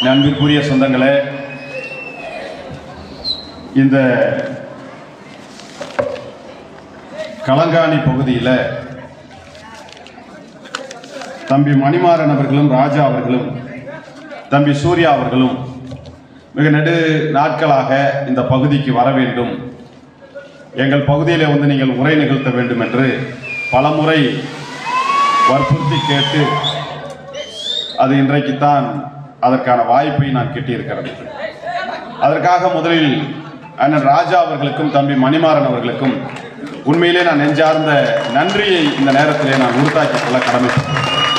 அன்பிற்குரிய சொந்தங்களே இந்த களங்காணி பகுதியில் தம்பி மணிமாறன் அவர்களும் ராஜா அவர்களும் தம்பி சூர்யா அவர்களும் மிக நெடு நாட்களாக இந்த பகுதிக்கு வர வேண்டும் எங்கள் பகுதியிலே வந்து நீங்கள் உரை நிகழ்த்த வேண்டும் என்று பலமுறை வற்புறுத்தி கேட்டு அது இன்றைக்குத்தான் அதற்கான வாய்ப்பை நான் கிட்டியிருக்கிறது அதற்காக முதலில் அண்ணன் ராஜா அவர்களுக்கும் தம்பி மணிமாறன் அவர்களுக்கும் உண்மையிலே நான் நெஞ்சார்ந்த நன்றியை இந்த நேரத்திலே நான் உறுத்தாக்கிக் கொள்ள கடமைப்பட்டேன்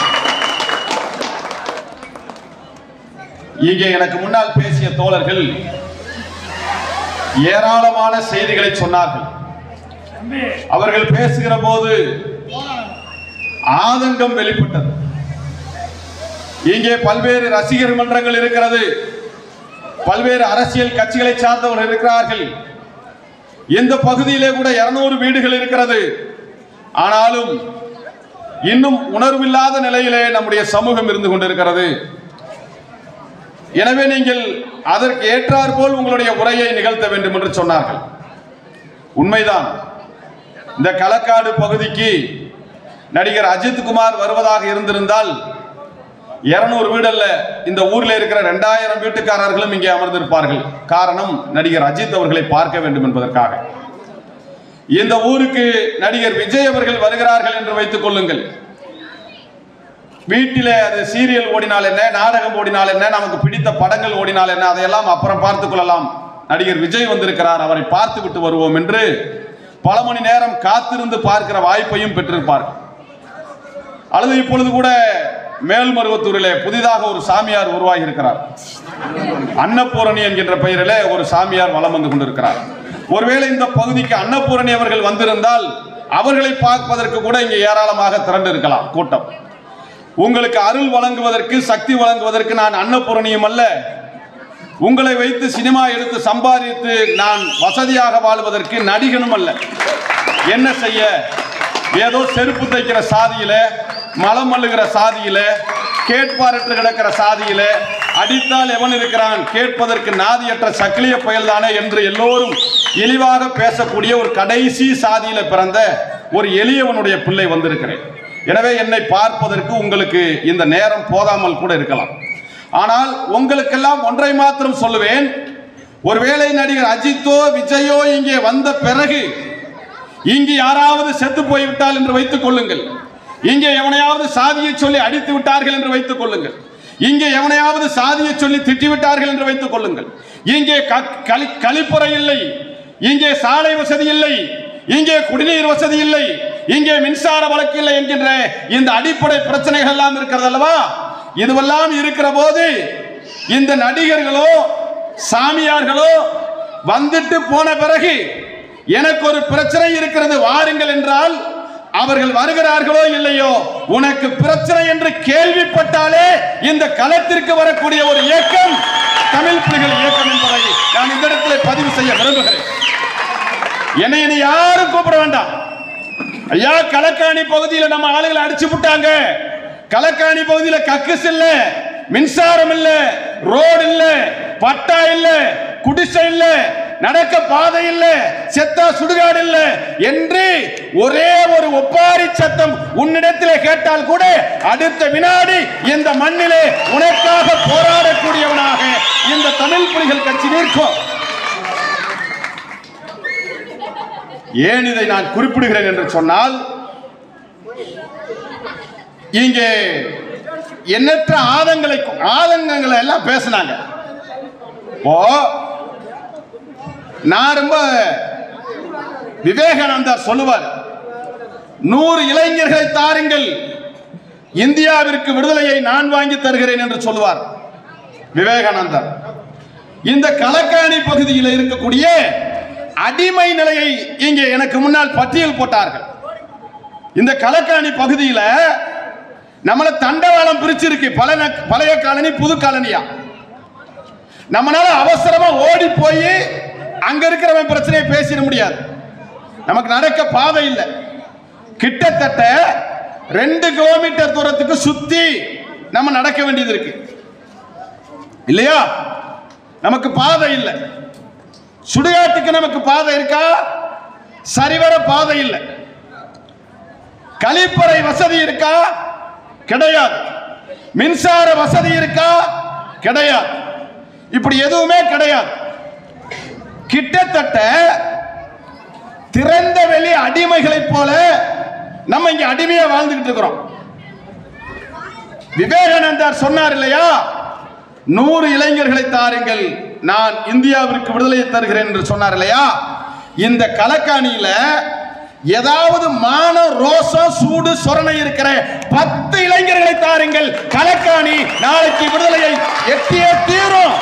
இங்கே எனக்கு முன்னால் பேசிய தோழர்கள் ஏராளமான செய்திகளை சொன்னார்கள் அவர்கள் பேசுகிற போது ஆதங்கம் வெளிப்பட்டது இங்கே பல்வேறு ரசிகர் மன்றங்கள் இருக்கிறது பல்வேறு அரசியல் கட்சிகளை சார்ந்தவர்கள் இருக்கிறார்கள் இந்த பகுதியிலே கூட இருநூறு வீடுகள் இருக்கிறது ஆனாலும் இன்னும் உணர்வில்லாத நிலையிலே நம்முடைய சமூகம் இருந்து கொண்டிருக்கிறது எனவே நீங்கள் அதற்கு ஏற்றாற் போல் உங்களுடைய உரையை நிகழ்த்த வேண்டும் என்று சொன்னார்கள் உண்மைதான் இந்த களக்காடு பகுதிக்கு நடிகர் அஜித் குமார் வருவதாக இருந்திருந்தால் இருநூறு வீடல்ல இந்த ஊரில் இருக்கிற ரெண்டாயிரம் வீட்டுக்காரர்களும் இங்கே அமர்ந்திருப்பார்கள் காரணம் நடிகர் அஜித் அவர்களை பார்க்க வேண்டும் என்பதற்காக இந்த ஊருக்கு நடிகர் விஜய் அவர்கள் வருகிறார்கள் என்று வைத்துக் கொள்ளுங்கள் வீட்டிலே அது சீரியல் ஓடினால் என்ன நாடகம் ஓடினால் என்ன நமக்கு பிடித்த படங்கள் ஓடினால் என்ன அதையெல்லாம் அப்புறம் பார்த்துக் கொள்ளலாம் நடிகர் விஜய் வந்திருக்கிறார் அவரை பார்த்து விட்டு வருவோம் என்று பல மணி நேரம் காத்திருந்து பார்க்கிற வாய்ப்பையும் பெற்றிருப்பார்கள் அல்லது இப்பொழுது கூட மேல்மருவத்தூரிலே புதிதாக ஒரு சாமியார் உருவாகி இருக்கிறார் அன்னபூரணி என்கின்ற பெயரிலே ஒரு சாமியார் வலம் வந்து கொண்டிருக்கிறார் ஒருவேளை இந்த பகுதிக்கு அன்னபூரணி அவர்கள் வந்திருந்தால் அவர்களை பார்ப்பதற்கு கூட இங்கே ஏராளமாக திரண்டு இருக்கலாம் கூட்டம் உங்களுக்கு அருள் வழங்குவதற்கு சக்தி வழங்குவதற்கு நான் அன்னபூரணியும் அல்ல உங்களை வைத்து சினிமா எடுத்து சம்பாதித்து நான் வசதியாக வாழ்வதற்கு நடிகனும் அல்ல என்ன செய்ய ஏதோ செருப்பு தைக்கிற சாதியில மலம் மல்லுகிற சாதியில கேட்பாரற்று கிடக்கிற சாதியில அடித்தால் எவன் இருக்கிறான் கேட்பதற்கு நாதியற்ற சக்கிலிய பயல்தானே என்று எல்லோரும் இழிவாக பேசக்கூடிய ஒரு கடைசி சாதியில பிறந்த ஒரு எளியவனுடைய பிள்ளை வந்திருக்கிறேன் எனவே என்னை பார்ப்பதற்கு உங்களுக்கு இந்த நேரம் போதாமல் கூட இருக்கலாம் ஆனால் உங்களுக்கெல்லாம் ஒன்றை மாத்திரம் சொல்லுவேன் ஒருவேளை நடிகர் அஜித்தோ விஜயோ இங்கே வந்த பிறகு இங்கு யாராவது செத்து போய்விட்டால் என்று வைத்துக் கொள்ளுங்கள் இங்கே எவனையாவது சாதியை சொல்லி அடித்து விட்டார்கள் என்று வைத்துக் கொள்ளுங்கள் இங்கே எவனையாவது சாதியை சொல்லி திட்டி விட்டார்கள் என்று வைத்துக் கொள்ளுங்கள் இங்கே க- களி- கழிப்பறை இல்லை இங்கே சாலை வசதி இல்லை இங்கே குடிநீர் வசதி இல்லை இங்கே மின்சார வழக்கு இல்லை என்கின்ற இந்த அடிப்படை பிரச்சனைகள் எல்லாம் இருக்கிறது அல்லவா இதுவெல்லாம் இருக்கிற போது இந்த நடிகர்களோ சாமியார்களோ வந்துட்டு போன பிறகு எனக்கு ஒரு பிரச்சனை இருக்கிறது வாருங்கள் என்றால் அவர்கள் வருகிறார்களோ இல்லையோ உனக்கு பிரச்சனை என்று கேள்விப்பட்டாலே இந்த களத்திற்கு வரக்கூடிய ஒரு இயக்கம் தமிழ் புலிகள் இயக்கம் என்பதை நான் இந்த இடத்துல பதிவு செய்ய விரும்புகிறேன் என்னை இனி யாரும் கூப்பிட வேண்டாம் ஐயா களக்காணி பகுதியில் நம்ம ஆளுகளை அடிச்சு விட்டாங்க களக்காணி பகுதியில கக்குஸ் இல்ல மின்சாரம் இல்ல ரோடு இல்ல பட்டா இல்ல குடிசை இல்ல நடக்க பாதை இல்ல செத்தா சுடுகாடு இல்ல என்று ஒரே ஒரு ஒப்பாரி சத்தம் உன்னிடத்திலே கேட்டால் கூட அடுத்த வினாடி இந்த மண்ணிலே உனக்காக போராடக்கூடியவனாக இந்த தமிழ் புலிகள் கட்சி நிற்கும் ஏன் இதை நான் குறிப்பிடுகிறேன் என்று சொன்னால் இங்கே எண்ணற்ற ஆதங்களை ஆதங்கங்களை எல்லாம் பேசினாங்க ஓ நான் ரொம்ப விவேகானந்தர் சொல்லுவார் நூறு இளைஞர்களை தாருங்கள் இந்தியாவிற்கு விடுதலையை நான் வாங்கி தருகிறேன் என்று சொல்லுவார் விவேகானந்தர் இந்த களக்காணி பகுதியில் இருக்கக்கூடிய அடிமை நிலையை இங்கே எனக்கு முன்னால் பட்டியல் போட்டார்கள் இந்த களக்காணி பகுதியில நம்மள தண்டவாளம் பிரிச்சிருக்கு பழைய பழைய காலனி புது காலனியா நம்மளால அவசரமா ஓடி போய் அங்க இருக்கிறவன் பிரச்சனையை பேசிட முடியாது நமக்கு நடக்க பாதை இல்லை கிட்டத்தட்ட ரெண்டு கிலோமீட்டர் தூரத்துக்கு சுத்தி நம்ம நடக்க வேண்டியது இருக்கு இல்லையா நமக்கு பாதை இல்லை சுடுகாட்டுக்கு நமக்கு பாதை இருக்கா சரிவர பாதை இல்லை கழிப்பறை வசதி இருக்கா கிடையாது மின்சார வசதி இருக்கா கிடையாது இப்படி எதுவுமே கிடையாது கிட்டத்தட்ட திறந்த வெளி அடிமைகளைப் போல நம்ம இங்க அடிமையா வாழ்ந்துகிட்டு இருக்கிறோம் விவேகானந்தர் சொன்னார் இல்லையா நூறு இளைஞர்களை தாருங்கள் நான் இந்தியாவிற்கு விடுதலையை தருகிறேன் என்று சொன்னார் இல்லையா இந்த கலக்காணியில ஏதாவது மான ரோசம் சூடு சொரணை இருக்கிற பத்து இளைஞர்களை தாருங்கள் கலக்காணி நாளைக்கு விடுதலையை எட்டியே தீரும்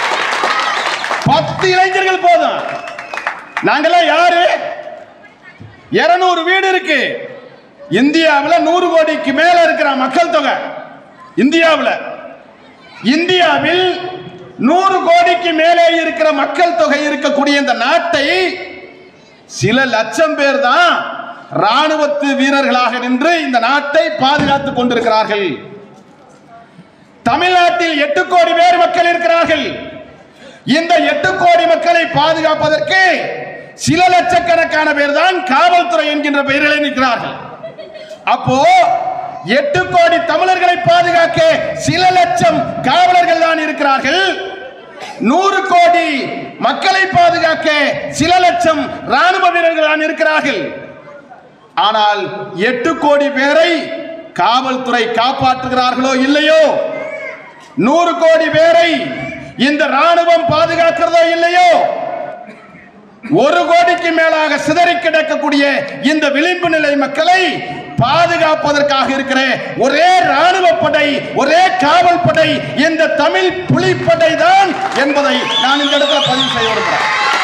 பத்து இளைஞர்கள் போதும் நாங்கெல்லாம் யாரு இருநூறு வீடு இருக்கு இந்தியாவில் நூறு கோடிக்கு மேல இருக்கிற மக்கள் தொகை இந்தியாவில் இந்தியாவில் நூறு கோடிக்கு மேலே இருக்கிற மக்கள் தொகை இருக்கக்கூடிய இந்த நாட்டை சில லட்சம் பேர் தான் ராணுவத்து வீரர்களாக நின்று இந்த நாட்டை பாதுகாத்துக் கொண்டிருக்கிறார்கள் தமிழ்நாட்டில் எட்டு கோடி பேர் மக்கள் இருக்கிறார்கள் இந்த எட்டு கோடி மக்களை பாதுகாப்பதற்கு சில லட்சக்கணக்கான பேர் தான் காவல்துறை என்கின்ற பெயரில் நிற்கிறார்கள் அப்போ எட்டு கோடி தமிழர்களை பாதுகாக்க சில லட்சம் காவலர்கள் தான் இருக்கிறார்கள் நூறு கோடி மக்களை பாதுகாக்க சில லட்சம் ராணுவ வீரர்கள் தான் இருக்கிறார்கள் ஆனால் எட்டு கோடி பேரை காவல்துறை காப்பாற்றுகிறார்களோ இல்லையோ நூறு கோடி பேரை இந்த ராணுவம் பாதுகாக்கிறதோ இல்லையோ ஒரு கோடிக்கு மேலாக சிதறி கிடக்கக்கூடிய இந்த விளிம்பு நிலை மக்களை பாதுகாப்பதற்காக இருக்கிற ஒரே ராணுவ படை ஒரே காவல் படை இந்த தமிழ் புலிப்படை தான் என்பதை நான் இந்த இடத்துல பதிவு செய்ய விரும்புகிறேன்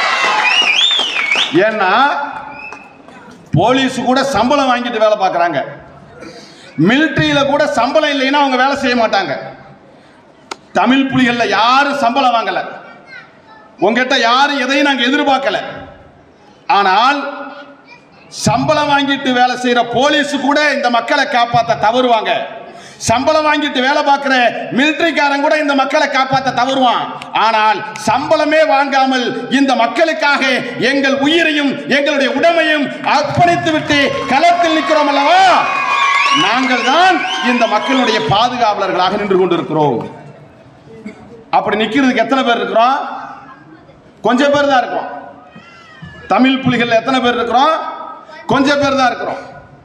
ஏன்னா போலீஸ் கூட சம்பளம் வாங்கிட்டு வேலை பார்க்குறாங்க மிலிட்ரியில கூட சம்பளம் இல்லைன்னா அவங்க வேலை செய்ய மாட்டாங்க தமிழ் புலிகள்ல யாரும் சம்பளம் வாங்கல உங்ககிட்ட யாரும் எதையும் நாங்க எதிர்பார்க்கல ஆனால் சம்பளம் வாங்கிட்டு வேலை செய்யற போலீஸ் கூட இந்த மக்களை காப்பாத்த தவறுவாங்க சம்பளம் வாங்கிட்டு வேலை பார்க்கிற மிலிட்டரிக்காரன் கூட இந்த மக்களை காப்பாத்த தவறுவான் ஆனால் சம்பளமே வாங்காமல் இந்த மக்களுக்காக எங்கள் உயிரையும் எங்களுடைய உடமையும் அர்ப்பணித்து விட்டு களத்தில் நிற்கிறோம் அல்லவா நாங்கள் தான் இந்த மக்களுடைய பாதுகாவலர்களாக நின்று கொண்டிருக்கிறோம் அப்படி நிக்கிறதுக்கு எத்தனை பேர் இருக்கிறோம் கொஞ்சம் பேர் தான் இருக்கிறோம் தமிழ் புலிகள் எத்தனை பேர் இருக்கிறோம் கொஞ்சம் பேர் தான் இருக்கிறோம்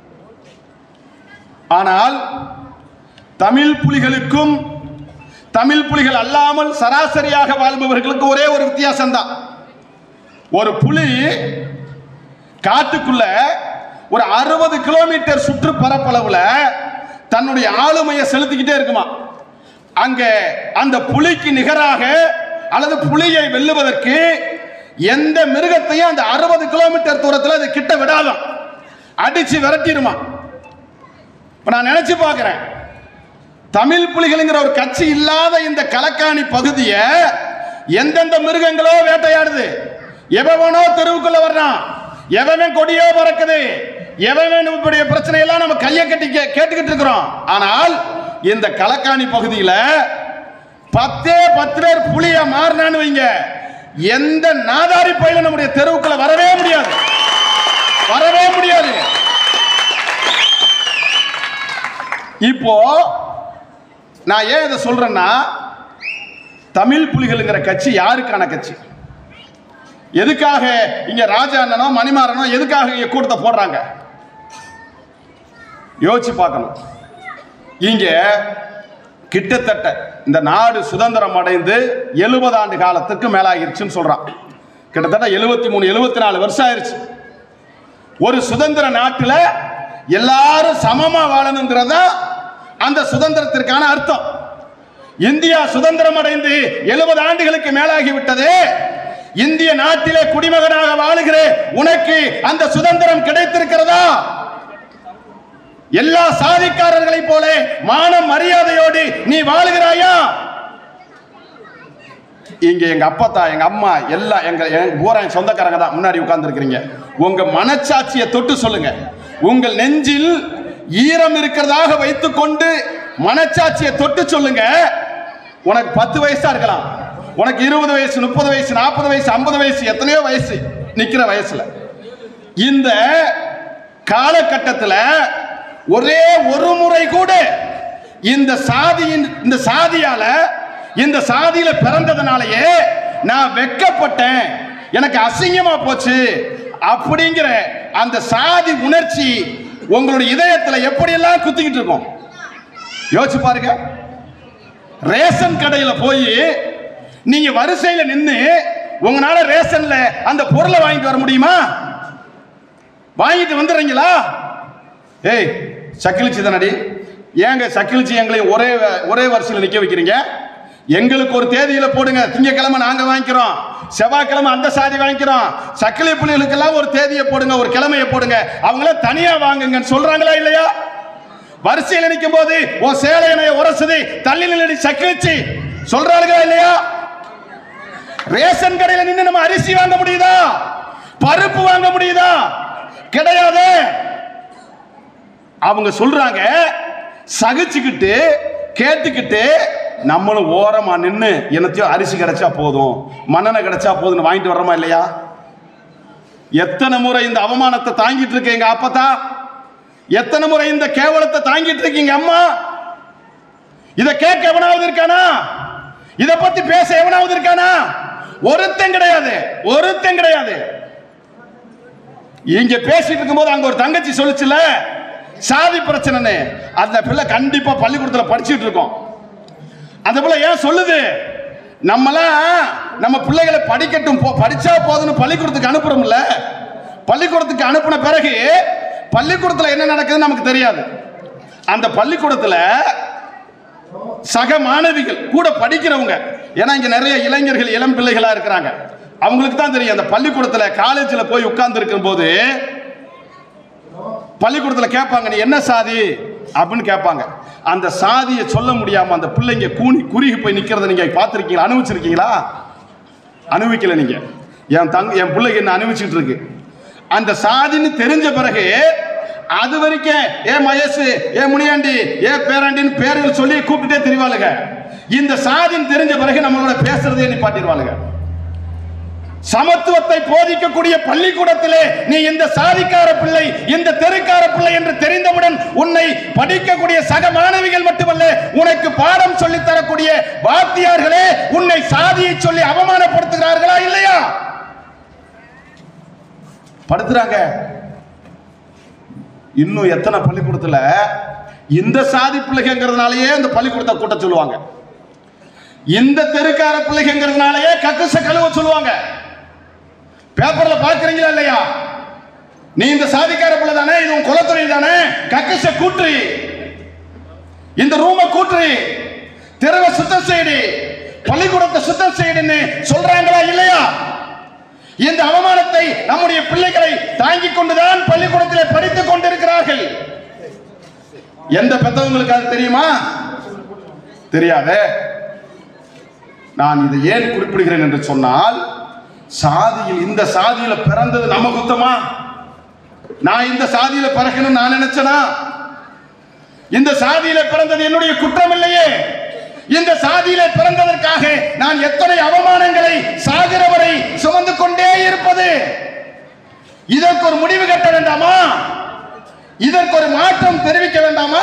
ஆனால் தமிழ் புலிகளுக்கும் தமிழ் புலிகள் அல்லாமல் சராசரியாக வாழ்பவர்களுக்கு ஒரே ஒரு வித்தியாசம் தான் ஒரு புலி காட்டுக்குள்ள ஒரு அறுபது கிலோமீட்டர் சுற்று பரப்பளவுல தன்னுடைய ஆளுமையை செலுத்திக்கிட்டே இருக்குமா அங்க அந்த புலிக்கு நிகராக அல்லது புலியை வெல்லுவதற்கு எந்த மிருகத்தையும் அந்த அறுபது கிலோமீட்டர் தூரத்தில் அது கிட்ட விடாதான் அடிச்சு விரட்டிடுமா இப்ப நான் நினைச்சு பார்க்கிறேன் தமிழ் புலிகளுங்கிற ஒரு கட்சி இல்லாத இந்த கலக்காணி பகுதியை எந்தெந்த மிருகங்களோ வேட்டையாடுது எவனோ தெருவுக்குள்ள வர்றான் எவன் கொடியோ பறக்குது எவன் இப்படிய பிரச்சனை எல்லாம் நம்ம கையை கட்டி கே- கேட்டுக்கிட்டு இருக்கிறோம் ஆனால் இந்த கலக்காணி பகுதியில பத்தே பத்து பேர் புலிய மாறினான்னு வைங்க எந்த நாதாரி பயில நம்முடைய தெருவுக்குள்ள வரவே முடியாது வரவே முடியாது இப்போ நான் ஏன் இதை சொல்றேன்னா தமிழ் புலிகளுங்கிற கட்சி யாருக்கான கட்சி எதுக்காக இங்க ராஜா அண்ணனோ மணிமாறனோ எதுக்காக இங்க கூட்டத்தை போடுறாங்க யோசிச்சு பார்க்கணும் இங்க கிட்டத்தட்ட இந்த நாடு சுதந்திரம் அடைந்து எழுபது ஆண்டு காலத்துக்கு மேலாகிருச்சுன்னு சொல்றான் கிட்டத்தட்ட எழுபத்தி மூணு எழுபத்தி நாலு வருஷம் ஆயிருச்சு ஒரு சுதந்திர நாட்டுல எல்லாரும் சமமா வாழணுங்கிறதா அந்த சுதந்திரத்திற்கான அர்த்தம் இந்தியா சுதந்திரம் அடைந்து எழுபது ஆண்டுகளுக்கு மேலாகி விட்டது இந்திய நாட்டிலே குடிமகனாக வாழுகிற உனக்கு அந்த சுதந்திரம் கிடைத்திருக்கிறதா எல்லா சாதிக்காரர்களைப் போல மான மரியாதையோடு நீ வாழுகிறாயா இங்க எங்க அப்பத்தா எங்க அம்மா எல்லாம் எங்க எங்க பூரா என் சொந்தக்காரங்க தான் முன்னாடி உட்கார்ந்துருக்கிறீங்க உங்க மனச்சாட்சியை தொட்டு சொல்லுங்க உங்கள் நெஞ்சில் ஈரம் இருக்கிறதாக வைத்துக்கொண்டு மனச்சாட்சியை தொட்டு சொல்லுங்க உனக்கு பத்து வயசா இருக்கலாம் உனக்கு இருபது வயசு முப்பது வயசு நாற்பது வயசு ஐம்பது வயசு எத்தனையோ வயசு நிக்கிற வயசுல இந்த காலகட்டத்தில் ஒரே ஒரு முறை கூட இந்த சாதியின் இந்த சாதியால இந்த சாதியில பிறந்ததுனாலயே நான் வெக்கப்பட்டேன் எனக்கு அசிங்கமா போச்சு அப்படிங்கிற அந்த சாதி உணர்ச்சி உங்களுடைய இதயத்துல எப்படியெல்லாம் குத்திக்கிட்டு இருக்கும் யோசிச்சு பாருங்க ரேஷன் கடையில போய் நீங்க வரிசையில நின்னு உங்களால ரேஷன்ல அந்த பொருளை வாங்கிட்டு வர முடியுமா வாங்கிட்டு வந்துடுறீங்களா ஏய் சக்கிலிச்சி தானடி ஏங்க சக்கிலிச்சி எங்களையும் ஒரே ஒரே வரிசையில் நிக்க வைக்கிறீங்க எங்களுக்கு ஒரு தேதியில போடுங்க திங்கக்கிழமை நாங்க வாங்கிக்கிறோம் செவ்வாய்க்கிழமை அந்த சாதி வாங்கிக்கிறோம் சக்கிலி பிள்ளைகளுக்கெல்லாம் ஒரு தேதியை போடுங்க ஒரு கிழமையை போடுங்க அவங்கள தனியா வாங்குங்கன்னு சொல்றாங்களா இல்லையா வரிசையில் நிற்கும் போது உன் சேலையனை உரசுது தள்ளி நிலடி சக்கிலிச்சி சொல்றாங்களா இல்லையா ரேஷன் கடையில நின்று நம்ம அரிசி வாங்க முடியுதா பருப்பு வாங்க முடியுதா கிடையாது அவங்க சொல்றாங்க சகிச்சுக்கிட்டு கேட்டுக்கிட்டு நம்மளும் ஓரமா நின்று என்னத்தையும் அரிசி கிடைச்சா போதும் மண்ணெண்ணெய் கிடைச்சா போதும்னு வாங்கிட்டு வர்றோமா இல்லையா எத்தனை முறை இந்த அவமானத்தை தாங்கிட்டு இருக்கு எங்க அப்பத்தா எத்தனை முறை இந்த கேவலத்தை தாங்கிட்டு இருக்கீங்க அம்மா இத கேட்க எவனாவது இருக்கானா இத பத்தி பேச எவனாவது இருக்கானா ஒருத்தன் கிடையாது ஒருத்தன் கிடையாது இங்க பேசிட்டு இருக்கும்போது அங்க ஒரு தங்கச்சி சொல்லுச்சுல சாதி பிரச்சனைன்னு அந்த பிள்ளை கண்டிப்பா பள்ளிக்கூடத்துல படிச்சுட்டு இருக்கோம் அந்த பிள்ளை ஏன் சொல்லுது நம்மலாம் நம்ம பிள்ளைகளை படிக்கட்டும் போ படிச்சா போதும்னு பள்ளிக்கூடத்துக்கு அனுப்புறோம்ல பள்ளிக்கூடத்துக்கு அனுப்பின பிறகு பள்ளிக்கூடத்துல என்ன நடக்குதுன்னு நமக்கு தெரியாது அந்த பள்ளிக்கூடத்துல சக மாணவிகள் கூட படிக்கிறவங்க ஏன்னா இங்க நிறைய இளைஞர்கள் இளம் பிள்ளைகளா இருக்கிறாங்க அவங்களுக்கு தான் தெரியும் அந்த பள்ளிக்கூடத்துல காலேஜ்ல போய் உட்கார்ந்து இருக்கும் போது பள்ளிக்கூடத்துல கேட்பாங்க நீ என்ன சாதி அப்படின்னு கேட்பாங்க அந்த சாதியை சொல்ல முடியாம அந்த பிள்ளைங்க கூனி குறுகி போய் நிக்கிறத நீங்க பார்த்திருக்கீங்களா அனுபவிச்சிருக்கீங்களா அனுபவிக்கல நீங்க என் தங்க என் பிள்ளைங்க என்ன அனுபவிச்சுட்டு இருக்கு அந்த சாதின்னு தெரிஞ்ச பிறகு அது வரைக்கும் ஏ மயசு ஏ முனியாண்டி ஏ பேராண்டின்னு பேர்கள் சொல்லி கூப்பிட்டுட்டே திரிவாளுங்க இந்த சாதின்னு தெரிஞ்ச பிறகு நம்மளோட பேசுறதே நிப்பாட்டிடுவாளுங்க சமத்துவத்தை போதிக்கக்கூடிய பள்ளிக்கூடத்திலே நீ இந்த சாதிக்கார பிள்ளை இந்த தெருக்கார பிள்ளை என்று தெரிந்தவுடன் உன்னை படிக்கக்கூடிய சக மாணவிகள் மட்டுமல்ல உனக்கு பாடம் சொல்லித் தரக்கூடிய வாத்தியார்களே உன்னை சாதியை சொல்லி அவமானப்படுத்துகிறார்களா இல்லையா படுத்துறாங்க இன்னும் எத்தனை பள்ளிக்கூடத்துல இந்த சாதி பிள்ளைங்கிறதுனாலயே இந்த பள்ளிக்கூடத்தை கூட்ட சொல்லுவாங்க இந்த தெருக்கார பிள்ளைங்கிறதுனாலயே கக்குச கழுவ சொல்லுவாங்க பேப்பர்ல பாக்குறீங்களா இல்லையா நீ இந்த சாதிக்கார பிள்ளை தானே இது உன் குலத்துறை தானே கக்குச கூற்று இந்த ரூம கூற்று தெருவை சுத்தம் செய்யுடு பள்ளிக்கூடத்தை சுத்தம் செய்யுடுன்னு சொல்றாங்களா இல்லையா இந்த அவமானத்தை நம்முடைய பிள்ளைகளை தாங்கிக் கொண்டுதான் பள்ளிக்கூடத்தில் படித்துக் கொண்டிருக்கிறார்கள் எந்த பெத்தவங்களுக்கு அது தெரியுமா தெரியாதே நான் இதை ஏன் குறிப்பிடுகிறேன் என்று சொன்னால் சாதியில் இந்த சாதியில பிறந்தது நம்ம குத்தமா நான் இந்த சாதியில பிறக்கணும்னு நான் நினைச்சனா இந்த சாதியில பிறந்தது என்னுடைய குற்றம் இல்லையே இந்த சாதியில பிறந்ததற்காக நான் எத்தனை அவமானங்களை சாகிற வரை சுமந்து கொண்டே இருப்பது இதற்கு ஒரு முடிவு கட்ட வேண்டாமா இதற்கு ஒரு மாற்றம் தெரிவிக்க வேண்டாமா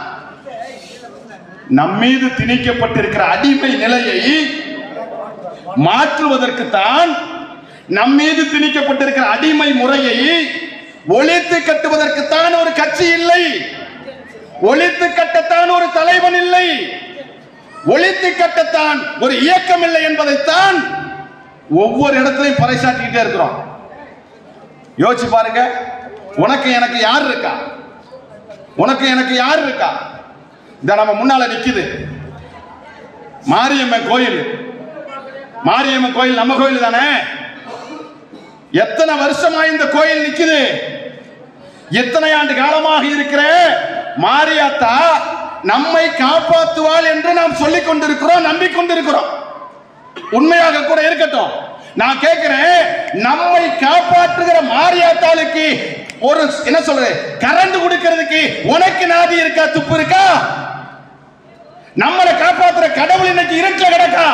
நம்மீது திணிக்கப்பட்டிருக்கிற அடிமை நிலையை மாற்றுவதற்குத்தான் நம்மீது திணிக்கப்பட்டிருக்கிற அடிமை முறையை ஒழித்து கட்டுவதற்குத்தான் ஒரு கட்சி இல்லை ஒழித்து கட்டத்தான் ஒரு தலைவன் இல்லை ஒழித்து கட்டத்தான் ஒரு இயக்கம் இல்லை என்பதைத்தான் ஒவ்வொரு இடத்திலையும் பறைசாட்டிக்கிட்டே இருக்கிறோம் யோசிச்சு பாருங்க உனக்கு எனக்கு யார் இருக்கா உனக்கு எனக்கு யார் இருக்கா இந்த நம்ம முன்னால நிக்குது மாரியம்மன் கோயில் மாரியம்மன் கோயில் நம்ம கோயில் தானே எத்தனை வருஷமா இந்த கோயில் நிக்குது எத்தனை ஆண்டு காலமாக இருக்கிற மாரியாத்தா நம்மை காப்பாற்றுவாள் என்று நாம் சொல்லிக் கொண்டிருக்கிறோம் நம்பிக்கொண்டிருக்கிறோம் உண்மையாக கூட இருக்கட்டும் நான் கேட்கிறேன் நம்மை காப்பாற்றுகிற மாரியாத்தாளுக்கு ஒரு என்ன சொல்றது கரண்ட் கொடுக்கிறதுக்கு உனக்கு நாதி இருக்கா துப்பு இருக்கா நம்மளை காப்பாத்துற கடவுள் இன்னைக்கு இருட்டுல கிடக்கா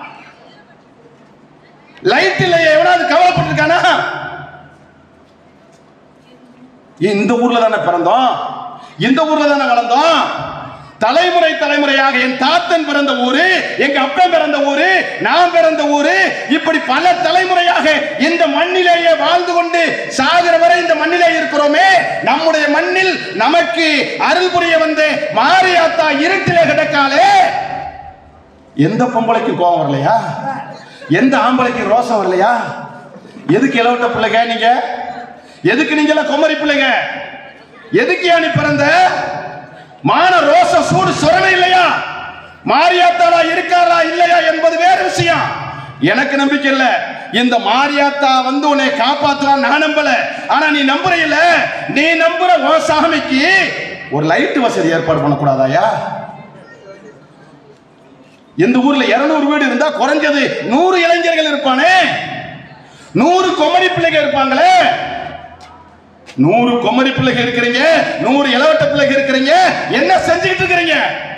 லைட் இல்லையே எவனாவது கவலைப்பட்டிருக்கானா இந்த ஊர்ல தானே பிறந்தோம் இந்த ஊர்ல தானே வளர்ந்தோம் தலைமுறை தலைமுறையாக என் தாத்தன் பிறந்த ஊரு எங்க அப்பன் பிறந்த ஊரு நான் பிறந்த ஊரு இப்படி பல தலைமுறையாக இந்த மண்ணிலேயே வாழ்ந்து கொண்டு சாகிற வரை இந்த மண்ணிலே இருக்கிறோமே நம்முடைய மண்ணில் நமக்கு அருள் புரிய வந்து மாரியாத்தா இருட்டிலே கிடக்காலே எந்த பொம்பளைக்கு கோபம் வரலையா எந்த ஆம்பளைக்கு ரோசம் வரலையா எதுக்கு இளவட்ட பிள்ளைங்க நீங்க எதுக்கு நீங்க எல்லாம் குமரி பிள்ளைங்க எதுக்கு நீ பிறந்த மான ரோச சூடு சொரணை இல்லையா மாரியாத்தாளா இருக்காரா இல்லையா என்பது வேறு விஷயம் எனக்கு நம்பிக்கை இல்ல இந்த மாரியாத்தா வந்து உன்னை காப்பாத்துறான் நான் நம்பல ஆனா நீ நம்புற இல்ல நீ நம்புற ஓ சாமிக்கு ஒரு லைட் வசதி ஏற்பாடு பண்ணக்கூடாதாயா இந்த ஊர்ல 200 வீடு இருந்தா குறைஞ்சது நூறு இளைஞர்கள் இருப்பானே நூறு குமரி பிள்ளைங்க இருப்பாங்களே நூறு குமரி பிள்ளைங்க இருக்கிறீங்க நூறு இளவட்ட பிள்ளைங்க இருக்கிறீங்க என்ன செஞ்சுக்கிட்டு இருக்கிறீங்க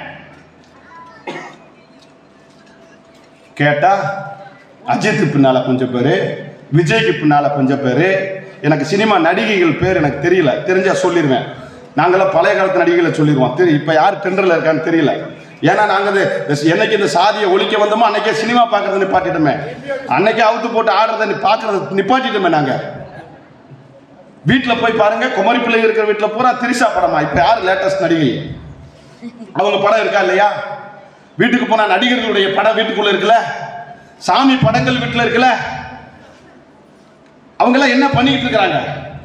கேட்டா அஜித் பின்னால கொஞ்சம் பேரு விஜய்க்கு பின்னால கொஞ்சம் பேரு எனக்கு சினிமா நடிகைகள் பேர் எனக்கு தெரியல தெரிஞ்சா சொல்லிடுவேன் நாங்களாம் பழைய காலத்து நடிகைகளை சொல்லிடுவோம் தெரி இப்ப யார் டெண்டர்ல இருக்கான்னு தெரியல ஏன்னா நாங்க இந்த என்னைக்கு இந்த சாதியை ஒழிக்க வந்தோமோ அன்னைக்கே சினிமா பார்க்கறத நிப்பாட்டிட்டோமே அன்னைக்கே அவுத்து போட்டு ஆடுறத நி- பார்க்கறத நிப்பாட்டிட்டோமே நாங்க வீட்டில் போய் பாருங்க குமரி பிள்ளை இருக்கிற வீட்டில் பூரா திரிசா படமா இப்ப யார் லேட்டஸ்ட் நடிகை அவங்க படம் இருக்கா இல்லையா வீட்டுக்கு போனா நடிகர்களுடைய படம் வீட்டுக்குள்ள இருக்குல்ல சாமி படங்கள் வீட்டுல இருக்குல்ல அவங்க எல்லாம் என்ன பண்ணிட்டு இருக்கிறாங்க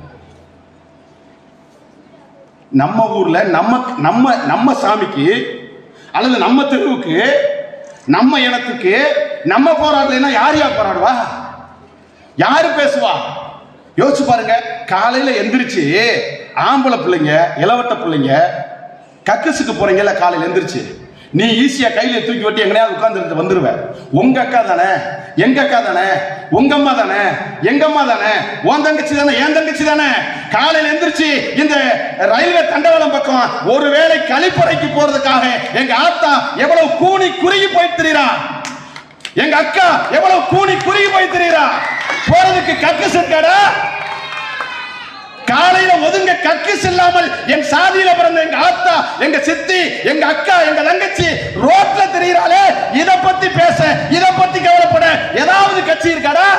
நம்ம ஊர்ல நம்ம நம்ம நம்ம சாமிக்கு அல்லது நம்ம தெருவுக்கு நம்ம இனத்துக்கு நம்ம போராடலைன்னா யார் யார் போராடுவா யாரு பேசுவா யோசிச்சு பாருங்க காலையில எந்திரிச்சு ஆம்பளை பிள்ளைங்க இளவட்ட பிள்ளைங்க கக்கஸுக்கு போறீங்கல்ல காலையில எந்திரிச்சு நீ ஈஸியா கையில தூக்கி வட்டி எங்கனையாவது உட்கார்ந்து வந்துருவ உங்க அக்கா தானே எங்க அக்கா தானே உங்க அம்மா தானே எங்க அம்மா தானே உன் தங்கச்சி தானே என் தங்கச்சி தானே காலையில எந்திரிச்சு இந்த ரயில்வே தண்டவாளம் பக்கம் ஒருவேளை கழிப்பறைக்கு போறதுக்காக எங்க ஆத்தா எவ்வளவு கூனி குறுகி போயிட்டு திரிறா எங்க அக்கா எவ்வளவு கூனி குறுகி போய் தெரியுறா போறதுக்கு கக்கஸ் இருக்காடா காலையில ஒதுங்க கக்கிஸ் இல்லாமல் என் சாதியில பிறந்த எங்க ஆத்தா எங்க சித்தி எங்க அக்கா எங்க தங்கச்சி ரோட்ல தெரியுறாளே இத பத்தி பேச இத பத்தி கவலைப்பட ஏதாவது கட்சி இருக்காடா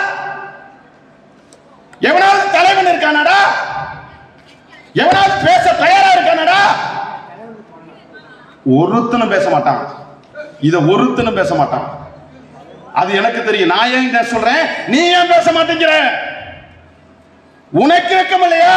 எவனாவது தலைவன் இருக்கானடா எவனாவது பேச தயாரா இருக்கானடா ஒருத்தனும் பேச மாட்டான் இத ஒருத்தனும் பேச மாட்டான் அது எனக்கு தெரியும் நான் ஏன் இதை சொல்றேன் நீ ஏன் பேச மாட்டேங்கிற உனக்கு வெக்கம் இல்லையா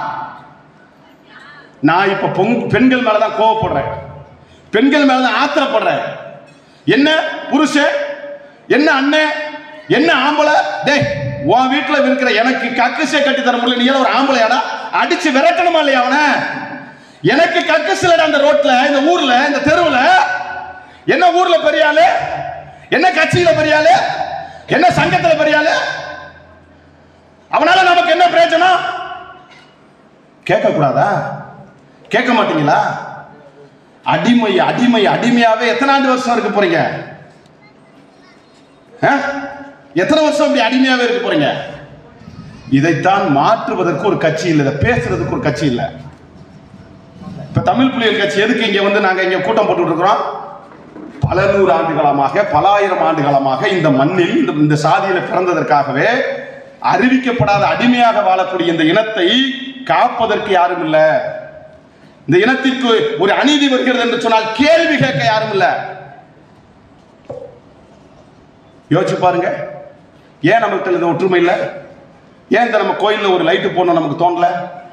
நான் இப்ப பொங்- பெண்கள் மேலதான் கோவப்படுறேன் பெண்கள் மேலதான் ஆத்திரப்படுறேன் என்ன புருஷன் என்ன அண்ணன் என்ன ஆம்பளை டேய் உன் வீட்டுல இருக்கிற எனக்கு கக்கசே கட்டி தர முடியல நீ எல்லாம் ஒரு ஆம்பளையாடா அடிச்சு விரட்டணுமா இல்லையா அவனை எனக்கு கக்கஸ் இல்லடா அந்த ரோட்ல இந்த ஊர்ல இந்த தெருவுல என்ன ஊர்ல பெரிய ஆளு என்ன கட்சியில பெரிய ஆளு என்ன சங்கத்துல பெரிய ஆளு அவனால நமக்கு என்ன பிரயோஜனம் கேட்க கூடாதா கேட்க மாட்டீங்களா அடிமை அடிமை அடிமையாவே எத்தனை ஆண்டு வருஷம் இருக்க போறீங்க ஆ? எத்தனை வருஷம் இப்படி அடிமையாவே இருக்க போறீங்க இதைத்தான் மாற்றுவதற்கு ஒரு கட்சி இல்லை இதை பேசுறதுக்கு ஒரு கட்சி இல்லை இப்ப தமிழ் புலிகள் கட்சி எதுக்கு இங்க வந்து நாங்க இங்க கூட்டம் போட்டு இருக்கிறோம் பல நூறு ஆண்டுகளமாக பல ஆயிரம் ஆண்டுகளமாக இந்த மண்ணில் இந்த இந்த சாதியில பிறந்ததற்காகவே அறிவிக்கப்படாத அடிமையாக வாழக்கூடிய இந்த இனத்தை காப்பதற்கு யாரும் இல்ல இந்த இனத்திற்கு ஒரு அநீதி வருகிறது என்று சொன்னால் கேள்வி கேட்க யாரும் இல்ல யோசிச்சு பாருங்க ஏன் நமக்கு இந்த ஒற்றுமை இல்ல ஏன் இந்த நம்ம கோயில்ல ஒரு லைட்டு போடணும் நமக்கு தோணல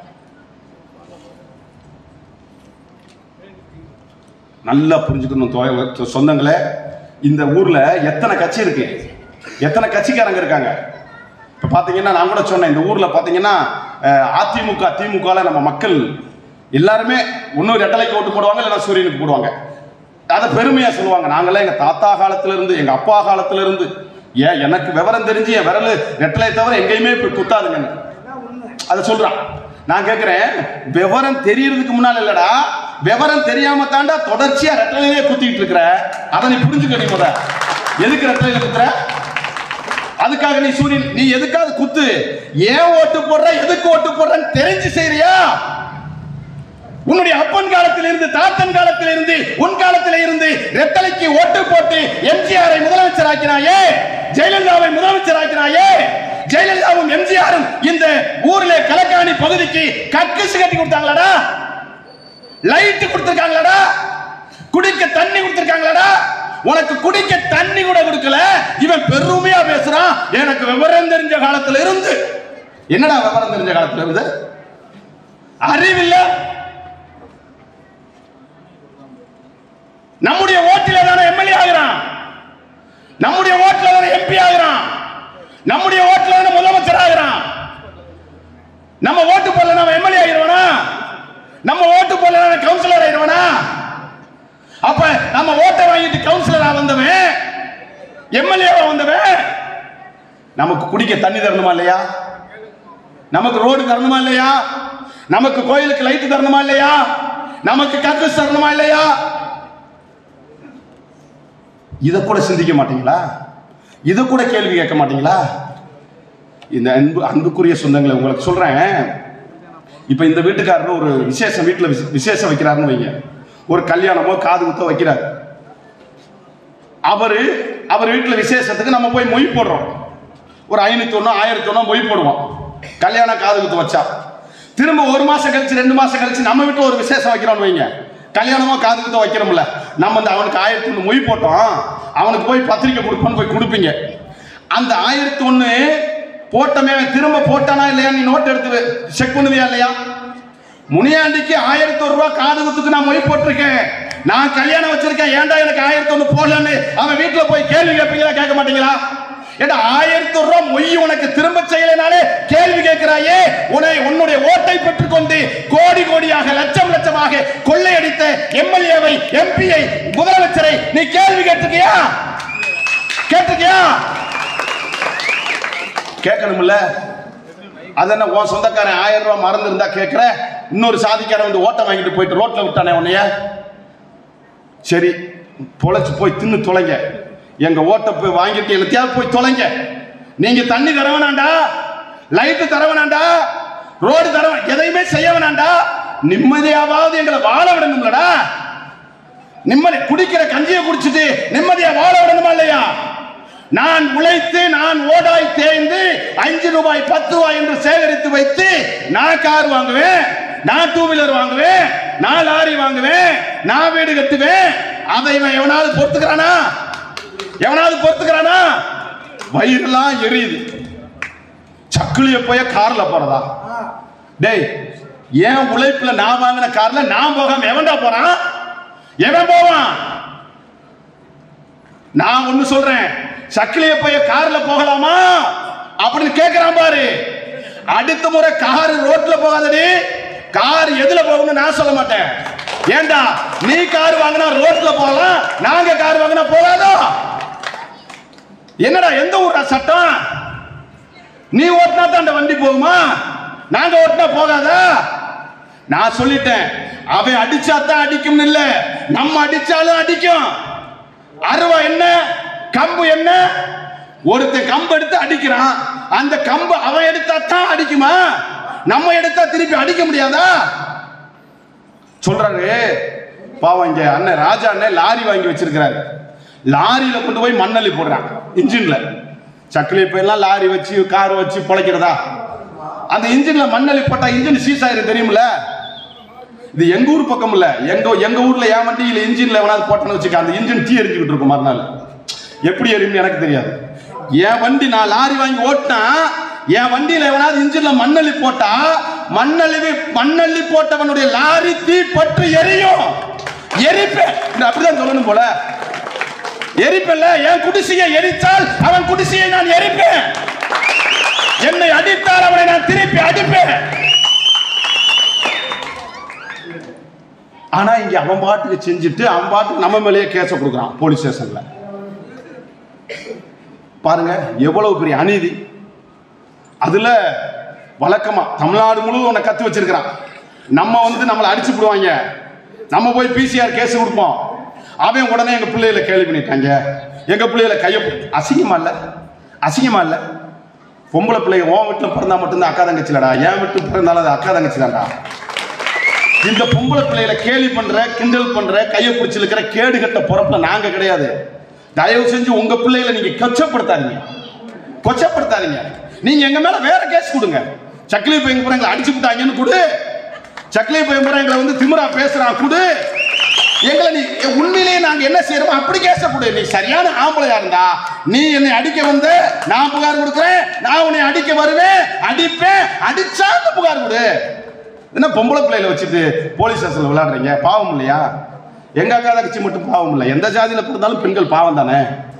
நல்லா புரிஞ்சுக்கணும் தோழ- சொந்தங்களே இந்த ஊர்ல எத்தனை கட்சி இருக்கு எத்தனை கட்சிக்காரங்க இருக்காங்க இப்ப பாத்தீங்கன்னா நான் கூட சொன்னேன் இந்த ஊர்ல பாத்தீங்கன்னா அஹ், அதிமுக திமுக நம்ம மக்கள் எல்லாருமே இன்னொரு ரெட்டலைக்கு ஓட்டு போடுவாங்க இல்லைன்னா சூரியனுக்கு போடுவாங்க அதை பெருமையா சொல்லுவாங்க நாங்கெல்லாம் எங்க தாத்தா காலத்துல இருந்து எங்க அப்பா காலத்துல இருந்து ஏன் எனக்கு விவரம் தெரிஞ்சு என் விரல் ரெட்டலை தவிர எங்கேயுமே போய் குத்தாதுங்க எனக்கு. அதை சொல்றான் நான் கேட்கிறேன் விவரம் தெரியறதுக்கு முன்னால இல்லடா விவரம் தெரியாம தாண்டா தொடர்ச்சியா ரெட்டலையிலே குத்திட்டு இருக்கிற அதை நீ புரிஞ்சுக்க நீ முத எதுக்கு ரெட்டலையில குத்துற அதுக்காக நீ சூரியன் நீ எதுக்காவது குத்து ஏன் ஓட்டு போடுற எதுக்கு ஓட்டு போடுறன்னு தெரிஞ்சு செய்றியா உன்னுடைய அப்பன் காலத்தில் இருந்து தாத்தன் காலத்தில் இருந்து உன் காலத்தில் இருந்து ரெட்டலைக்கு ஓட்டு போட்டு எம்ஜிஆரை முதலமைச்சர் ஆக்கினாயே ஜெயலலிதாவை முதலமைச்சர் ஆக்கினாயே ஜெயலலிதாவும் எம்ஜிஆரும் இந்த ஊரிலே கலக்காணி பகுதிக்கு கக்கிசு கட்டி கொடுத்தாங்களடா லைட் கொடுத்திருக்காங்களடா குடிக்க தண்ணி கொடுத்திருக்காங்களடா உனக்கு குடிக்க தண்ணி கூட கொடுக்கல இவன் பெருமையா பேசுறான் எனக்கு விவரம் தெரிஞ்ச காலத்துல இருந்து என்னடா விவரம் தெரிஞ்ச காலத்துல இருந்து அறிவில்ல நம்முடைய ஓட்டில தானே எம்எல்ஏ ஆகிறான் நம்முடைய ஓட்டுல தானே எம்பி ஆகிறான் நம்முடைய ஓட்டுல தானே முதலமைச்சர் ஆகிறான் நம்ம ஓட்டு போடல நம்ம எம்எல்ஏ ஆகிருவானா நம்ம ஓட்டு போடல கவுன்சிலர் ஆயிடுவானா அப்ப நம்ம ஓட்டை வாங்கிட்டு கவுன்சிலரா வந்தவன் எம்எல்ஏவா வந்தவன் நமக்கு குடிக்க தண்ணி தரணுமா இல்லையா நமக்கு ரோடு தரணுமா இல்லையா நமக்கு கோயிலுக்கு லைட் தரணுமா இல்லையா நமக்கு கக்கூஸ் தரணுமா இல்லையா இத கூட சிந்திக்க மாட்டீங்களா இத கூட கேள்வி கேட்க மாட்டீங்களா இந்த அன்பு அன்புக்குரிய சொந்தங்களை உங்களுக்கு சொல்றேன் இப்ப இந்த வீட்டுக்காரர் ஒரு விசேஷம் வீட்டுல விசே- விசேஷம் வைக்கிறாருன்னு வைங்க ஒரு கல்யாணமோ காது குத்தோ வைக்கிறார் அவரு அவர் வீட்டுல விசேஷத்துக்கு நம்ம போய் மொய் போடுறோம் ஒரு ஐநூத்தி ஒண்ணு ஆயிரத்தி ஒண்ணு மொய் போடுவோம் கல்யாணம் காது குத்து வச்சா திரும்ப ஒரு மாசம் கழிச்சு ரெண்டு மாசம் கழிச்சு நம்ம வீட்டுல ஒரு விசேஷம் வைக்கிறோம்னு வைங்க கல்யாணமோ காது குத்தோ வைக்கிறோம்ல நம்ம இந்த அவனுக்கு ஆயிரத்தி ஒண்ணு மொய் போட்டோம் அவனுக்கு போய் பத்திரிக்கை கொடுப்போம்னு போய் கொடுப்பீங்க அந்த ஆயிரத்தி ஒண்ணு போட்டமே அவன் திரும்ப போட்டானா இல்லையா நீ நோட் எடுத்து செக் பண்ணுவியா இல்லையா முனியாண்டிக்கு ஆயிரத்தி ஒரு ரூபாய் காது குத்துக்கு நான் மொய் போட்டிருக்கேன் நான் கல்யாணம் வச்சிருக்கேன் ஏன்டா எனக்கு ஆயிரத்தி ஒண்ணு போடலன்னு அவன் வீட்டுல போய் கேள்வி கேட்பீங்களா கேட்க மாட்டீங்களா ஏடா ஆயிரத்தி ஒரு ரூபாய் மொய் உனக்கு திரும்ப செய்யலைனாலே கேள்வி கேட்கிறாயே உன்னை உன்னுடைய ஓட்டை பெற்றுக்கொண்டு கோடி கோடியாக லட்சம் லட்சமாக கொள்ளையடித்த எம்எல்ஏவை எம்பியை முதலமைச்சரை நீ கேள்வி கேட்டிருக்கியா கேட்டிருக்கியா கேட்கணும்ல அது என்ன உன் சொந்தக்காரன் ஆயிரம் ரூபாய் மறந்து இருந்தா கேட்கிற இன்னொரு சாதிக்காரன் வந்து ஓட்டை வாங்கிட்டு போயிட்டு ரோட்ல விட்டானே உன்னைய சரி பொழைச்சு போய் தின்னு தொலைங்க எங்க ஓட்டை போய் வாங்கிட்டு எல்லாத்தையாவது போய் தொலைங்க நீங்க தண்ணி தர வேணாண்டா லைட்டு தர வேணாண்டா ரோடு தர வே- எதையுமே செய்ய வேணாண்டா நிம்மதியாவது எங்களை வாழ விடணும்லடா நிம்மதி குடிக்கிற கஞ்சியை குடிச்சிட்டு நிம்மதியா வாழ விடணுமா இல்லையா நான் உழைத்து நான் ஓடாய் தேய்ந்து அஞ்சு ரூபாய் பத்து ரூபாய் என்று சேகரித்து வைத்து நான் கார் வாங்குவேன் நான் டூ வீலர் வாங்குவேன் நான் லாரி வாங்குவேன் நான் வீடு கட்டுவேன் அதை இவன் எவனாவது பொறுத்துக்கிறானா எவனாவது பொறுத்துக்கிறானா வயிறுலாம் எரியுது சக்குளிய போய் கார்ல போறதா டேய் ஏன் உழைப்புல நான் வாங்கின கார்ல நான் போகாம எவன்டா போறான் எவன் போவான் நான் ஒண்ணு சொல்றேன் சக்கிலிய போய் கார்ல போகலாமா அப்படின்னு கேக்குறான் பாரு அடுத்த முறை கார் ரோட்ல போகாதடி கார் எதுல போகணும்னு நான் சொல்ல மாட்டேன் ஏண்டா நீ கார் வாங்கினா ரோட்ல போகலாம் நாங்க கார் வாங்கினா போகாதோ என்னடா எந்த ஊரா சட்டம் நீ ஓட்டினா தான் அந்த வண்டி போகுமா நாங்க ஓட்டினா போகாதா நான் சொல்லிட்டேன் அவன் அடிச்சா தான் அடிக்கும் இல்ல நம்ம அடிச்சாலும் அடிக்கும் அருவா என்ன கம்பு என்ன ஒருத்தன் கம்பு எடுத்து அடிக்கிறான் அந்த கம்பு அவன் எடுத்தா தான் அடிக்குமா நம்ம எடுத்தா திருப்பி அடிக்க முடியாதா சொல்றாரு பாவம் இங்க அண்ணன் ராஜா அண்ணன் லாரி வாங்கி வச்சிருக்கிறாரு லாரியில கொண்டு போய் மண்ணள்ளி போடுறான் இன்ஜின்ல சக்கிலி போயெல்லாம் லாரி வச்சு கார் வச்சு பொழைக்கிறதா அந்த இன்ஜின்ல மண்ணள்ளி போட்டா இன்ஜின் சீஸ் ஆயிரும் தெரியுமில்ல இது எங்க ஊர் பக்கம் இல்ல எங்க எங்க ஊர்ல என் வண்டியில இன்ஜின்ல எவனாவது போட்டேன்னு வச்சுக்க அந்த இன்ஜின் தீ எரிஞ்சுக்கிட்டு இருக்கும் மறுநாள் எப்படி எரியும்னு எனக்கு தெரியாது என் வண்டி நான் லாரி வாங்கி ஓட்டினா என் வண்டியில எவனாவது இன்ஜின்ல மண்ணள்ளி போட்டா மண்ணள்ளி மண்ணள்ளி போட்டவனுடைய லாரி தீ பற்று எரியும் எரிப்பேன் இது அப்படிதான் சொல்லணும் போல எரிப்பல்ல என் குடிசையை எரித்தால் அவன் குடிசையை நான் எரிப்பேன் என்னை அடித்தால் அவனை நான் திருப்பி அடிப்பேன் ஆனா இங்க அவன் பாட்டுக்கு செஞ்சுட்டு அவன் பாட்டுக்கு நம்ம மேலேயே கேஸ கொடுக்குறான் போலீஸ் ஸ்டேஷன்ல பாருங்க எவ்வளவு பெரிய அநீதி அதுல வழக்கமா தமிழ்நாடு முழுவதும் உன்னை கத்து வச்சிருக்கிறான் நம்ம வந்து நம்மளை அடிச்சு விடுவாங்க நம்ம போய் பிசிஆர் கேஸ் கொடுப்போம் அவன் உடனே எங்க பிள்ளைகளை கேள்வி பண்ணிட்டாங்க எங்க பிள்ளைகளை கைய அசிங்கமா இல்ல அசிங்கமா இல்ல பொம்பளை பிள்ளைங்க உன் வீட்டுல பிறந்தா மட்டும்தான் அக்கா தங்கச்சிலடா என் வீட்டுல பிறந்தாலும் அது அக்கா தங்கச்சி தான்டா இந்த பொம்பளை பிள்ளைகளை கேலி பண்ற கிண்டல் பண்ற கையை பிடிச்சி இருக்கிற கேடு கட்ட பொறப்புல நாங்க கிடையாது தயவு செஞ்சு உங்க பிள்ளைகளை நீங்க கொச்சப்படுத்தாதீங்க கொச்சப்படுத்தாதீங்க நீங்க எங்க மேல வேற கேஸ் கொடுங்க சக்கிலி பையன் பூரா எங்களை அடிச்சு விட்டாங்கன்னு கொடு சக்கிலி பையன் பூரா எங்களை வந்து திமிரா பேசுறான் கொடு எங்களை நீ உண்மையிலேயே நாங்க என்ன செய்யறோமோ அப்படி கேச கொடு நீ சரியான ஆம்பளையா இருந்தா நீ என்னை அடிக்க வந்து நான் புகார் கொடுக்குறேன் நான் உன்னை அடிக்க வருவேன் அடிப்பேன் அடிச்சா அந்த புகார் கொடு என்ன பொம்பளை பிள்ளைகளை வச்சுட்டு போலீஸ் ஸ்டேஷன்ல விளையாடுறீங்க பாவம் இல்லையா எங்க அக்கா தங்கச்சி மட்டும் பாவம் இல்லை எந்த ஜாதியில பிறந்தாலும் பெண்கள் பாவம் தானே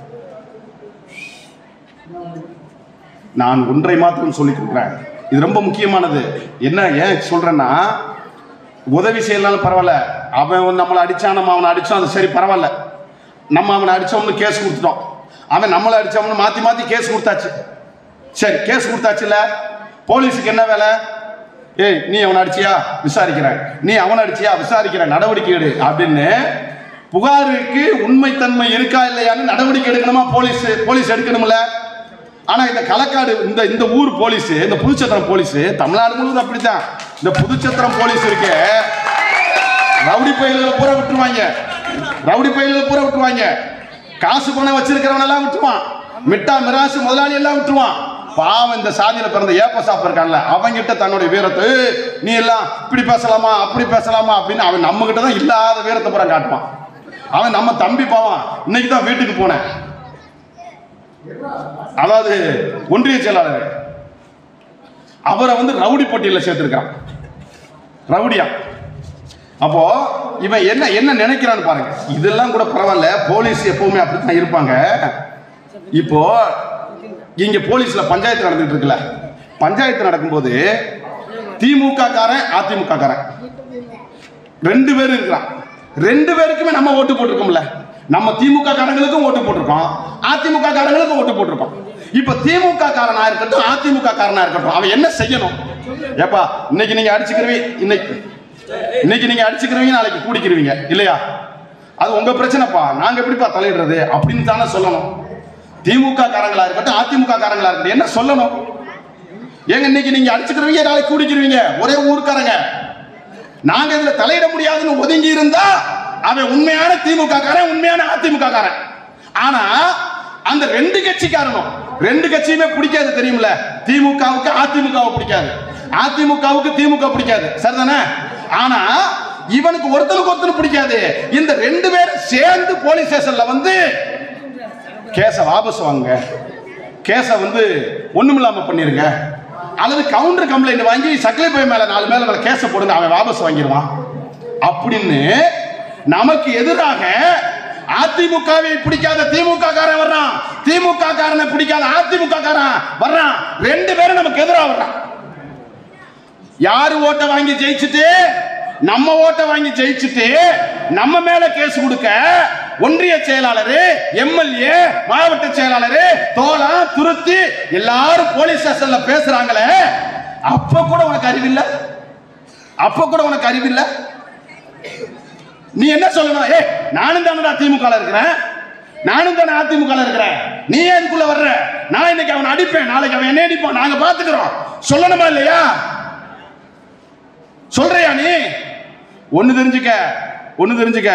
நான் ஒன்றை மாத்திரம் சொல்லிக் கொடுக்குறேன் இது ரொம்ப முக்கியமானது என்ன ஏன் சொல்றேன்னா உதவி செய்யலாம் பரவாயில்ல அவன் வந்து நம்மளை அடிச்சான் நம்ம அவனை அடிச்சோம் அது சரி பரவாயில்ல நம்ம அவனை அடிச்சோம்னு கேஸ் கொடுத்துட்டோம் அவன் நம்மளை அடிச்சவனு மாத்தி மாத்தி கேஸ் கொடுத்தாச்சு சரி கேஸ் கொடுத்தாச்சுல போலீஸுக்கு என்ன வேலை ஏய் நீ அவனை அடிச்சியா விசாரிக்கிறேன் நீ அவனை அடிச்சியா விசாரிக்கிற நடவடிக்கை எடு அப்படின்னு புகாருக்கு உண்மைத்தன்மை இருக்கா இல்லையான்னு நடவடிக்கை எடுக்கணுமா போலீஸ் போலீஸ் எடுக்கணும்ல ஆனா இந்த களக்காடு இந்த இந்த ஊர் போலீஸ் இந்த புதுச்சத்திரம் போலீஸ் தமிழ்நாடு முழுவதும் அப்படித்தான் இந்த புதுச்சத்திரம் போலீஸ் இருக்கு ரவுடி பயில்களை பூரா விட்டுருவாங்க ரவுடி பயில்களை பூரா விட்டுருவாங்க காசு பணம் வச்சிருக்கிறவன் எல்லாம் விட்டுருவான் மிட்டா மிராசு முதலாளி எல்லாம் விட்டுருவான் பாவம் இந்த சாதியில பிறந்த ஏப்ப சாப்ப இருக்கான்ல அவங்கிட்ட தன்னுடைய வீரத்தை "ஏய், நீ எல்லாம் இப்படி பேசலாமா அப்படி பேசலாமா அப்படின்னு அவன் நம்ம கிட்ட தான் இல்லாத வீரத்தை பூரா காட்டுவான் அவன் நம்ம தம்பி பாவான் இன்னைக்கு தான் வீட்டுக்கு போனேன் அதாவது ஒன்றிய செயலாளர் அவரை வந்து ரவுடி பட்டியலில் சேர்த்திருக்கான் ரவுடியா அப்போ இவன் என்ன என்ன நினைக்கிறான்னு பாருங்க இதெல்லாம் கூட பரவாயில்ல போலீஸ் எப்பவுமே அப்படித்தான் இருப்பாங்க இப்போ இங்க போலீஸ்ல பஞ்சாயத்து நடந்துட்டு இருக்குல்ல பஞ்சாயத்து நடக்கும்போது திமுக காரன் அதிமுக காரன் ரெண்டு பேர் இருக்கிறான் ரெண்டு பேருக்குமே நம்ம ஓட்டு போட்டிருக்கோம்ல நம்ம திமுக காரங்களுக்கும் ஓட்டு போட்டிருக்கோம் அதிமுக காரங்களுக்கும் ஓட்டு போட்டிருக்கோம் இப்ப திமுக காரனா இருக்கட்டும் அதிமுக காரனா இருக்கட்டும் அவன் என்ன செய்யணும் ஏப்பா இன்னைக்கு நீங்க அடிச்சுக்கிறவீங்க இன்னைக்கு இன்னைக்கு நீங்க அடிச்சுக்கிறவீங்க நாளைக்கு கூடிக்கிறவீங்க இல்லையா அது உங்க பிரச்சனைப்பா நாங்க எப்படிப்பா தலையிடுறது அப்படின்னு தானே சொல்லணும் திமுக காரங்களா இருக்கட்டும் அதிமுக காரங்களா இருக்கட்டும் என்ன சொல்லணும் ஏங்க இன்னைக்கு நீங்க அடிச்சுக்கிறவீங்க நாளைக்கு கூடிக்கிறவீங்க ஒரே ஊருக்காரங்க நாங்க இதுல தலையிட முடியாதுன்னு ஒதுங்கி இருந்தா அவன் உண்மையான திமுக காரன் உண்மையான அதிமுக காரன் ஆனா அந்த ரெண்டு கட்சிக்காரனும் ரெண்டு கட்சியுமே பிடிக்காது தெரியுமில்ல திமுகவுக்கு அதிமுகவை பிடிக்காது அதிமுகவுக்கு திமுக பிடிக்காது சரிதானே ஆனா இவனுக்கு ஒருத்தனுக்கு ஒருத்தனுக்கு பிடிக்காது இந்த ரெண்டு பேரும் சேர்ந்து போலீஸ் ஸ்டேஷன்ல வந்து கேஸை வாபஸ் வாங்குங்க கேஸை வந்து ஒண்ணுமில்லாம பண்ணிருங்க அல்லது கவுண்டர் கம்ப்ளைண்ட் வாங்கி சக்கலை பை மேல நாலு மேல மேல கேஸை போடுங்க அவன் வாபஸ் வாங்கிடுவான் அப்படின்னு நமக்கு எதிராக அதிமுகவை பிடிக்காத திமுக காரன் வர்றான் திமுக காரனை பிடிக்காத அதிமுக காரன் வர்றான் ரெண்டு பேரும் நமக்கு எதிராக வர்றான் யாரு ஓட்டை வாங்கி ஜெயிச்சுட்டு நம்ம ஓட்டை வாங்கி ஜெயிச்சுட்டு நம்ம மேல கேஸ் கொடுக்க ஒன்றிய செயலாளர் எம்எல்ஏ மாவட்ட செயலாளர் தோலா துருத்தி எல்லாரும் போலீஸ் ஸ்டேஷன்ல பேசுறாங்களே அப்ப கூட உனக்கு அறிவில்ல அப்ப கூட உனக்கு அறிவில்ல நீ என்ன சொல்லணும் ஏ நானும் தானடா திமுக இருக்கிறேன் நானும் தானே அதிமுக இருக்கிறேன் நீ ஏன் இதுக்குள்ள வர்ற நான் இன்னைக்கு அவனை அடிப்பேன் நாளைக்கு அவன் என்ன அடிப்பான் நாங்க பாத்துக்கிறோம் சொல்லணுமா இல்லையா சொல்றியா நீ ஒண்ணு தெரிஞ்சுக்க ஒண்ணு தெரிஞ்சுக்க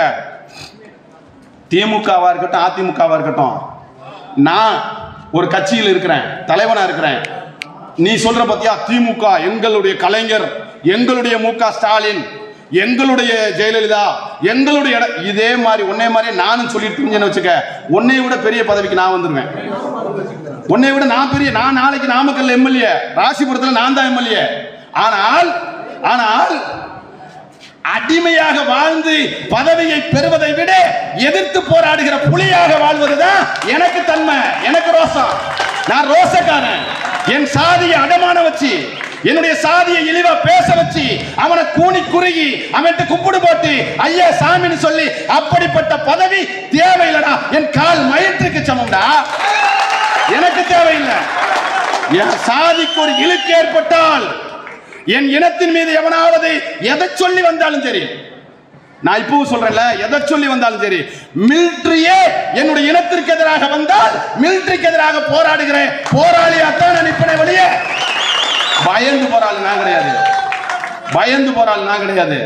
திமுகவா இருக்கட்டும் அதிமுகவா இருக்கட்டும் நான் ஒரு கட்சியில் இருக்கிறேன் தலைவனா இருக்கிறேன் நீ சொல்ற பத்தியா திமுக எங்களுடைய கலைஞர் எங்களுடைய மு க ஸ்டாலின் எங்களுடைய ஜெயலலிதா எங்களுடைய இட- இதே மாதிரி உன்னை மாதிரி நானும் சொல்லிட்டு இருந்தேன்னு வச்சுக்க உன்னை விட பெரிய பதவிக்கு நான் வந்துருவேன் உன்னை விட நான் பெரிய நான் நாளைக்கு நாமக்கல் எம்எல்ஏ ராசிபுரத்தில் நான் தான் எம்எல்ஏ ஆனால் ஆனால் அடிமையாக வாழ்ந்து பதவியை பெறுவதை விட எதிர்த்து போராடுகிற புலியாக வாழ்வதுதான் எனக்கு தன்மை எனக்கு ரோசம் நான் ரோசக்காரன் என் சாதியை அடமான வச்சு என்னுடைய சாதியை இழிவா பேச வச்சு அவனை கூனி குறுகி அவன்கிட்ட கும்பிடு போட்டு ஐயா சாமின்னு சொல்லி அப்படிப்பட்ட பதவி தேவையில்லடா என் கால் மயத்துக்கு சமம்டா எனக்கு தேவையில்லை என் சாதிக்கு ஒரு இழுக்கு ஏற்பட்டால் என் இனத்தின் மீது எவனாவது எதை சொல்லி வந்தாலும் சரி நான் இப்பவும் சொல்றேன்ல எதை சொல்லி வந்தாலும் சரி மிலிட்டரியே என்னுடைய இனத்திற்கு எதிராக வந்தால் மிலிட்டரிக்கு எதிராக போராடுகிறேன் போராளியாத்தான் நான் நிற்பனே வெளியே பயந்து போராளி நான் கிடையாது பயந்து போராளி நான் கிடையாது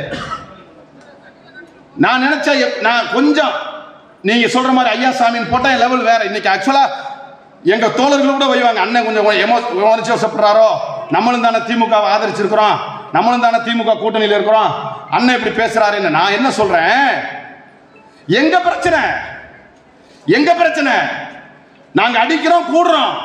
நான் நினைச்ச எப்- நான் கொஞ்சம் நீங்க சொல்ற மாதிரி ஐயா சாமின்னு போட்டா என் லெவல் வேற இன்னைக்கு ஆக்சுவலா எங்க தோழர்கள் கூட வைவாங்க அண்ணன் கொஞ்சம் எமோ உணர்ச்சி வசப்படுறாரோ நம்மளும் தானே திமுக வை ஆதரிச்சிருக்கிறோம் நம்மளும் தானே திமுக கூட்டணியில் இருக்கிறோம் அண்ணன் இப்படி பேசுறாருன்னு நான் என்ன சொல்றேன் எங்க பிரச்சனை எங்க பிரச்சனை நாங்க அடிக்கிறோம் கூடுறோம்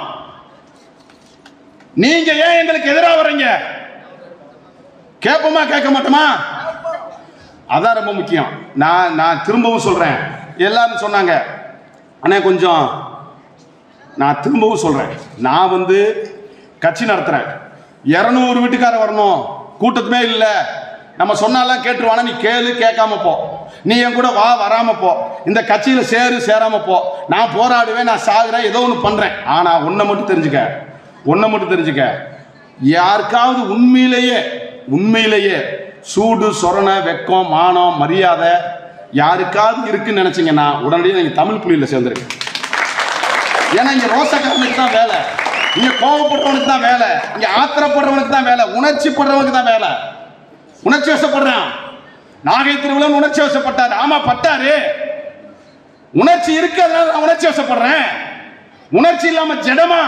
நீங்க ஏன் எங்களுக்கு எதிராக வர்றீங்க கேட்போமா கேட்க மாட்டோமா அதான் ரொம்ப முக்கியம் நான் நான் திரும்பவும் சொல்றேன் எல்லாரும் சொன்னாங்க அண்ணே கொஞ்சம் நான் திரும்பவும் சொல்றேன் நான் வந்து கட்சி நடத்துறேன் இரநூறு வீட்டுக்காரர் வரணும் கூட்டத்துமே இல்லை நம்ம சொன்னாலாம் கேட்டுருவானா நீ கேளு கேட்காம போ நீ என் கூட வா வராம போ இந்த கட்சியில சேரு சேராம போ நான் போராடுவேன் நான் சாகுறேன் ஏதோ ஒன்று பண்றேன் ஆனா ஒன்றை மட்டும் தெரிஞ்சுக்க ஒன்றை மட்டும் தெரிஞ்சுக்க யாருக்காவது உண்மையிலேயே உண்மையிலேயே சூடு சொரண வெக்கம் மானம் மரியாதை யாருக்காவது இருக்குன்னு நினைச்சீங்கன்னா உடனடியாக நீங்க தமிழ் புலியில் சேர்ந்துருங்க ஏன்னா இங்க ரோசக்காரனுக்கு தான் வேலை இங்க கோவப்படுறவனுக்கு தான் வேலை இங்க ஆத்திரப்படுறவனுக்கு தான் வேலை உணர்ச்சி படுறவனுக்கு தான் வேலை உணர்ச்சி வசப்படுறான் நாகை திருவிழா உணர்ச்சி வசப்பட்டாரு ஆமா பட்டாரு உணர்ச்சி இருக்கு அதனால நான் உணர்ச்சி வசப்படுறேன் உணர்ச்சி இல்லாம ஜடமா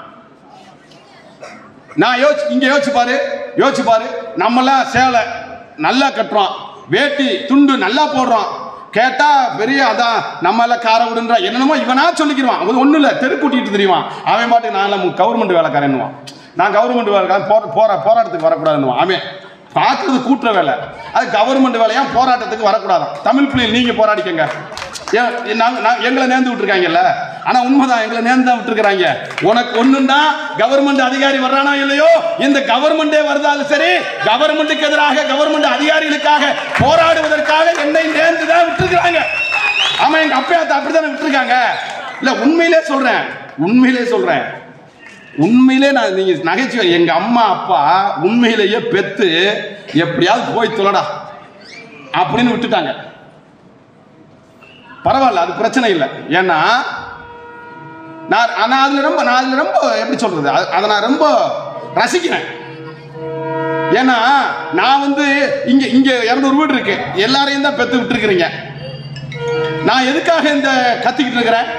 நான் யோசிச்சு இங்க யோசிச்சு பாரு யோசிச்சு பாரு நம்மலாம் சேலை நல்லா கட்டுறோம் வேட்டி துண்டு நல்லா போடுறோம் கேட்டா பெரிய அதான் நம்ம எல்லாம் கார விடுன்றா என்னென்னமோ இவனா சொல்லிக்கிறான் அது ஒண்ணும் இல்ல தெரு கூட்டிட்டு தெரியுமா அவன் பாட்டு நான் எல்லாம் கவர்மெண்ட் வேலைக்காரன்னுவான் நான் கவர்மெண்ட் வேலைக்காரன் போற போற போராட்டத்துக்கு வரக்கூடாதுன்னுவான் அவன் பார்க்கறது கூட்டுற வேலை அது கவர்மெண்ட் வேலையா போராட்டத்துக்கு வரக்கூடாதான் தமிழ் பிள்ளைகள் நீங்க போராடிக்கங்க ஏன், நாங்க- நான் எங்களை நேர்ந்து விட்டுருக்காங்கல்ல ஆனா உண்மைதான் எங்களை நேர்ந்து தான் விட்டுருக்காங்க உனக்கு ஒண்ணுன்னா கவர்மெண்ட் அதிகாரி வர்றானா இல்லையோ இந்த கவர்மெண்டே வருதாலும் சரி கவர்மெண்ட்டுக்கு எதிராக கவர்மெண்ட் அதிகாரிகளுக்காக போராடுவதற்காக என்னை நேர்ந்து தான் விட்டுருக்காங்க ஆமா எங்க அப்பையாத்த அப்படித்தானே விட்டுருக்காங்க இல்ல உண்மையிலே சொல்றேன் உண்மையிலே சொல்றேன் உண்மையிலே நான் நீங்க நகைச்சுவை எங்க அம்மா அப்பா உண்மையிலேயே பெத்து எப்படியாவது போய் தொலைடா அப்படின்னு விட்டுட்டாங்க பரவாயில்ல அது பிரச்சனை இல்லை ஏன்னா நான் நான் அதுல ரொம்ப நான் அதுல ரொம்ப எப்படி சொல்றது அது- அதை நான் ரொம்ப ரசிக்கிறேன் ஏன்னா நான் வந்து இங்க இங்க இரநூறு வீடு இருக்கு எல்லாரையும் தான் பெத்து விட்டுருக்கிறீங்க நான் எதுக்காக இந்த கத்திக்கிட்டு இருக்கிறேன்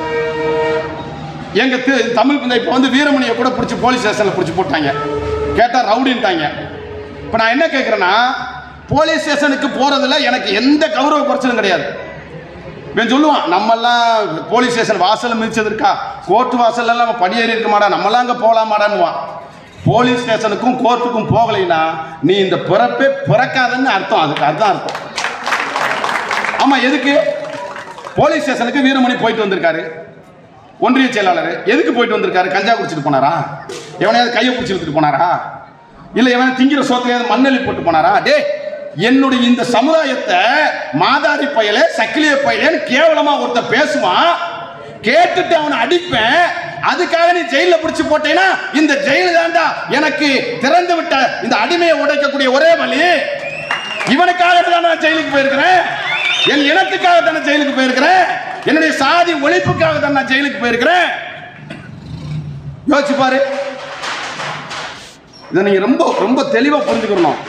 எங்க தி- தமிழ் இந்த இப்போ வந்து வீரமணியை கூட பிடிச்சி போலீஸ் ஸ்டேஷன்ல பிடிச்சி போட்டாங்க கேட்டா ரவுடின்ட்டாங்க இப்போ நான் என்ன கேட்குறேன்னா போலீஸ் ஸ்டேஷனுக்கு போறதுல எனக்கு எந்த கௌரவ குறைச்சலும் கிடையாது இவன் சொல்லுவான் நம்மெல்லாம் போலீஸ் ஸ்டேஷன் வாசல் மிதிச்சது இருக்கா கோர்ட் வாசல்ல எல்லாம் நம்ம படியேறி இருக்க மாட்டா நம்மெல்லாம் அங்கே போகலாமாடான்னுவான் போலீஸ் ஸ்டேஷனுக்கும் கோர்ட்டுக்கும் போகலைன்னா நீ இந்த பிறப்பே பிறக்காதன்னு அர்த்தம் அதுக்கு அதுதான் அர்த்தம் ஆமா எதுக்கு போலீஸ் ஸ்டேஷனுக்கு வீரமணி போயிட்டு வந்திருக்காரு ஒன்றிய செயலாளர் எதுக்கு போயிட்டு வந்திருக்காரு கஞ்சா குடிச்சிட்டு போனாரா எவனையாவது கையை பிடிச்சி இழுத்துட்டு போனாரா இல்ல எவனை திங்கிற சோத்திலையாவது மண்ணெளி போட்டு போனாரா டே என்னுடைய இந்த சமுதாயத்தை மாதாரி பயலே சக்கிலிய பயலேன்னு கேவலமா ஒருத்தன் பேசுவான் கேட்டுட்டு அவனை அடிப்பேன் அதுக்காக நீ ஜெயில பிடிச்சு போட்டேன்னா இந்த ஜெயிலு தாண்டா எனக்கு திறந்து விட்ட இந்த அடிமையை உடைக்கக்கூடிய ஒரே வழி இவனுக்காக தான் நான் ஜெயிலுக்கு போயிருக்கிறேன் என் இனத்துக்காக தானே ஜெயிலுக்கு போயிருக்கிறேன் என்னுடைய சாதி ஒழிப்புக்காக தான் நான் ஜெயிலுக்கு போயிருக்கிறேன் யோசிச்சு பாரு இதை நீங்க ரொம்ப ரொம்ப தெளிவா புரிஞ்சுக்கணும்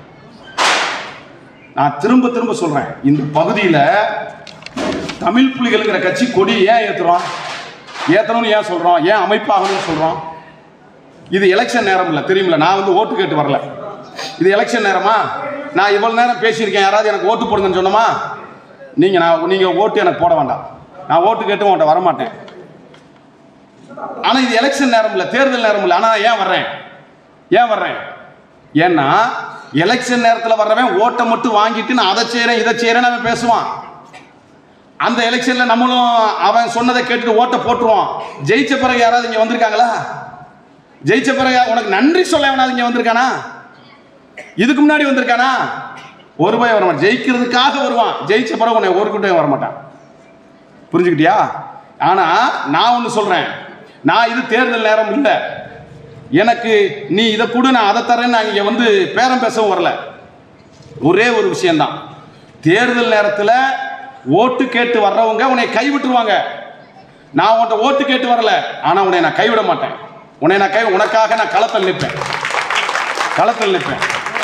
நான் திரும்ப திரும்ப சொல்றேன் இந்த பகுதியில தமிழ் புலிகளுங்கிற கட்சி கொடி ஏன் ஏத்துறோம் ஏத்தணும்னு ஏன் சொல்றோம் ஏன் அமைப்பாகணும்னு சொல்றோம் இது எலெக்ஷன் நேரம் இல்லை தெரியுமில்ல நான் வந்து ஓட்டு கேட்டு வரல இது எலெக்ஷன் நேரமா நான் இவ்வளவு நேரம் பேசியிருக்கேன் யாராவது எனக்கு ஓட்டு போடுங்கன்னு சொன்னோமா நீங்க நான் நீங்க ஓட்டு எனக்கு போட வேண்டாம் நான் ஓட்டு கேட்டு உன்கிட்ட வரமாட்டேன் ஆனா இது எலெக்ஷன் நேரம் இல்லை தேர்தல் நேரம் இல்லை ஆனா ஏன் வர்றேன் ஏன் வர்றேன் ஏன்னா எலெக்ஷன் நேரத்தில் வர்றவன் ஓட்டை மட்டும் வாங்கிட்டு நான் அதை செய்றேன் இதை செய்றேன்னு அவன் பேசுவான் அந்த எலெக்ஷன்ல நம்மளும் அவன் சொன்னதை கேட்டுட்டு ஓட்டை போட்டுருவான் ஜெயிச்ச பிறகு யாராவது இங்க வந்திருக்காங்களா ஜெயிச்ச பிறகு உனக்கு நன்றி சொல்ல எவனாவது இங்க வந்திருக்கானா இதுக்கு முன்னாடி வந்திருக்கானா ஒரு பயம் வர மாட்டான் ஜெயிக்கிறதுக்காக வருவான் ஜெயிச்ச பிறகு உன்னை ஒரு கூட்டம் வர மாட்டான் புரிஞ்சுக்கிட்டியா ஆனா நான் ஒன்று சொல்றேன் நான் இது தேர்தல் நேரம் இல்லை எனக்கு நீ இதை கூட நான் அதை தரேன்னு நான் இங்கே வந்து பேரம் பேசவும் வரல ஒரே ஒரு விஷயம்தான் தேர்தல் நேரத்தில் ஓட்டு கேட்டு வர்றவங்க உன்னை கைவிட்டுருவாங்க நான் உன்கிட்ட ஓட்டு கேட்டு வரல ஆனா உன்னை நான் கைவிட மாட்டேன் உன்னை நான் கை உனக்காக நான் களத்தில் நிற்பேன் களத்தில் நிற்பேன்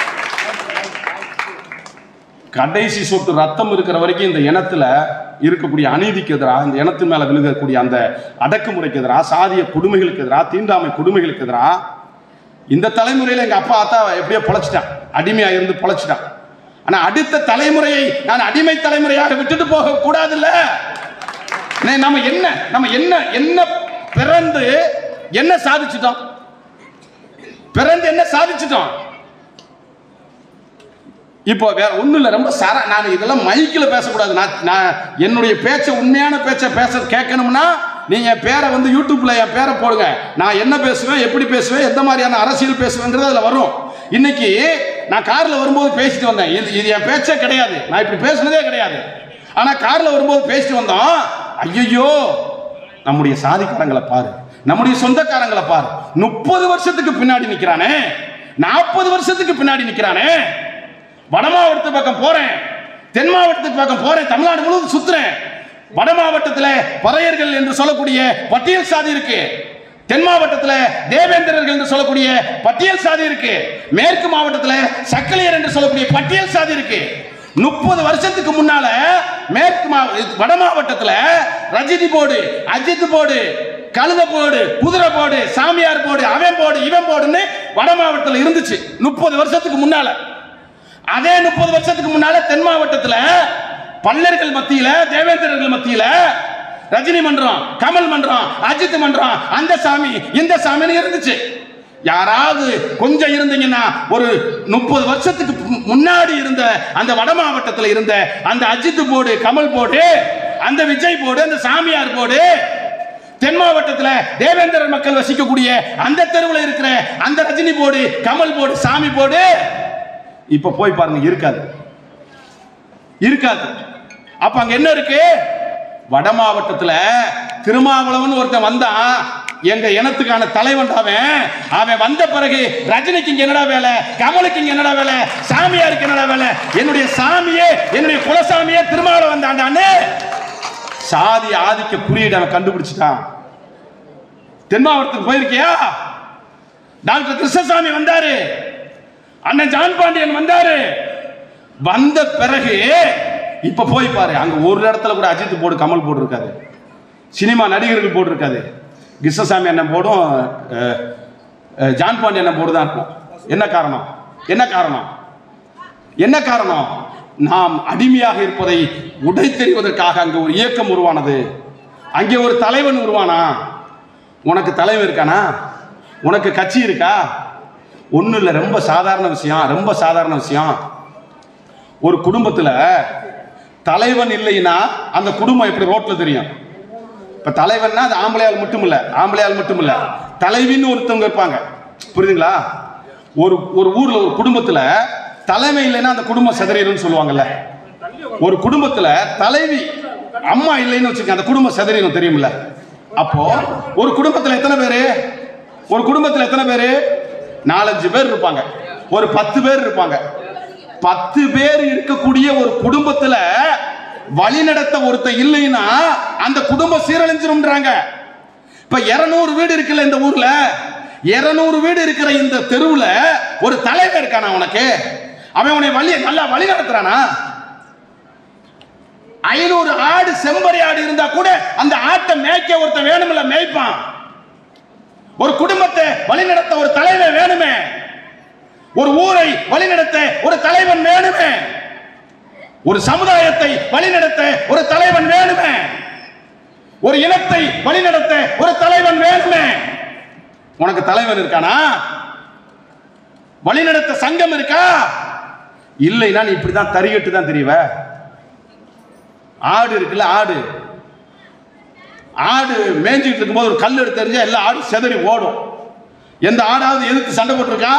கடைசி சொட்டு ரத்தம் இருக்கிற வரைக்கும் இந்த இனத்துல இருக்கக்கூடிய அநீதிக்கு எதிராக இந்த இனத்து மேல விழுகக்கூடிய அந்த அடக்குமுறைக்கு எதிராக சாதிய கொடுமைகளுக்கு எதிராக தீண்டாமை கொடுமைகளுக்கு எதிராக இந்த தலைமுறையில எங்க அப்பா அத்தா எப்படியோ பொழைச்சிட்டான் அடிமையா இருந்து பொழைச்சிட்டான் ஆனா அடுத்த தலைமுறையை நான் அடிமை தலைமுறையாக விட்டுட்டு போக கூடாதுல்ல நே- நம்ம என்ன நம்ம என்ன என்ன பிறந்து என்ன சாதிச்சிட்டோம் பிறந்து என்ன சாதிச்சிட்டோம் இப்போ வேற ஒண்ணும் இல்லை ரொம்ப சர நான் இதெல்லாம் மைக்கில் பேசக்கூடாது நான் நான் என்னுடைய பேச்சை உண்மையான பேச்சை பேச கேட்கணும்னா நீங்க என் பேரை வந்து யூடியூப்ல என் பேரை போடுங்க நான் என்ன பேசுவேன் எப்படி பேசுவேன் எந்த மாதிரியான அரசியல் பேசுவேங்கிறது அதில் வரும் இன்னைக்கு நான் கார்ல வரும்போது பேசிட்டு வந்தேன் இது இது என் பேச்சே கிடையாது நான் இப்படி பேசுனதே கிடையாது ஆனா கார்ல வரும்போது பேசிட்டு வந்தோம் ஐயோ நம்முடைய சாதிக்காரங்களை பாரு நம்முடைய சொந்தக்காரங்களை பாரு முப்பது வருஷத்துக்கு பின்னாடி நிக்கிறானே நாற்பது வருஷத்துக்கு பின்னாடி நிக்கிறானே வட மாவட்டத்து பக்கம் போறேன் தென் மாவட்டத்துக்கு பக்கம் போறேன் தமிழ்நாடு முழுவதும் சுத்துறேன் வட மாவட்டத்தில் பறையர்கள் என்று சொல்லக்கூடிய பட்டியல் சாதி இருக்கு தென் மாவட்டத்தில் தேவேந்திரர்கள் என்று சொல்லக்கூடிய பட்டியல் சாதி இருக்கு மேற்கு மாவட்டத்தில் சக்கலியர் என்று சொல்லக்கூடிய பட்டியல் சாதி இருக்கு முப்பது வருஷத்துக்கு முன்னால மேற்கு மா- வட மாவட்டத்தில் ரஜினி போடு அஜித் போடு கழுத போடு குதிரை போடு சாமியார் போடு அவன் போடு இவன் போடுன்னு வட மாவட்டத்தில் இருந்துச்சு முப்பது வருஷத்துக்கு முன்னால அதே முப்பது வருஷத்துக்கு முன்னால தென் மாவட்டத்துல பல்லர்கள் மத்தியில தேவேந்திரர்கள் மத்தியில ரஜினி மன்றம் கமல் மன்றம் அஜித் மன்றம் அந்த சாமி இந்த சாமின்னு இருந்துச்சு யாராவது கொஞ்சம் இருந்தீங்கன்னா ஒரு முப்பது வருஷத்துக்கு மு- முன்னாடி இருந்த அந்த வட மாவட்டத்தில் இருந்த அந்த அஜித் போர்டு கமல் போர்டு அந்த விஜய் போர்டு அந்த சாமியார் போர்டு தென் மாவட்டத்தில் தேவேந்திரர் மக்கள் வசிக்கக்கூடிய அந்த தெருவில் இருக்கிற அந்த ரஜினி போர்டு கமல் போர்டு சாமி போர்டு இப்ப போய் பாருங்க இருக்காது இருக்காது அப்ப அங்க என்ன இருக்கு வட மாவட்டத்துல திருமாவளவன் ஒருத்தன் வந்தான் எங்க இனத்துக்கான தலைவன் அவன் அவன் வந்த பிறகு ரஜினிக்கு இங்க என்னடா வேலை கமலுக்கு இங்க என்னடா வேலை சாமியாருக்கு என்னடா வேலை என்னுடைய சாமியே என்னுடைய குலசாமியே திருமாவளவன் வந்தாண்டான்னு சாதி ஆதிக்க குறியீடு அவன் கண்டுபிடிச்சிட்டான் தென் மாவட்டத்துக்கு போயிருக்கியா டாக்டர் கிருஷ்ணசாமி வந்தாரு அண்ணன் ஜான் பாண்டியன் வந்தாரு வந்த பிறகு இப்ப போய் பாரு அங்க ஒரு இடத்துல கூட அஜித் போடு கமல் போடு இருக்காது சினிமா நடிகர்கள் போடு இருக்காது கிருஷ்ணசாமி அண்ணன் போடும் அஹ், அஹ், ஜான் பாண்டியன் அண்ணன் போடு தான் இருக்கும் என்ன காரணம் என்ன காரணம் என்ன காரணம் நாம் அடிமையாக இருப்பதை உடைத்தெறிவதற்காக அங்கே ஒரு இயக்கம் உருவானது அங்கே ஒரு தலைவன் உருவானா உனக்கு தலைவன் இருக்கானா உனக்கு கட்சி இருக்கா ஒன்றும் இல்லை ரொம்ப சாதாரண விஷயம் ரொம்ப சாதாரண விஷயம் ஒரு குடும்பத்தில் தலைவன் இல்லைன்னா அந்த குடும்பம் எப்படி ரோட்ல தெரியும் இப்ப தலைவன்னா அது ஆம்பளையால் மட்டும் இல்ல ஆம்பளையால் மட்டும் இல்ல தலைவின்னு ஒருத்தவங்க இருப்பாங்க புரியுதுங்களா ஒரு ஒரு ஊர்ல ஒரு குடும்பத்துல தலைமை இல்லைன்னா அந்த குடும்பம் சிதறிடும்னு சொல்லுவாங்கல்ல ஒரு குடும்பத்துல தலைவி அம்மா இல்லைன்னு வச்சுக்க அந்த குடும்பம் சிதறிடும் தெரியுமில்ல அப்போ ஒரு குடும்பத்துல எத்தனை பேரு ஒரு குடும்பத்துல எத்தனை பேரு நாலஞ்சு பேர் இருப்பாங்க ஒரு பத்து பேர் இருப்பாங்க பத்து பேர் இருக்கக்கூடிய ஒரு குடும்பத்துல வழிநடத்த ஒருத்தன் இல்லைன்னா அந்த குடும்பம் சீரழிஞ்சிரும்ன்றாங்க இப்ப 200 வீடு இருக்குல்ல இந்த ஊர்ல 200 வீடு இருக்கிற இந்த தெருவுல ஒரு தலைவர் இருக்கானா உனக்கு அவன் உன்னை வழி நல்லா வழி நடத்துறானா ஐநூறு ஆடு செம்பரி ஆடு இருந்தா கூட அந்த ஆட்டை மேய்க்க ஒருத்தன் வேணுமில்ல மேய்ப்பான் ஒரு குடும்பத்தை வழிநடத்த ஒரு தலைவன் வேணுமே ஒரு ஊரை வழிநடத்த ஒரு தலைவன் வேணுமே ஒரு சமுதாயத்தை வழிநடத்த ஒரு தலைவன் வேணுமே ஒரு இனத்தை வழிநடத்த ஒரு தலைவன் வேணுமே உனக்கு தலைவன் இருக்கானா வழிநடத்த சங்கம் இருக்கா இல்லைன்னா நீ இப்படிதான் தறிகட்டு தான் தெரியவ ஆடு இருக்குல்ல ஆடு ஆடு மேய்ஞ்சிட்டு இருக்கும்போது ஒரு கல் எடுத்து தெரிஞ்சா எல்லா ஆடும் செதறி ஓடும் எந்த ஆடாவது எதிர்த்து சண்டை போட்டிருக்கா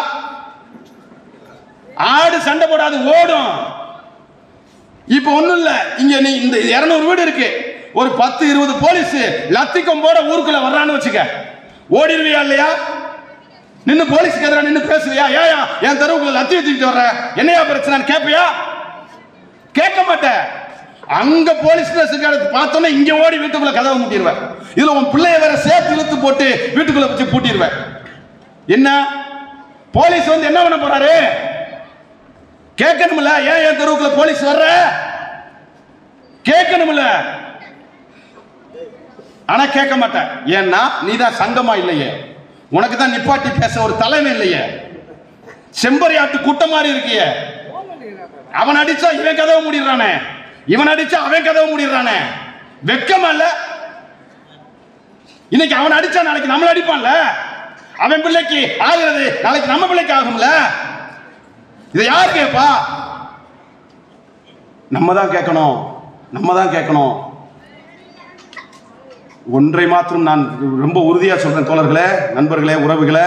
ஆடு சண்டை போடாது ஓடும் இப்ப ஒண்ணும் இல்ல இங்க நீ இந்த 200 வீடு இருக்கு ஒரு பத்து இருபது போலீஸ் லத்திக்கம் போட ஊருக்குள்ள வர்றான்னு வச்சுக்க ஓடிடுவியா இல்லையா நின்னு போலீஸ்க்கு எதிராக நின்னு பேசுவியா ஏயா என் தெருவுக்குள்ள லத்தி வச்சுக்கிட்டு வர்ற என்னையா பிரச்சனை கேப்பியா கேட்க மாட்டேன் அங்க போலீஸ் ஸ்டேஷன் பார்த்தோன்னே இங்க ஓடி வீட்டுக்குள்ள கதவை மூட்டிடுவேன் இதுல உன் பிள்ளைய வேற சேர்த்து இழுத்து போட்டு வீட்டுக்குள்ள வச்சு பூட்டிடுவேன் என்ன போலீஸ் வந்து என்ன பண்ண போறாரு கேட்கணும்ல ஏன் என் தெருவுக்குள்ள போலீஸ் வர்ற கேட்கணும்ல ஆனா கேட்க மாட்டேன் ஏன்னா நீ தான் சங்கமா இல்லையே உனக்கு தான் நிப்பாட்டி பேச ஒரு தலைமை இல்லையே செம்பரியாட்டு கூட்டம் மாதிரி இருக்கியே அவன் அடிச்சா இவன் கதவை மூடிடுறானே இவன் அடிச்சா அவன் கதவை மூடிடுறானே வெக்கமா இல்ல இன்னைக்கு அவன் அடிச்சா நாளைக்கு நம்மள அடிப்பான்ல அவன் பிள்ளைக்கு ஆகுறது நாளைக்கு நம்ம பிள்ளைக்கு ஆகும்ல இதை யார் கேட்பா நம்ம தான் கேட்கணும் நம்ம தான் கேட்கணும் ஒன்றை மாத்திரம் நான் ரொம்ப உறுதியா சொல்றேன் தோழர்களே நண்பர்களே உறவுகளே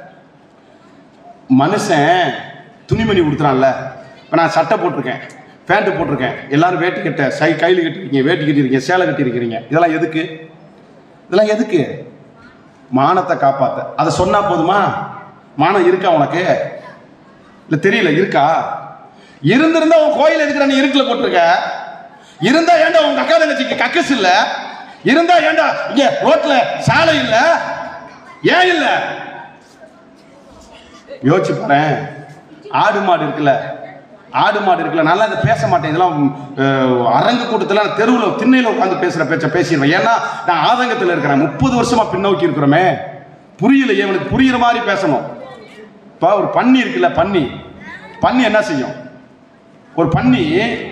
மனுஷன் துணிமணி கொடுத்துறான்ல இப்போ நான் சட்டை போட்டிருக்கேன் பேண்ட் போட்டிருக்கேன் எல்லாரும் வேட்டி கட்ட சை கையில் கட்டிருக்கீங்க வேட்டி கட்டிருக்கீங்க சேலை கட்டியிருக்கிறீங்க இதெல்லாம் எதுக்கு இதெல்லாம் எதுக்கு மானத்தை காப்பாத்த அதை சொன்னா போதுமா மானம் இருக்கா உனக்கு இல்ல தெரியல இருக்கா இருந்திருந்தா உன் கோயில் இருக்கிற நீ இருக்குல போட்டிருக்க இருந்தா ஏன்டா உங்க அக்கா தங்கச்சிக்கு கக்கஸ் இல்ல இருந்தா ஏன்டா இங்க ரோட்ல சாலை இல்ல ஏன் இல்ல யோசிச்சு பாறேன் ஆடு மாடு இருக்குல்ல ஆடு மாடு இருக்குல்ல நல்லா இதை பேச மாட்டேன் இதெல்லாம் அஹ், அரங்கு கூட்டத்தில் நான் தெருவில் திண்ணையில் உட்காந்து பேசுகிற பேச்ச பேசிடுவேன் ஏன்னா நான் ஆதங்கத்தில் இருக்கிறேன் முப்பது வருஷமா பின்னோக்கி இருக்கிறோமே புரியலையே இவனுக்கு புரியுற மாதிரி பேசணும் இப்போ ஒரு பன்னி இருக்குல்ல பன்னி பன்னி என்ன செய்யும் ஒரு பன்னி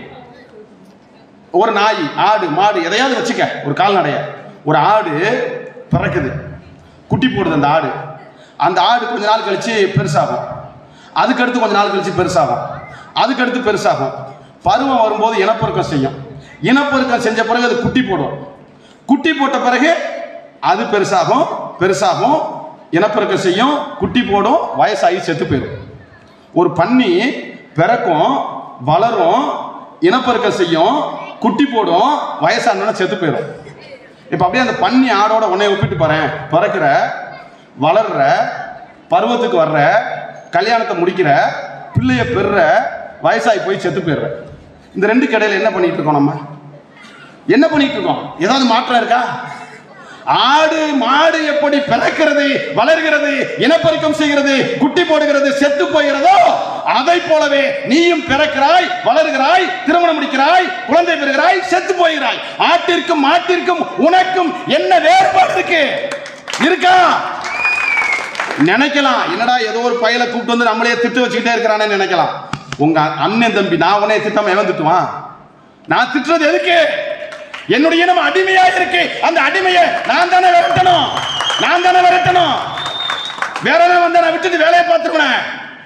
ஒரு நாய் ஆடு மாடு எதையாவது வச்சுக்க ஒரு கால்நடைய ஒரு ஆடு பிறக்குது குட்டி போடுது அந்த ஆடு அந்த ஆடு கொஞ்ச நாள் கழிச்சு பெருசாகும் அதுக்கடுத்து கொஞ்ச நாள் கழிச்சு பெருசாகும் அதுக்கடுத்து பெருசாகும் பருவம் வரும்போது இனப்பெருக்கம் செய்யும் இனப்பெருக்கம் செஞ்ச பிறகு அது குட்டி போடும் குட்டி போட்ட பிறகு அது பெருசாகும் பெருசாகும் இனப்பெருக்கம் செய்யும் குட்டி போடும் வயசாகி செத்து போயிடும் ஒரு பன்னி பிறக்கும் வளரும் இனப்பெருக்கம் செய்யும் குட்டி போடும் வயசானோட செத்து போயிடும் இப்போ அப்படியே அந்த பன்னி ஆடோட உன்னை ஒப்பிட்டு பாறேன் பிறக்கிற வளர்ற பருவத்துக்கு வர்ற கல்யாணத்தை முடிக்கிற பிள்ளைய பெறுற வயசாகி போய் செத்து போயிடுற இந்த ரெண்டு கடையில் என்ன பண்ணிட்டு இருக்கோம் நம்ம என்ன பண்ணிட்டு இருக்கோம் ஏதாவது மாற்றம் இருக்கா ஆடு மாடு எப்படி பிறக்கிறது வளர்கிறது இனப்பெருக்கம் செய்கிறது குட்டி போடுகிறது செத்து போகிறதோ அதை போலவே நீயும் பிறக்கிறாய் வளர்கிறாய் திருமணம் முடிக்கிறாய் குழந்தை பெறுகிறாய் செத்து போகிறாய் ஆட்டிற்கும் மாட்டிற்கும் உனக்கும் என்ன வேறுபாடு இருக்கு இருக்கா நினைக்கலாம் என்னடா ஏதோ ஒரு பையலை கூப்பிட்டு வந்து நம்மளே திட்டு வச்சுக்கிட்டே இருக்கிறானே நினைக்கலாம் உங்க அண்ணன் தம்பி நான் உன்னைய திட்டாம எவன் திட்டுவான் நான் திட்டுறது எதுக்கு என்னுடைய இனம் அடிமையா இருக்கு அந்த அடிமையை நான் தானே விரட்டணும் நான் தானே விரட்டணும் வேற எதாவது வந்தா நான் விட்டுட்டு வேலையை பார்த்துருவேன்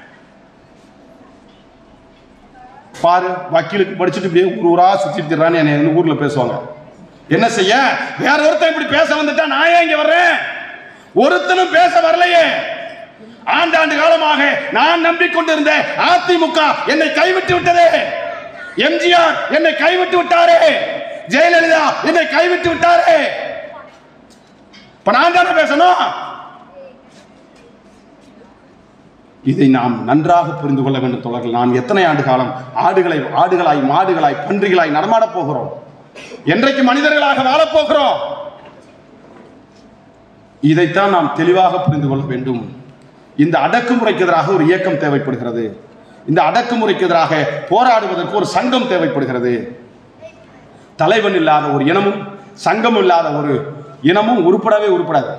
பாரு வக்கீலுக்கு படிச்சுட்டு இப்படியே ஊர் ஊரா சுத்திட்டு திர்றான்னு என்னை வந்து ஊர்ல பேசுவாங்க என்ன செய்ய வேற ஒருத்தன் இப்படி பேச வந்துட்டா நான் ஏன் இங்க வர்றேன் ஒருத்தனும் பேச வரலையே ஆண்டாண்டு காலமாக நான் நம்பிக்கொண்டிருந்த அதிமுக என்னை கைவிட்டு விட்டதே எம்ஜிஆர் என்னை கைவிட்டு விட்டாரே ஜெயலலிதா என்னை கைவிட்டு விட்டாரே இப்ப நான் தானே பேசணும் இதை நாம் நன்றாக புரிந்து கொள்ள வேண்டும் தோழர்கள் நாம் எத்தனை ஆண்டு காலம் ஆடுகளை ஆடுகளாய் மாடுகளாய் பன்றிகளாய் நடமாடப் போகிறோம் என்றைக்கு மனிதர்களாக வாழப் போகிறோம் இதைத்தான் நாம் தெளிவாக புரிந்து கொள்ள வேண்டும் இந்த அடக்குமுறைக்கு எதிராக ஒரு இயக்கம் தேவைப்படுகிறது இந்த அடக்குமுறைக்கு எதிராக போராடுவதற்கு ஒரு சங்கம் தேவைப்படுகிறது தலைவன் இல்லாத ஒரு இனமும் சங்கம் இல்லாத ஒரு இனமும் உருப்படவே உருப்படாது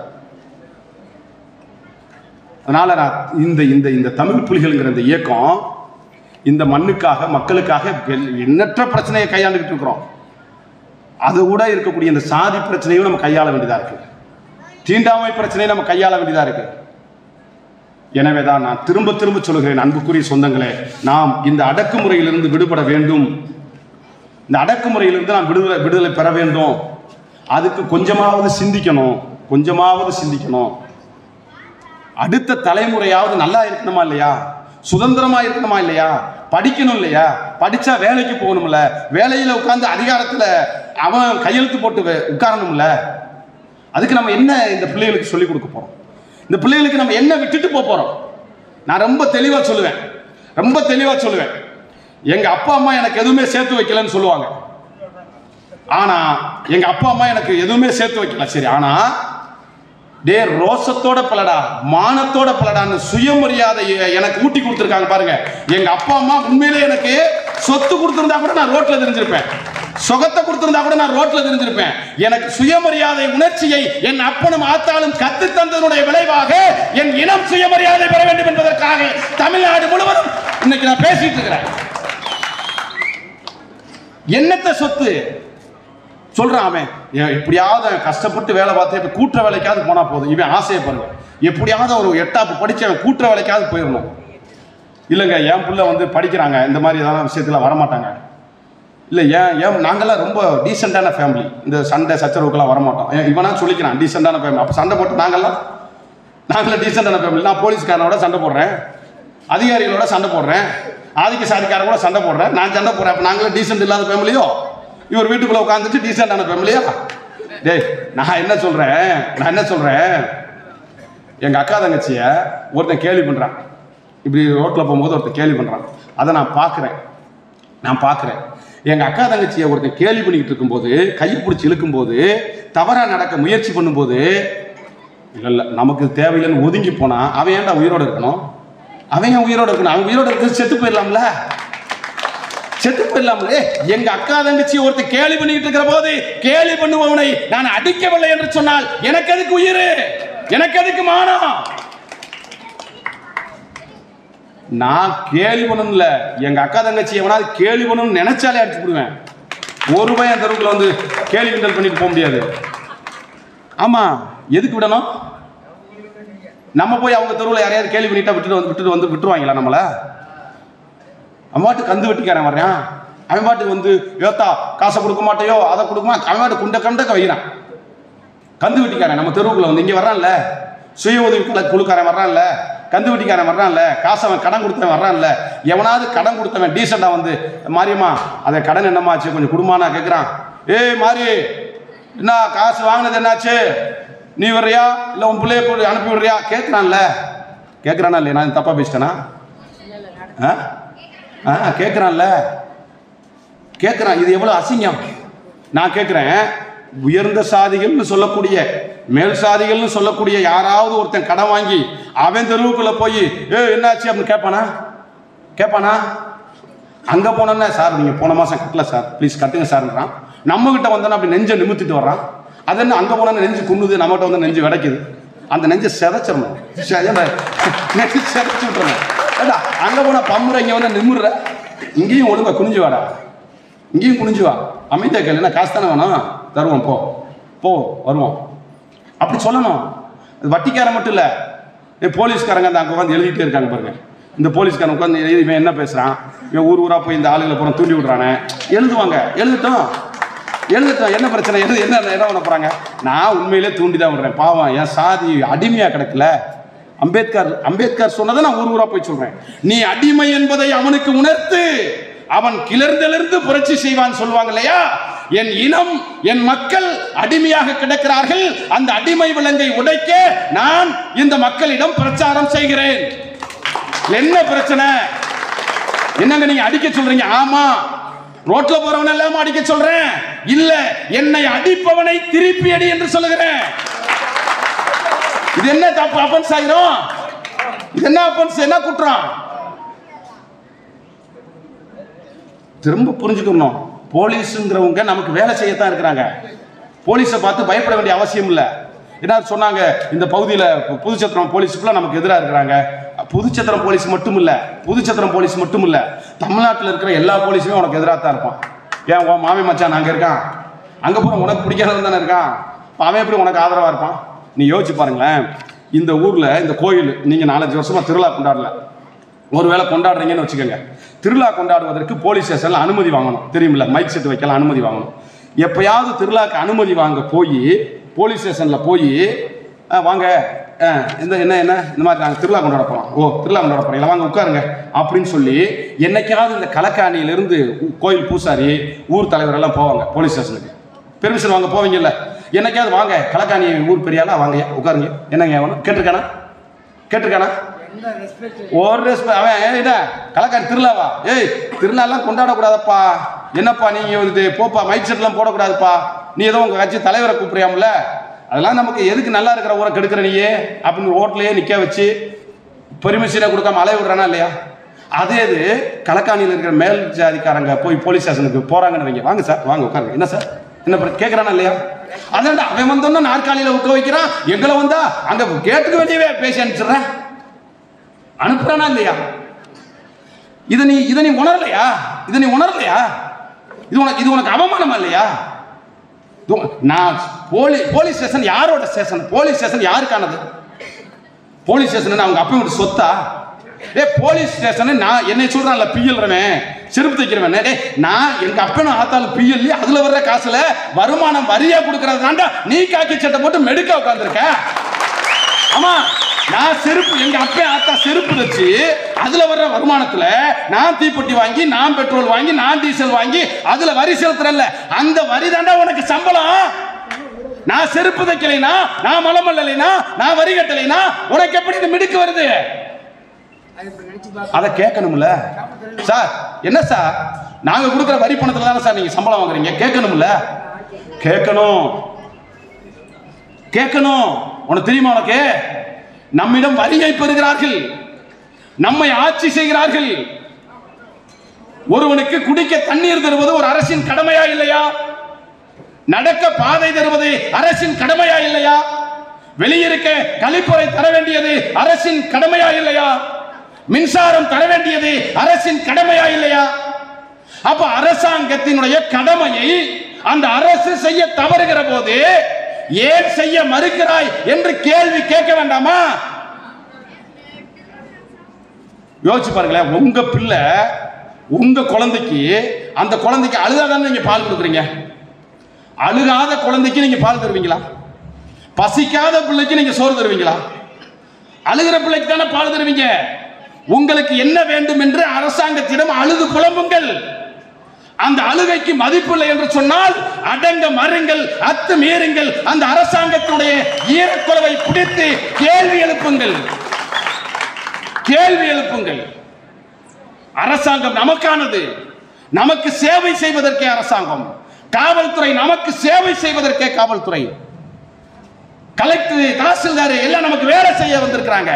அதனால நான் இந்த இந்த இந்த தமிழ் புலிகள்ங்கிற இந்த இயக்கம் இந்த மண்ணுக்காக மக்களுக்காக வெல்- எண்ணற்ற பிரச்சனையை கையாண்டுகிட்டு இருக்கிறோம் அது கூட இருக்கக்கூடிய இந்த சாதி பிரச்சனையும் நம்ம கையாள வேண்டியதா இருக்கு தீண்டாமை பிரச்சனையை நம்ம கையாள வேண்டியதா இருக்கு எனவே தான் நான் திரும்ப திரும்ப சொல்கிறேன் அன்புக்குரிய சொந்தங்களே நாம் இந்த அடக்குமுறையிலிருந்து விடுபட வேண்டும் இந்த அடக்குமுறையிலிருந்து நாம் விடுதலை விடுதலை பெற வேண்டும் அதுக்கு கொஞ்சமாவது சிந்திக்கணும் கொஞ்சமாவது சிந்திக்கணும் அடுத்த தலைமுறையாவது நல்லா இருக்கணுமா இல்லையா சுதந்திரமா இருக்கணுமா இல்லையா படிக்கணும் இல்லையா படிச்சா வேலைக்கு போகணும்ல வேலையில உட்கார்ந்து அதிகாரத்துல அவன் கையெழுத்து போட்டு வே- உட்காரணும்ல அதுக்கு நம்ம என்ன இந்த பிள்ளைகளுக்கு சொல்லி கொடுக்க போறோம் இந்த பிள்ளைகளுக்கு நம்ம என்ன விட்டுட்டு போக போறோம் நான் ரொம்ப தெளிவா சொல்லுவேன் ரொம்ப தெளிவா சொல்லுவேன் எங்க அப்பா அம்மா எனக்கு எதுவுமே சேர்த்து வைக்கலன்னு சொல்லுவாங்க ஆனா எங்க அப்பா அம்மா எனக்கு எதுவுமே சேர்த்து வைக்கல சரி ஆனா டே ரோசத்தோட பலடா மானத்தோட பலடான்னு சுயமரியாதையை எனக்கு ஊட்டி கொடுத்துருக்காங்க பாருங்க எங்க அப்பா அம்மா உண்மையிலே எனக்கு சொத்து கொடுத்திருந்தா கூட நான் ரோட்ல தெரிஞ்சிருப்பேன் சுகத்தை கொடுத்திருந்தா கூட நான் ரோட்ல தெரிஞ்சிருப்பேன் எனக்கு சுயமரியாதை உணர்ச்சியை என் அப்பனும் ஆத்தாலும் கத்து தந்ததனுடைய விளைவாக என் இனம் சுயமரியாதை பெற வேண்டும் என்பதற்காக தமிழ்நாடு முழுவதும் இன்னைக்கு நான் பேசிட்டு இருக்கிறேன் என்னத்த சொத்து சொல்றான் அவன் ஏன் எப்படியாவது அவன் கஷ்டப்பட்டு வேலை பார்த்து இப்ப கூட்டுற வேலைக்காவது போனா போதும் இவன் ஆசையை பாருங்க எப்படியாவது ஒரு எட்டாப்பு படிச்சு அவன் கூட்டுற வேலைக்காவது போயிடணும் இல்லைங்க என் புள்ள வந்து படிக்கிறாங்க இந்த மாதிரி ஏதாவது விஷயத்துல வரமாட்டாங்க இல்லை ஏன் ஏன் நாங்கெல்லாம் ரொம்ப டீசெண்டான ஃபேமிலி இந்த சண்டை சச்சரவுக்கெல்லாம் வரமாட்டோம் ஏன் இவனா சொல்லிக்கிறான் டீசெண்டான ஃபேமிலி அப்போ சண்டை போட்டு நாங்கெல்லாம் நாங்களாம் டீசெண்டான ஃபேமிலி நான் போலீஸ்காரனோட சண்டை போடுறேன் அதிகாரிகளோட சண்டை போடுறேன் ஆதிக்க சாதிக்காரன் கூட சண்டை போடுறேன் நான் சண்டை போடுறேன் அப்போ நாங்களும் டீசென்ட் இல்லாத ஃபேமிலியோ இவர் வீட்டுக்குள்ள உட்காந்துட்டு டீசெண்டான ஃபேமிலியா டேய் நான் என்ன சொல்றேன் நான் என்ன சொல்றேன் எங்க அக்கா தங்கச்சிய ஒருத்தன் கேலி பண்றான் இப்படி ரோட்ல போகும்போது ஒருத்தன் கேலி பண்றான் அதை நான் பார்க்குறேன் நான் பார்க்குறேன் எங்க அக்கா தங்கச்சியை ஒருத்தன் கேலி பண்ணிக்கிட்டு இருக்கும்போது கையை பிடிச்சி இழுக்கும்போது தவறா நடக்க முயற்சி பண்ணும்போது இல்ல இல்ல நமக்கு தேவையில்லைன்னு ஒதுங்கி போனா அவன் ஏன்டா உயிரோட இருக்கணும் அவன் ஏன் உயிரோட இருக்கணும் அவன் உயிரோட இருக்கிறது செத்து போயிடலாம்ல செத்து போயிடலாம்ல எங்க அக்கா தங்கச்சி ஒருத்தன் கேலி பண்ணிட்டு இருக்கிற போது கேலி பண்ணுபவனை நான் அடிக்கவில்லை என்று சொன்னால் எனக்கு எதுக்கு உயிர் எனக்கு எதுக்கு மானம் நான் கேலி பண்ணணும்ல எங்க அக்கா தங்கச்சி எவனாவது கேலி பண்ணணும்னு நினைச்சாலே அடிச்சு போடுவேன் ஒரு பையன் தெருவுக்குள்ள வந்து கேலி கிண்டல் பண்ணிட்டு போக முடியாது ஆமா எதுக்கு விடணும் நம்ம போய் அவங்க தெருவில் யாரையாவது கேள்வி பண்ணிட்டா விட்டுட்டு வந்து விட்டுட்டு வந்து விட்டுருவாங்களா நம்மள அவன் பாட்டு கந்து வெட்டிக்காரன் வர்றான் அவன் பாட்டுக்கு வந்து ஏத்தா காசை கொடுக்க மாட்டேயோ அதை கொடுக்க மாட்டேன் அவன் பாட்டு குண்ட கண்டக்க வைக்கிறான் கந்து வெட்டிக்காரன் நம்ம தெருவுக்குள்ள வந்து இங்கே வர்றான்ல சுய உதவி குழு- குழுக்காரன் வர்றான்ல கந்து வெட்டிக்காரன் வர்றான்ல காசு அவன் கடன் கொடுத்தவன் வர்றான்ல எவனாவது கடன் கொடுத்தவன் டீசெண்டா வந்து மாரியம்மா அதை கடன் என்னமாச்சு கொஞ்சம் குடும்பம்னா கேட்குறான் ஏய் மாறி என்ன காசு வாங்கினது என்னாச்சு நீ வர்றியா இல்லை உன் பிள்ளைய கூட அனுப்பி விடுறியா கேட்குறான்ல கேட்குறானா இல்லையா நான் தப்பா பேசிட்டேனா ஆ ஆ கேட்குறான்ல கேட்குறான் இது எவ்வளோ அசிங்கம் நான் கேட்குறேன் உயர்ந்த சாதிகள்னு சொல்லக்கூடிய மேல் சாதிகள்னு சொல்லக்கூடிய யாராவது ஒருத்தன் கடன் வாங்கி அவன் தெருவுக்குள்ள போய் ஏ என்னாச்சு அப்படின்னு கேட்பானா கேட்பானா அங்க போனோன்னா சார் நீங்க போன மாசம் கட்டல சார் ப்ளீஸ் கட்டுங்க சார்ன்றான் நம்ம கிட்ட வந்தோன்னா அப்படி நெஞ்சை நிமித்திட்டு வர்றான் அது என்ன அங்க போனா நெஞ்சு குன்னுது நம்மகிட்ட வந்து நெஞ்சு விடைக்குது அந்த நெஞ்சை செதைச்சிடணும் செ- ஏன்டா? நெஞ்சு செதைச்சு விட்டுறணும் ஏடா அங்க போனா பம்புற இங்க வந்து நிமிடுற இங்கேயும் ஒழுங்கா குனிஞ்சு வாடா இங்கேயும் குனிஞ்சு வா அமைதியா கேளு என்ன காசு தானே வேணும் தருவோம் போ போ வருவோம் அப்படி சொல்லணும் அது வட்டிக்காரன் மட்டும் இல்லை போலீஸ்காரங்க அந்த அங்கே உட்காந்து எழுதிட்டே இருக்காங்க பாருங்க இந்த போலீஸ்காரன் உட்காந்து எழுதி இவன் என்ன பேசுறான் இவன் ஊர் ஊரா போய் இந்த ஆளுகளை பூரா தூண்டி விடுறானே எழுதுவாங்க எழுதட்டும் எழுதட்டும் என்ன பிரச்சனை எழுது என்ன என்ன பண்ண போறாங்க நான் உண்மையிலே தூண்டி தான் விடுறேன் பாவம் என் சாதி அடிமையா கிடக்கல அம்பேத்கர் அம்பேத்கர் சொன்னதை நான் ஊர் ஊரா போய் சொல்றேன் நீ அடிமை என்பதை அவனுக்கு உணர்த்து அவன் கிளர்ந்தெழுந்து புரட்சி செய்வான் சொல்லுவாங்க இல்லையா என் இனம் என் மக்கள் அடிமையாக கிடக்கிறார்கள் அந்த அடிமை விலங்கை உடைக்க நான் இந்த மக்களிடம் பிரச்சாரம் செய்கிறேன் என்ன பிரச்சனை என்னங்க நீங்க அடிக்க சொல்றீங்க ஆமா ரோட்ல போறவன் எல்லாம் அடிக்க சொல்றேன் இல்ல என்னை அடிப்பவனை திருப்பி அடி என்று சொல்லுகிறேன் இது என்ன தப்பு அப்பன்ஸ் ஆயிரும் இது என்ன அப்பன்ஸ் என்ன குற்றம் திரும்ப புரிஞ்சுக்கணும் போலீஸுங்கிறவங்க நமக்கு வேலை செய்யத்தான் இருக்கிறாங்க போலீஸை பார்த்து பயப்பட வேண்டிய அவசியம் இல்லை என்ன சொன்னாங்க இந்த பகுதியில் புதுச்சத்திரம் போலீஸ் ஃபுல்லாக நமக்கு எதிராக இருக்கிறாங்க புதுச்சத்திரம் போலீஸ் மட்டும் இல்லை புதுச்சத்திரம் போலீஸ் மட்டும் இல்லை தமிழ்நாட்டில் இருக்கிற எல்லா போலீஸுமே உனக்கு எதிராக தான் இருப்பான் ஏன் உன் மாமி மச்சான் அங்கே இருக்கான் அங்கே போகிற உனக்கு பிடிக்காதவன் தானே இருக்கான் அப்ப அவன் எப்படி உனக்கு ஆதரவாக இருப்பான் நீ யோசிச்சு பாருங்களேன் இந்த ஊரில் இந்த கோயில் நீங்கள் நாலஞ்சு வருஷமாக திருவிழா கொண்டாடல ஒருவேளை கொண்டாடுறீங்கன்னு வச்சுக்கோங்க திருவிழா கொண்டாடுவதற்கு போலீஸ் ஸ்டேஷன்ல அனுமதி வாங்கணும் தெரியுமில்ல மைக் செட் வைக்கலாம் அனுமதி வாங்கணும் எப்பயாவது திருவிழாக்கு அனுமதி வாங்க போய் போலீஸ் ஸ்டேஷன்ல போய் வாங்க அஹ், இந்த என்ன என்ன இந்த மாதிரி நாங்கள் திருவிழா கொண்டாட போறோம் ஓ திருவிழா கொண்டாட போறீங்களா வாங்க உட்காருங்க அப்படின்னு சொல்லி என்னைக்காவது இந்த கலக்காணியிலிருந்து ஊ- கோயில் பூசாரி ஊர் தலைவர் எல்லாம் போவாங்க போலீஸ் ஸ்டேஷனுக்கு பெர்மிஷன் வாங்க போவீங்கல்ல என்னைக்காவது வாங்க கலக்காணி ஊர் பெரியாளா வாங்க உட்காருங்க என்னங்க வேணும் கேட்டிருக்கானா கேட்டிருக்கானா ஒரு ரெஸ்பெக்ட் அவன் ஏய், என்ன கலக்காரி திருவிழாவா ஏய் திருவிழாலாம் கொண்டாடக்கூடாதப்பா என்னப்பா நீங்க இது போப்பா மைக் செட்லாம் போடக்கூடாதுப்பா நீ ஏதோ உங்க கட்சி தலைவரை கூப்பிடுறியாம்ல அதெல்லாம் நமக்கு எதுக்கு நல்லா இருக்கிற ஊரை கெடுக்கிற நீயே அப்படின்னு ரோட்லயே நிக்க வச்சு பெர்மிஷனை கொடுக்காம அலைய விடுறானா இல்லையா அதே இது கலக்காணியில் இருக்கிற மேல் ஜாதிக்காரங்க போய் போலீஸ் ஸ்டேஷனுக்கு போறாங்கன்னு வைங்க வாங்க சார் வாங்க உட்காருங்க என்ன சார் என்ன பண்ண கேட்கறானா இல்லையா அதான்டா அவன் வந்தோன்னா நாற்காலியில உட்க வைக்கிறான் எங்களை வந்தா அங்க கேட்டுக்க வேண்டியவே பேசி அனுப்பிச்சிடுறேன் அனுப்புறானா இல்லையா இதை நீ இதை நீ உணரலையா இதை நீ உணரலையா இது உனக்கு இது உனக்கு அவமானமா இல்லையா இது உன- நான் போலீ போலீஸ் ஸ்டேஷன் யாரோட ஸ்டேஷன் போலீஸ் ஸ்டேஷன் யாருக்கானது போலீஸ் ஸ்டேஷன் அவங்க அப்பா வீட்டு சொத்தா ஏ போலீஸ் ஸ்டேஷன் நான் என்னை சொல்றான்ல பிஎல்றவன் செருப்பு தைக்கிறவன் டேய் நான் எங்க அப்பனும் ஆத்தாலும் பிஎல் அதுல வர்ற காசுல வருமானம் வரியா கொடுக்கறதுனாண்டா நீ காக்கி சட்டை போட்டு மெடுக்க உட்காந்துருக்க ஆமா நான் செருப்பு எங்க அப்பா ஆத்தா செருப்பு வச்சு அதுல வர்ற வருமானத்துல நான் தீப்பெட்டி வாங்கி நான் பெட்ரோல் வாங்கி நான் டீசல் வாங்கி அதுல வரி செலுத்துறேன்ல அந்த வரி தாண்டா உனக்கு சம்பளம் நான் செருப்பு தைக்கலைனா நான் மலம் அல்லலைனா நான் வரி கட்டலைனா உனக்கு எப்படி இந்த மிடுக்கு வருது அதை கேட்கணும்ல சார் என்ன சார் நாங்க கொடுக்குற வரி பணத்துல தானே சார் நீங்க சம்பளம் வாங்குறீங்க கேட்கணும்ல கேட்கணும் கேட்கணும் உனக்கு தெரியுமா உனக்கு நம்மிடம் வரியை பெறுகிறார்கள் நம்மை ஆட்சி செய்கிறார்கள் ஒருவனுக்கு குடிக்க தண்ணீர் தருவது ஒரு அரசின் கடமையா இல்லையா நடக்க பாதை தருவது அரசின் கடமையா இல்லையா வெளியிருக்க கழிப்பறை தர வேண்டியது அரசின் கடமையா இல்லையா மின்சாரம் தர வேண்டியது அரசின் கடமையா இல்லையா அப்ப அரசாங்கத்தினுடைய கடமையை அந்த அரசு செய்ய தவறுகிற போது ஏன் செய்ய மறுக்கிறாய் என்று கேள்வி கேட்க வேண்டாமா யோசிச்சு பாருங்களேன் உங்க பிள்ளை உங்க குழந்தைக்கு அந்த குழந்தைக்கு அழுதாதானே நீங்க பால் கொடுக்குறீங்க அழுகாத குழந்தைக்கு நீங்க பால் தருவீங்களா பசிக்காத பிள்ளைக்கு நீங்க சோறு தருவீங்களா அழுகிற பிள்ளைக்கு தானே பால் தருவீங்க உங்களுக்கு என்ன வேண்டும் என்று அரசாங்கத்திடம் அழுது புலம்புங்கள் அந்த அழுகைக்கு மதிப்பில்லை என்று சொன்னால் அடங்க மறுங்கள் அத்து மீறுங்கள் அந்த அரசாங்கத்தினுடைய ஈரக்குலவை பிடித்து கேள்வி எழுப்புங்கள் கேள்வி எழுப்புங்கள் அரசாங்கம் நமக்கானது நமக்கு சேவை செய்வதற்கே அரசாங்கம் காவல்துறை நமக்கு சேவை செய்வதற்கே காவல்துறை கலெக்டர் தாசில்தார் எல்லாம் நமக்கு வேலை செய்ய வந்திருக்கிறாங்க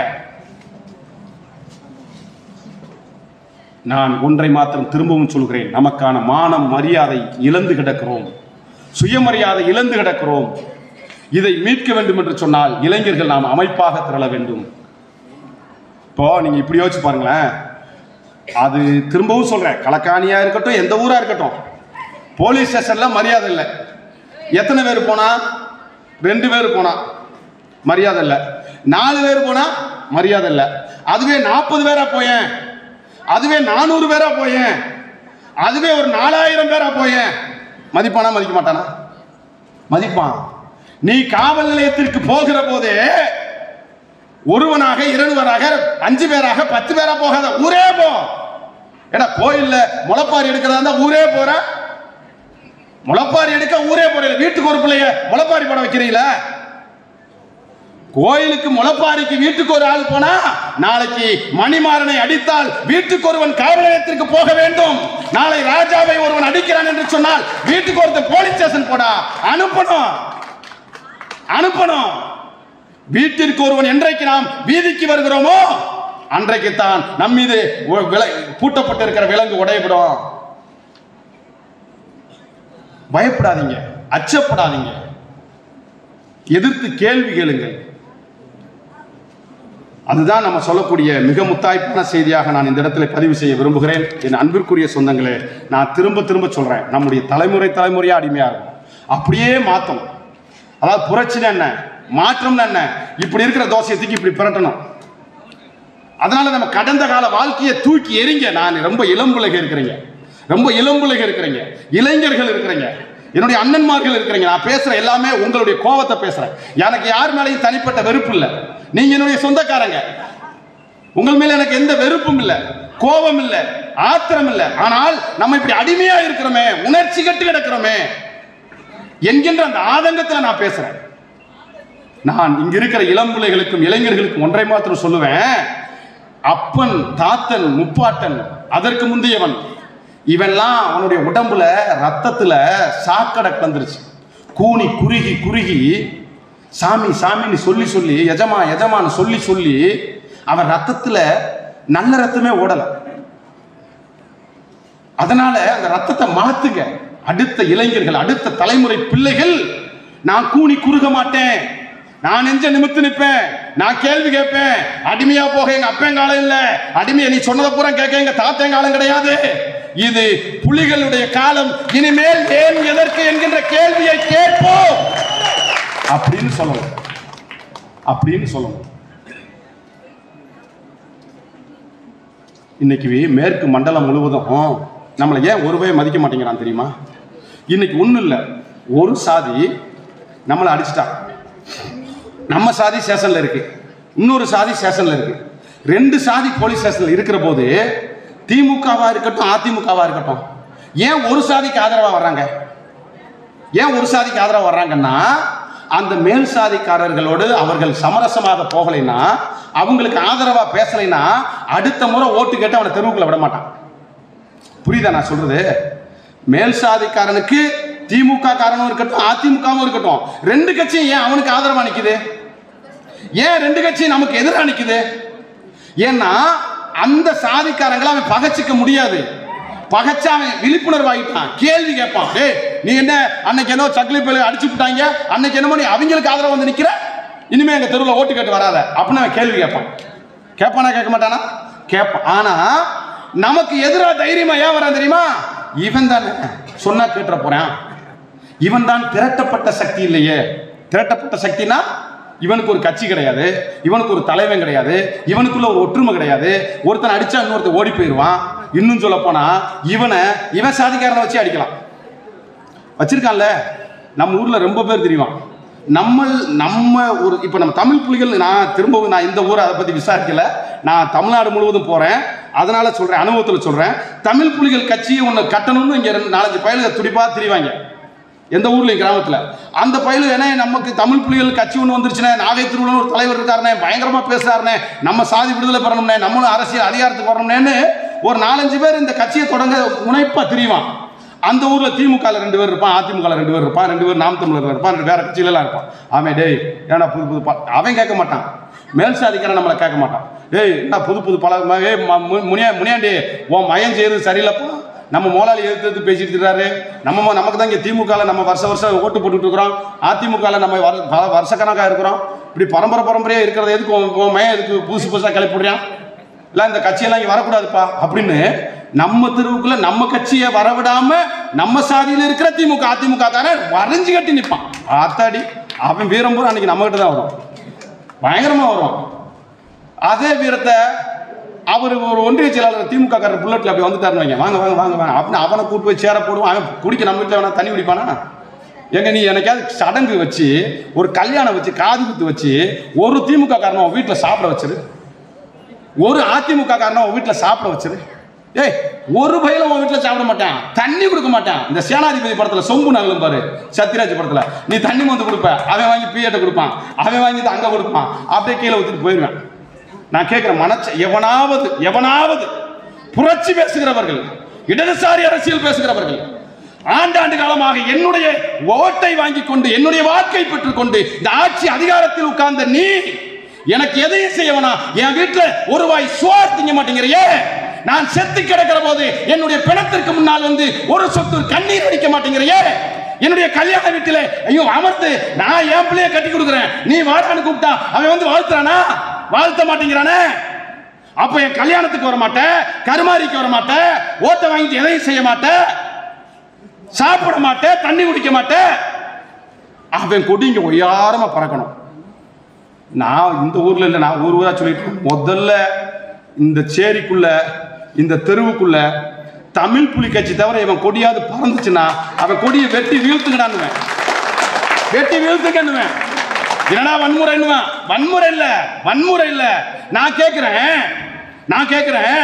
நான் ஒன்றை மாத்திரம் திரும்பவும் சொல்கிறேன் நமக்கான மானம் மரியாதை இழந்து கிடக்கிறோம் சுயமரியாதை இழந்து கிடக்கிறோம் இதை மீட்க வேண்டும் என்று சொன்னால் இளைஞர்கள் நாம் அமைப்பாக திரள வேண்டும் இப்போ நீங்க இப்படி யோசிச்சு பாருங்களேன் அது திரும்பவும் சொல்றேன் கலக்காணியா இருக்கட்டும் எந்த ஊரா இருக்கட்டும் போலீஸ் ஸ்டேஷன்ல மரியாதை இல்லை எத்தனை பேர் போனா ரெண்டு பேர் போனா மரியாதை இல்லை நாலு பேர் போனா மரியாதை இல்லை அதுவே நாற்பது பேரா போயேன் அதுவே நானூறு பேரா போயேன் அதுவே ஒரு நாலாயிரம் பேரா போயேன் மதிப்பானா மதிக்க மாட்டானா மதிப்பான் நீ காவல் நிலையத்திற்கு போகிற போதே ஒருவனாக இருவராக அஞ்சு பேராக பத்து பேரா போகாத ஊரே போ ஏடா கோயில்ல முளைப்பாரி எடுக்கிறதா இருந்தா ஊரே போற முளைப்பாரி எடுக்க ஊரே போறீங்க வீட்டுக்கு ஒரு பிள்ளைய முளைப்பாரி போட வைக்கிறீங்களா கோயிலுக்கு முளைப்பாரிக்கு வீட்டுக்கு ஒரு ஆள் போனா நாளைக்கு மணிமாறனை அடித்தால் வீட்டுக்கு ஒருவன் காவல் நிலையத்திற்கு போக வேண்டும் நாளை ராஜாவை ஒருவன் அடிக்கிறான் என்று சொன்னால் வீட்டுக்கு ஒருத்தன் போலீஸ் ஸ்டேஷன் போடா அனுப்பணும் அனுப்பணும் வீட்டிற்கு ஒருவன் என்றைக்கு நாம் வீதிக்கு வருகிறோமோ அன்றைக்கு தான் நம் மீது ஒ- வில- பூட்டப்பட்டிருக்கிற விலங்கு உடையப்படும் பயப்படாதீங்க அச்சப்படாதீங்க எதிர்த்து கேள்வி கேளுங்கள் அதுதான் நம்ம சொல்லக்கூடிய மிக முத்தாய்ப்பான செய்தியாக நான் இந்த இடத்துல பதிவு செய்ய விரும்புகிறேன் என் அன்பிற்குரிய சொந்தங்களே நான் திரும்ப திரும்ப சொல்றேன் நம்முடைய தலைமுறை தலைமுறையா அடிமையா இருக்கும் அப்படியே மாத்தணும் அதாவது புரட்சினா என்ன மாற்றம்னா என்ன இப்படி இருக்கிற தோசையத்துக்கு இப்படி பிரட்டணும் அதனால நம்ம கடந்த கால வாழ்க்கையை தூக்கி எறிங்க நான் ரொம்ப இளம்புலக இருக்கிறீங்க ரொம்ப இளம்புலக இருக்கிறீங்க இளைஞர்கள் இருக்கிறீங்க என்னுடைய அண்ணன்மார்கள் இருக்கிறீங்க நான் பேசுறேன் எல்லாமே உங்களுடைய கோவத்தை பேசுறேன் எனக்கு யார் மேலேயும் தனிப்பட்ட வெறுப்பு இல்லை நீங்க என்னுடைய சொந்தக்காரங்க உங்கள் மேல எனக்கு எந்த வெறுப்பும் இல்லை கோபம் இல்லை ஆத்திரம் இல்லை ஆனால் நம்ம இப்படி அடிமையா இருக்கிறோமே உணர்ச்சி கட்டு கிடக்கிறோமே என்கின்ற அந்த ஆதங்கத்தில் நான் பேசுறேன் நான் இங்க இருக்கிற இளம் பிள்ளைகளுக்கும் இளைஞர்களுக்கும் ஒன்றை மாத்திரம் சொல்லுவேன் அப்பன் தாத்தன் முப்பாட்டன் அதற்கு முந்தையவன் இவெல்லாம் அவனுடைய உடம்புல ரத்தத்துல சாக்கடை கலந்துருச்சு கூனி குறுகி குறுகி சாமி சாமின்னு சொல்லி சொல்லி எஜமா எஜமான்னு சொல்லி சொல்லி அவன் ரத்தத்துல நல்ல ரத்தமே ஓடல அதனால அந்த ரத்தத்தை மாத்துங்க அடுத்த இளைஞர்கள் அடுத்த தலைமுறை பிள்ளைகள் நான் கூனி குறுக மாட்டேன் நான் நெஞ்ச நிமித்து நிற்பேன் நான் கேள்வி கேட்பேன் அடிமையா போக எங்க அப்பேங்காலம் இல்ல அடிமையை நீ சொன்னதை பூரா கேட்க எங்க தாத்தேங்காலம் கிடையாது இது புலிகளுடைய காலம் இனிமேல் ஏன் எதற்கு என்கின்ற கேள்வியை கேட்போம் அப்படின்னு சொல்லணும் அப்படின்னு சொல்லணும் இன்னைக்கு மேற்கு மண்டலம் முழுவதும் நம்மளை ஏன் ஒரு பய மதிக்க மாட்டேங்கிறான் தெரியுமா இன்னைக்கு ஒன்றும் இல்லை ஒரு சாதி நம்மளை அடிச்சிட்டான் நம்ம சாதி ஸ்டேஷன்ல இருக்கு இன்னொரு சாதி ஸ்டேஷன்ல இருக்கு ரெண்டு சாதி போலீஸ் ஸ்டேஷன்ல இருக்கிற போது திமுகவா இருக்கட்டும் அதிமுகவா இருக்கட்டும் ஏன் ஒரு சாதிக்கு ஆதரவா வர்றாங்க ஏன் ஒரு சாதிக்கு ஆதரவா வர்றாங்கன்னா அந்த மேல் சாதிக்காரர்களோடு அவர்கள் சமரசமாக போகலைன்னா அவங்களுக்கு ஆதரவா பேசலைன்னா அடுத்த முறை ஓட்டு கேட்டு அவனை தெருவுக்குள்ள விட மாட்டான் புரியுதா நான் சொல்றது மேல் சாதிக்காரனுக்கு திமுக காரனும் இருக்கட்டும் அதிமுகவும் இருக்கட்டும் ரெண்டு கட்சியும் ஏன் அவனுக்கு ஆதரவா நிக்குது ஏன் ரெண்டு கட்சியும் நமக்கு எதிராக நிக்குது ஏன்னா அந்த சாதிக்காரங்களை அவன் பகைச்சிக்க முடியாது பகைச்சா அவன் விழிப்புணர்வு ஆகிட்டான் கேள்வி கேட்பான் டேய் நீ என்ன அன்னைக்கு என்ன சக்கிலி பேரு அடிச்சு விட்டாங்க அன்னைக்கு என்னமோ நீ அவங்களுக்கு ஆதரவு வந்து நிக்கிற இனிமே எங்க தெருவில் ஓட்டு கேட்டு வராத அப்படின்னு அவன் கேள்வி கேட்பான் கேட்பானா கேட்க மாட்டானா கேட்பான் ஆனா நமக்கு எதிராக தைரியமா ஏன் வரான் தெரியுமா இவன் தானே சொன்னா கேட்டுற போறான் இவன் தான் திரட்டப்பட்ட சக்தி இல்லையே திரட்டப்பட்ட சக்தினா இவனுக்கு ஒரு கட்சி கிடையாது இவனுக்கு ஒரு தலைவன் கிடையாது இவனுக்குள்ள ஒரு ஒற்றுமை கிடையாது ஒருத்தன் அடிச்சா இன்னொருத்தன் ஓடி போயிடுவான் இன்னும் சொல்ல போனா இவனை இவன் சாதிக்காரனை வச்சு அடிக்கலாம் வச்சிருக்கான்ல நம்ம ஊர்ல ரொம்ப பேர் தெரியும் நம்ம நம்ம ஒரு இப்போ நம்ம தமிழ் புலிகள் நான் திரும்பவும் நான் இந்த ஊரை அதை பத்தி விசாரிக்கல நான் தமிழ்நாடு முழுவதும் போறேன் அதனால சொல்றேன் அனுபவத்தில் சொல்றேன் தமிழ் புலிகள் கட்சியை ஒன்று கட்டணும்னு இங்க ரெண்டு நாலஞ்சு பயலுக துடிப்பா திரிவாங்க எந்த ஊர்லயும் கிராமத்துல அந்த பயில ஏன்னா நமக்கு தமிழ் புலிகள் கட்சி ஒன்று வந்துருச்சுனே நாகை திருவள்ளுவர் ஒரு தலைவர் இருக்காருனே பயங்கரமா பேசுறாருனே நம்ம சாதி விடுதலை பெறணும்னே நம்மளும் அரசியல் அதிகாரத்துக்கு வரணும்னேன்னு ஒரு நாலஞ்சு பேர் இந்த கட்சியை தொடங்க முனைப்பா திரிவான் அந்த ஊர்ல திமுக ல ரெண்டு பேர் இருப்பான் அதிமுக ல ரெண்டு பேர் இருப்பான் ரெண்டு பேர் நாம் தமிழர் இருப்பான் ரெண்டு வேற கட்சியில எல்லாம் இருப்பான் அவன் டேய் ஏன்னா புது புது பா- அவன் கேட்க மாட்டான் மேல் சாதிக்காரன் நம்மளை கேட்க மாட்டான் ஏய் என்ன புது புது பல ஏய் ம- மு- முனியா முனியாண்டி உன் மயம் செய்யறது சரியில்லைப்பா நம்ம மோலாளி எதிர்த்து எதிர்த்து பேசிட்டு இருக்காரு நம்ம மோ- நமக்கு தான் இங்கே திமுகல நம்ம வருஷ வருஷம் ஓட்டு போட்டுட்டு இருக்கிறோம் அதிமுகல நம்ம வர- பல வருஷக்கணக்காக இருக்கிறோம் இப்படி பரம்பரை பரம்பரையா இருக்கிறது எதுக்கு உன் உன் மயம் எதுக்கு புதுசு புதுசாக கிளப்பிடுறான் இல்லை இந்த கட்சியெல்லாம் இங்கே வரக்கூடாதுப்பா அப்படின்னு நம்ம தெருவுக்குள்ள நம்ம கட்சியை வரவிடாம நம்ம சாதியில் இருக்கிற திமுக அதிமுக காரன் வரைஞ்சு கட்டி நிற்பான் ஆத்தாடி அவன் வீரம்பூர் அன்னைக்கு நம்ம கிட்ட தான் வரும் பயங்கரமா வரும் அதே வீரத்தை அவர் ஒரு ஒன்றிய செயலாளர் திமுக காரர் புல்லட்ல அப்படி வந்துட்டாருன்னு வைங்க வாங்க வாங்க வாங்க வாங்க அப்படின்னு அவனை கூட்டு போய் சேர போடுவான் அவன் குடிக்க நம்ம வீட்டில் வேணா தண்ணி குடிப்பானா எங்க நீ எனக்காவது சடங்கு வச்சு ஒரு கல்யாணம் வச்சு காது குத்து வச்சு ஒரு திமுக காரனை உன் வீட்டில் சாப்பிட வச்சிரு ஒரு அதிமுக காரனை உன் வீட்டில் சாப்பிட வச்சிரு ஏய் ஒரு பயில உன் வீட்டில் சாப்பிட மாட்டான் தண்ணி கொடுக்க மாட்டான் இந்த சேனாதிபதி படத்துல சொம்பு நகலும் பாரு சத்யராஜ் படத்துல நீ தண்ணி வந்து கொடுப்ப அவன் வாங்கி பீயட்டை கொடுப்பான் அவன் வாங்கி இது அங்க கொடுப்பான் அப்படியே கீழே ஊத்திட்டு போயிடுவேன் நான் கேட்கிறேன் மனச்ச எவனாவது எவனாவது புரட்சி பேசுகிறவர்கள் இடதுசாரி அரசியல் பேசுகிறவர்கள் ஆண்டாண்டு காலமாக என்னுடைய ஓட்டை வாங்கி கொண்டு என்னுடைய வாக்கை பெற்றுக் கொண்டு இந்த ஆட்சி அதிகாரத்தில் உட்கார்ந்த நீ எனக்கு எதையும் செய்ய வேணாம் என் வீட்டுல ஒரு வாய் சோறு திங்க மாட்டேங்கிறியே நான் செத்து கிடக்கிற போது என்னுடைய பிணத்திற்கு முன்னால் வந்து ஒரு சொத்து கண்ணீர் வடிக்க மாட்டேங்கிறியே என்னுடைய கல்யாண வீட்டிலே ஐயோ அமர்ந்து நான் என் பிள்ளைய கட்டி கொடுக்குறேன் நீ வாடான்னு கூப்பிட்டா அவன் வந்து வாழ்த்துறானா வாழ்த்த மாட்டேங்கிறானே அப்ப என் கல்யாணத்துக்கு வர மாட்டேன் கருமாரிக்கு வர மாட்டேன் ஓட்டை வாங்கிட்டு எதையும் செய்ய மாட்டேன் சாப்பிட மாட்டேன் தண்ணி குடிக்க மாட்டேன் அவன் கொடி இங்க ஒய்யாரமா பறக்கணும் நான் இந்த ஊர்ல இல்ல நான் ஊர் ஊரா சொல்லிட்டு இருக்கேன். முதல்ல இந்த சேரிக்குள்ள இந்த தெருவுக்குள்ள தமிழ் புலி கட்சி தவிர இவன் கொடியாவது பறந்துச்சுன்னா அவன் கொடியை வெட்டி வீழ்த்துக்கடான்னுவேன் வெட்டி வீழ்த்துக்கன்னுவேன் என்னடா வன்முறைன்னுவேன் வன்முறை இல்ல வன்முறை இல்ல நான் கேட்கிறேன் நான் கேட்கிறேன்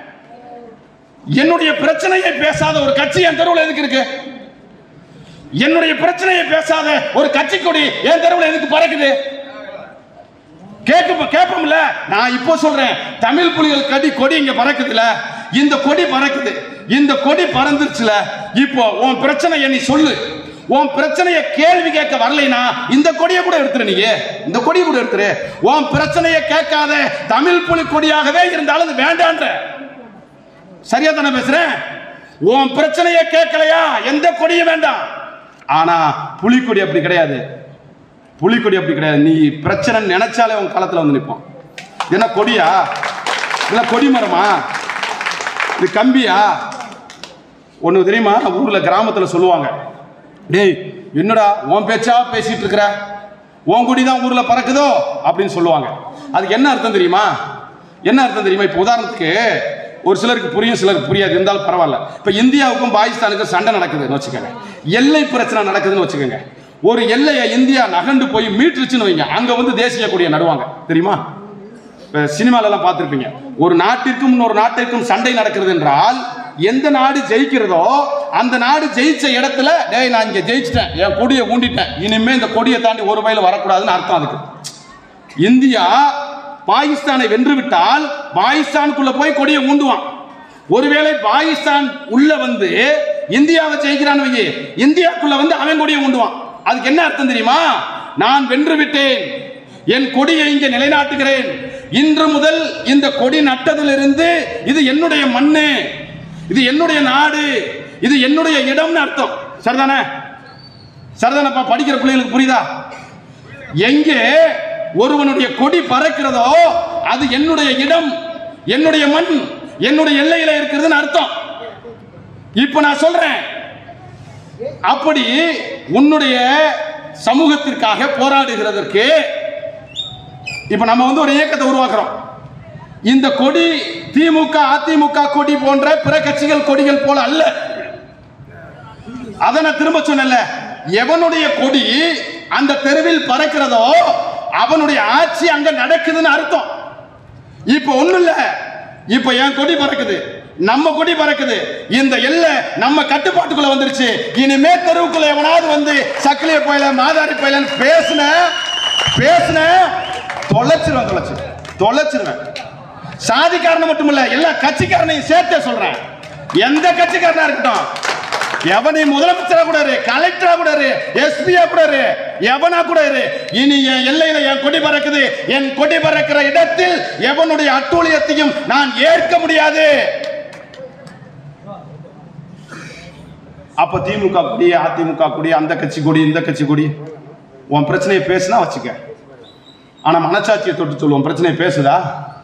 என்னுடைய பிரச்சனையை பேசாத ஒரு கட்சி என் தெருவில் எதுக்கு இருக்கு என்னுடைய பிரச்சனையை பேசாத ஒரு கட்சி கொடி என் தெருவில் எதுக்கு பறக்குது கேட்க கேட்போம் கேட்போம்ல நான் இப்போ சொல்றேன் தமிழ் புலிகள் கடி கொடி இங்க பறக்குதுல இந்த கொடி பறக்குது இந்த கொடி பறந்துருச்சுல இப்போ உன் பிரச்சனை நீ சொல்லு உன் பிரச்சனைய கேள்வி கேட்க வரலைனா இந்த கொடியை கூட எடுத்துரு நீ இந்த கொடியை கூட எடுத்துரு உன் பிரச்சனைய கேட்காத தமிழ் புலி கொடியாகவே இருந்தாலும் அது வேண்டான்ற சரியா தானே பேசுறேன் உன் பிரச்சனைய கேட்கலையா எந்த கொடியும் வேண்டாம் ஆனா புலிக்கொடி அப்படி கிடையாது புலிக்கொடி அப்படி கிடையாது நீ பிரச்சனை நினைச்சாலே உன் களத்துல வந்து நிற்போம் என்ன கொடியா இல்ல கொடி மரமா இது கம்பியா ஒண்ணு தெரியுமா ஊர்ல கிராமத்துல சொல்லுவாங்க டேய் என்னடா உன் பேச்சா பேசிட்டு இருக்கிற உன் கொடி தான் ஊர்ல பறக்குதோ அப்படின்னு சொல்லுவாங்க அதுக்கு என்ன அர்த்தம் தெரியுமா என்ன அர்த்தம் தெரியுமா இப்போ உதாரணத்துக்கு ஒரு சிலருக்கு புரியும் சிலருக்கு புரியாது இருந்தாலும் பரவாயில்ல இப்போ இந்தியாவுக்கும் பாகிஸ்தானுக்கும் சண்டை நடக்குதுன்னு வச்சுக்கோங்க எல்லை பிரச்சனை நடக்குதுன்னு வச்சுக்கோங்க ஒரு எல்லையை இந்தியா நகண்டு போய் மீட்டுருச்சுன்னு வைங்க அங்க வந்து தேசிய கொடியை நடுவாங்க தெரியுமா இப்ப சினிமால எல்லாம் பார்த்திருப்பீங்க ஒரு நாட்டிற்கும் இன்னொரு நாட்டிற்கும் சண்டை நடக்கிறது என்றால் எந்த நாடு ஜெயிக்கிறதோ அந்த நாடு ஜெயிச்ச இடத்துல டேய் நான் இங்க ஜெயிச்சிட்டேன் என் கொடியை ஊண்டிட்டேன் இனிமே இந்த கொடியை தாண்டி ஒரு வயல வரக்கூடாதுன்னு அர்த்தம் அதுக்கு இந்தியா பாகிஸ்தானை வென்று விட்டால் பாகிஸ்தானுக்குள்ள போய் கொடியை ஊண்டுவான் ஒருவேளை பாகிஸ்தான் உள்ள வந்து இந்தியாவை ஜெயிக்கிறான்னு வையே இந்தியாக்குள்ள வந்து அவன் கொடியை ஊண்டுவான் அதுக்கு என்ன அர்த்தம் தெரியுமா நான் வென்று விட்டேன் என் கொடியை இங்கே நிலைநாட்டுகிறேன் இன்று முதல் இந்த கொடி நட்டதிலிருந்து இது என்னுடைய மண்ணு இது என்னுடைய நாடு இது என்னுடைய இடம்னு அர்த்தம் சரிதானே சரிதானப்பா படிக்கிற பிள்ளைகளுக்கு புரியுதா எங்கே ஒருவனுடைய கொடி பறக்கிறதோ அது என்னுடைய இடம் என்னுடைய மண் என்னுடைய எல்லையில இருக்கிறதுன்னு அர்த்தம் இப்ப நான் சொல்றேன் அப்படி உன்னுடைய சமூகத்திற்காக போராடுகிறதற்கு இப்ப நம்ம வந்து ஒரு இயக்கத்தை உருவாக்குறோம் இந்த கொடி திமுக அதிமுக கொடி போன்ற பிற கட்சிகள் கொடிகள் போல அல்ல அதை நான் திரும்ப சொன்னல எவனுடைய கொடி அந்த தெருவில் பறக்கிறதோ அவனுடைய ஆட்சி அங்க நடக்குதுன்னு அர்த்தம் இப்ப ஒண்ணு இல்ல இப்ப என் கொடி பறக்குது நம்ம கொடி பறக்குது இந்த எல்லை நம்ம கட்டுப்பாட்டுக்குள்ள வந்துருச்சு இனிமே தெருவுக்குள்ள எவனாவது வந்து சக்கிலிய போயில மாதாரி போயிலன்னு பேசுன பேசுன தொலைச்சிருவேன் தொலைச்சு தொலைச்சிருவேன் சாதிக்காரனை மட்டும் இல்ல எல்லா கட்சிக்காரனையும் சேர்த்தே சொல்றேன் எந்த கட்சிக்காரனா இருக்கட்டும் எவனை முதலமைச்சரா கூட இரு கலெக்டரா கூட இரு எஸ்பியா கூட இரு எவனா கூட இரு இனி என் எல்லையில என் கொடி பறக்குது என் கொடி பறக்கிற இடத்தில் எவனுடைய அட்டூழியத்தையும் நான் ஏற்க முடியாது அப்ப திமுக கொடி அதிமுக கொடி அந்த கட்சி கொடி இந்த கட்சி கொடி உன் பிரச்சனையை பேசுனா வச்சுக்க ஆனா மனச்சாட்சியை தொட்டு சொல்லுவோம் பிரச்சனையை பேசுதா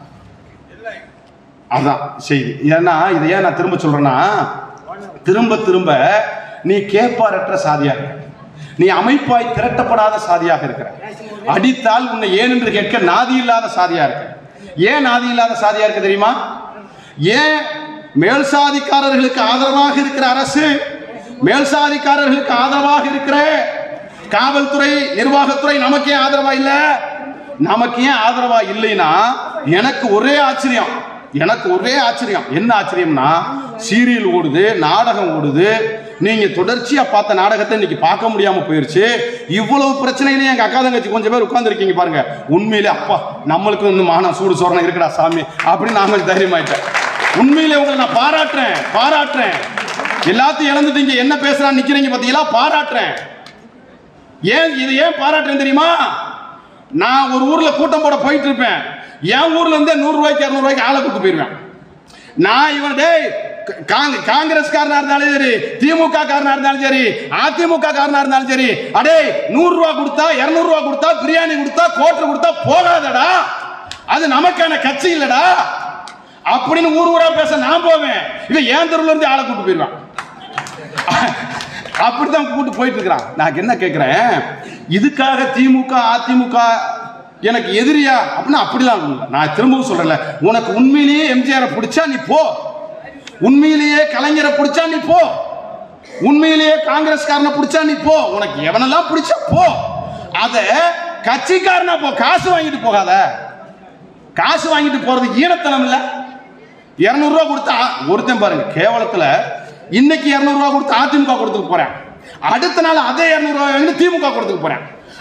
அதான் செய்தி ஏன்னா இதை ஏன் நான் திரும்ப சொல்றேன்னா திரும்ப திரும்ப நீ கேட்பாரற்ற சாதியாக இருக்க. நீ அமைப்பாய் திரட்டப்படாத சாதியாக இருக்கிற அடித்தால் உன்னை ஏன் என்று கேட்க நாதி இல்லாத சாதியா இருக்க ஏன் நாதி இல்லாத சாதியா இருக்க தெரியுமா ஏன் மேல் சாதிக்காரர்களுக்கு ஆதரவாக இருக்கிற அரசு மேல் சாதிக்காரர்களுக்கு ஆதரவாக இருக்கிற காவல்துறை நிர்வாகத்துறை நமக்கு ஏன் ஆதரவா இல்ல நமக்கு ஏன் ஆதரவா இல்லைன்னா எனக்கு ஒரே ஆச்சரியம் எனக்கு ஒரே ஆச்சரியம் என்ன ஆச்சரியம்னா சீரியல் ஓடுது நாடகம் ஓடுது நீங்க தொடர்ச்சியா பார்த்த நாடகத்தை இன்னைக்கு பார்க்க முடியாம போயிருச்சு இவ்வளவு பிரச்சனையில எங்க அக்கா தங்கச்சி கொஞ்சம் பேர் உட்கார்ந்துருக்கீங்க பாருங்க உண்மையிலே அப்பா நம்மளுக்கு வந்து மானம் சூடு சோரணம் இருக்குடா சாமி அப்படின்னு நான் கொஞ்சம் தைரியமாயிட்டேன் உண்மையிலே உங்களை நான் பாராட்டுறேன் பாராட்டுறேன் எல்லாத்தையும் இழந்துட்டீங்க என்ன பேசுறான்னு நிக்கிறீங்க பாத்தீங்களா பாராட்டுறேன் ஏன் இது ஏன் பாராட்டுறேன் தெரியுமா நான் ஒரு ஊர்ல கூட்டம் போட போயிட்டு இருப்பேன் என் ஊர்ல இருந்தே நூறு ரூபாய்க்கு இரநூறு ரூபாய்க்கு ஆளை கூட்டு போயிருவேன் நான் இவன் டேய் காங்க- காங்கிரஸ்காரனா இருந்தாலும் சரி திமுக காரனா இருந்தாலும் சரி அதிமுக காரனா இருந்தாலும் சரி அடே நூறு ரூபா கொடுத்தா இருநூறு ரூபா கொடுத்தா பிரியாணி கொடுத்தா கோட்டர் கொடுத்தா போகாதடா அது நமக்கான கட்சி இல்லடா அப்படின்னு ஊர் ஊரா பேச நான் போவேன் இவன் ஏன் தெருவுல இருந்து ஆளை கூட்டு போயிருவான் அப்படித்தான் கூட்டு போயிட்டு இருக்கிறான் நான் என்ன கேட்கிறேன் இதுக்காக திமுக அதிமுக எனக்கு எதிரியா அப்படின்னா அப்படிலாம் இல்லை நான் திரும்பவும் சொல்றேன்ல உனக்கு உண்மையிலேயே எம்ஜிஆரை பிடிச்சா நீ போ உண்மையிலேயே கலைஞரை பிடிச்சா நீ போ உண்மையிலேயே காங்கிரஸ்காரனை பிடிச்சா நீ போ உனக்கு எவனெல்லாம் பிடிச்சா போ அத கட்சிக்காரனா போ காசு வாங்கிட்டு போகாத காசு வாங்கிட்டு போறது ஈனத்தனம் இல்ல இரநூறுவா கொடுத்தா ஒருத்தன் பாருங்க கேவலத்துல இன்னைக்கு இரநூறுவா கொடுத்து அதிமுக கொடுத்துட்டு போறேன் அடுத்த நாள் அதே இரநூறுவா வாங்கி திமுக கொடுத்துட்டு போறேன்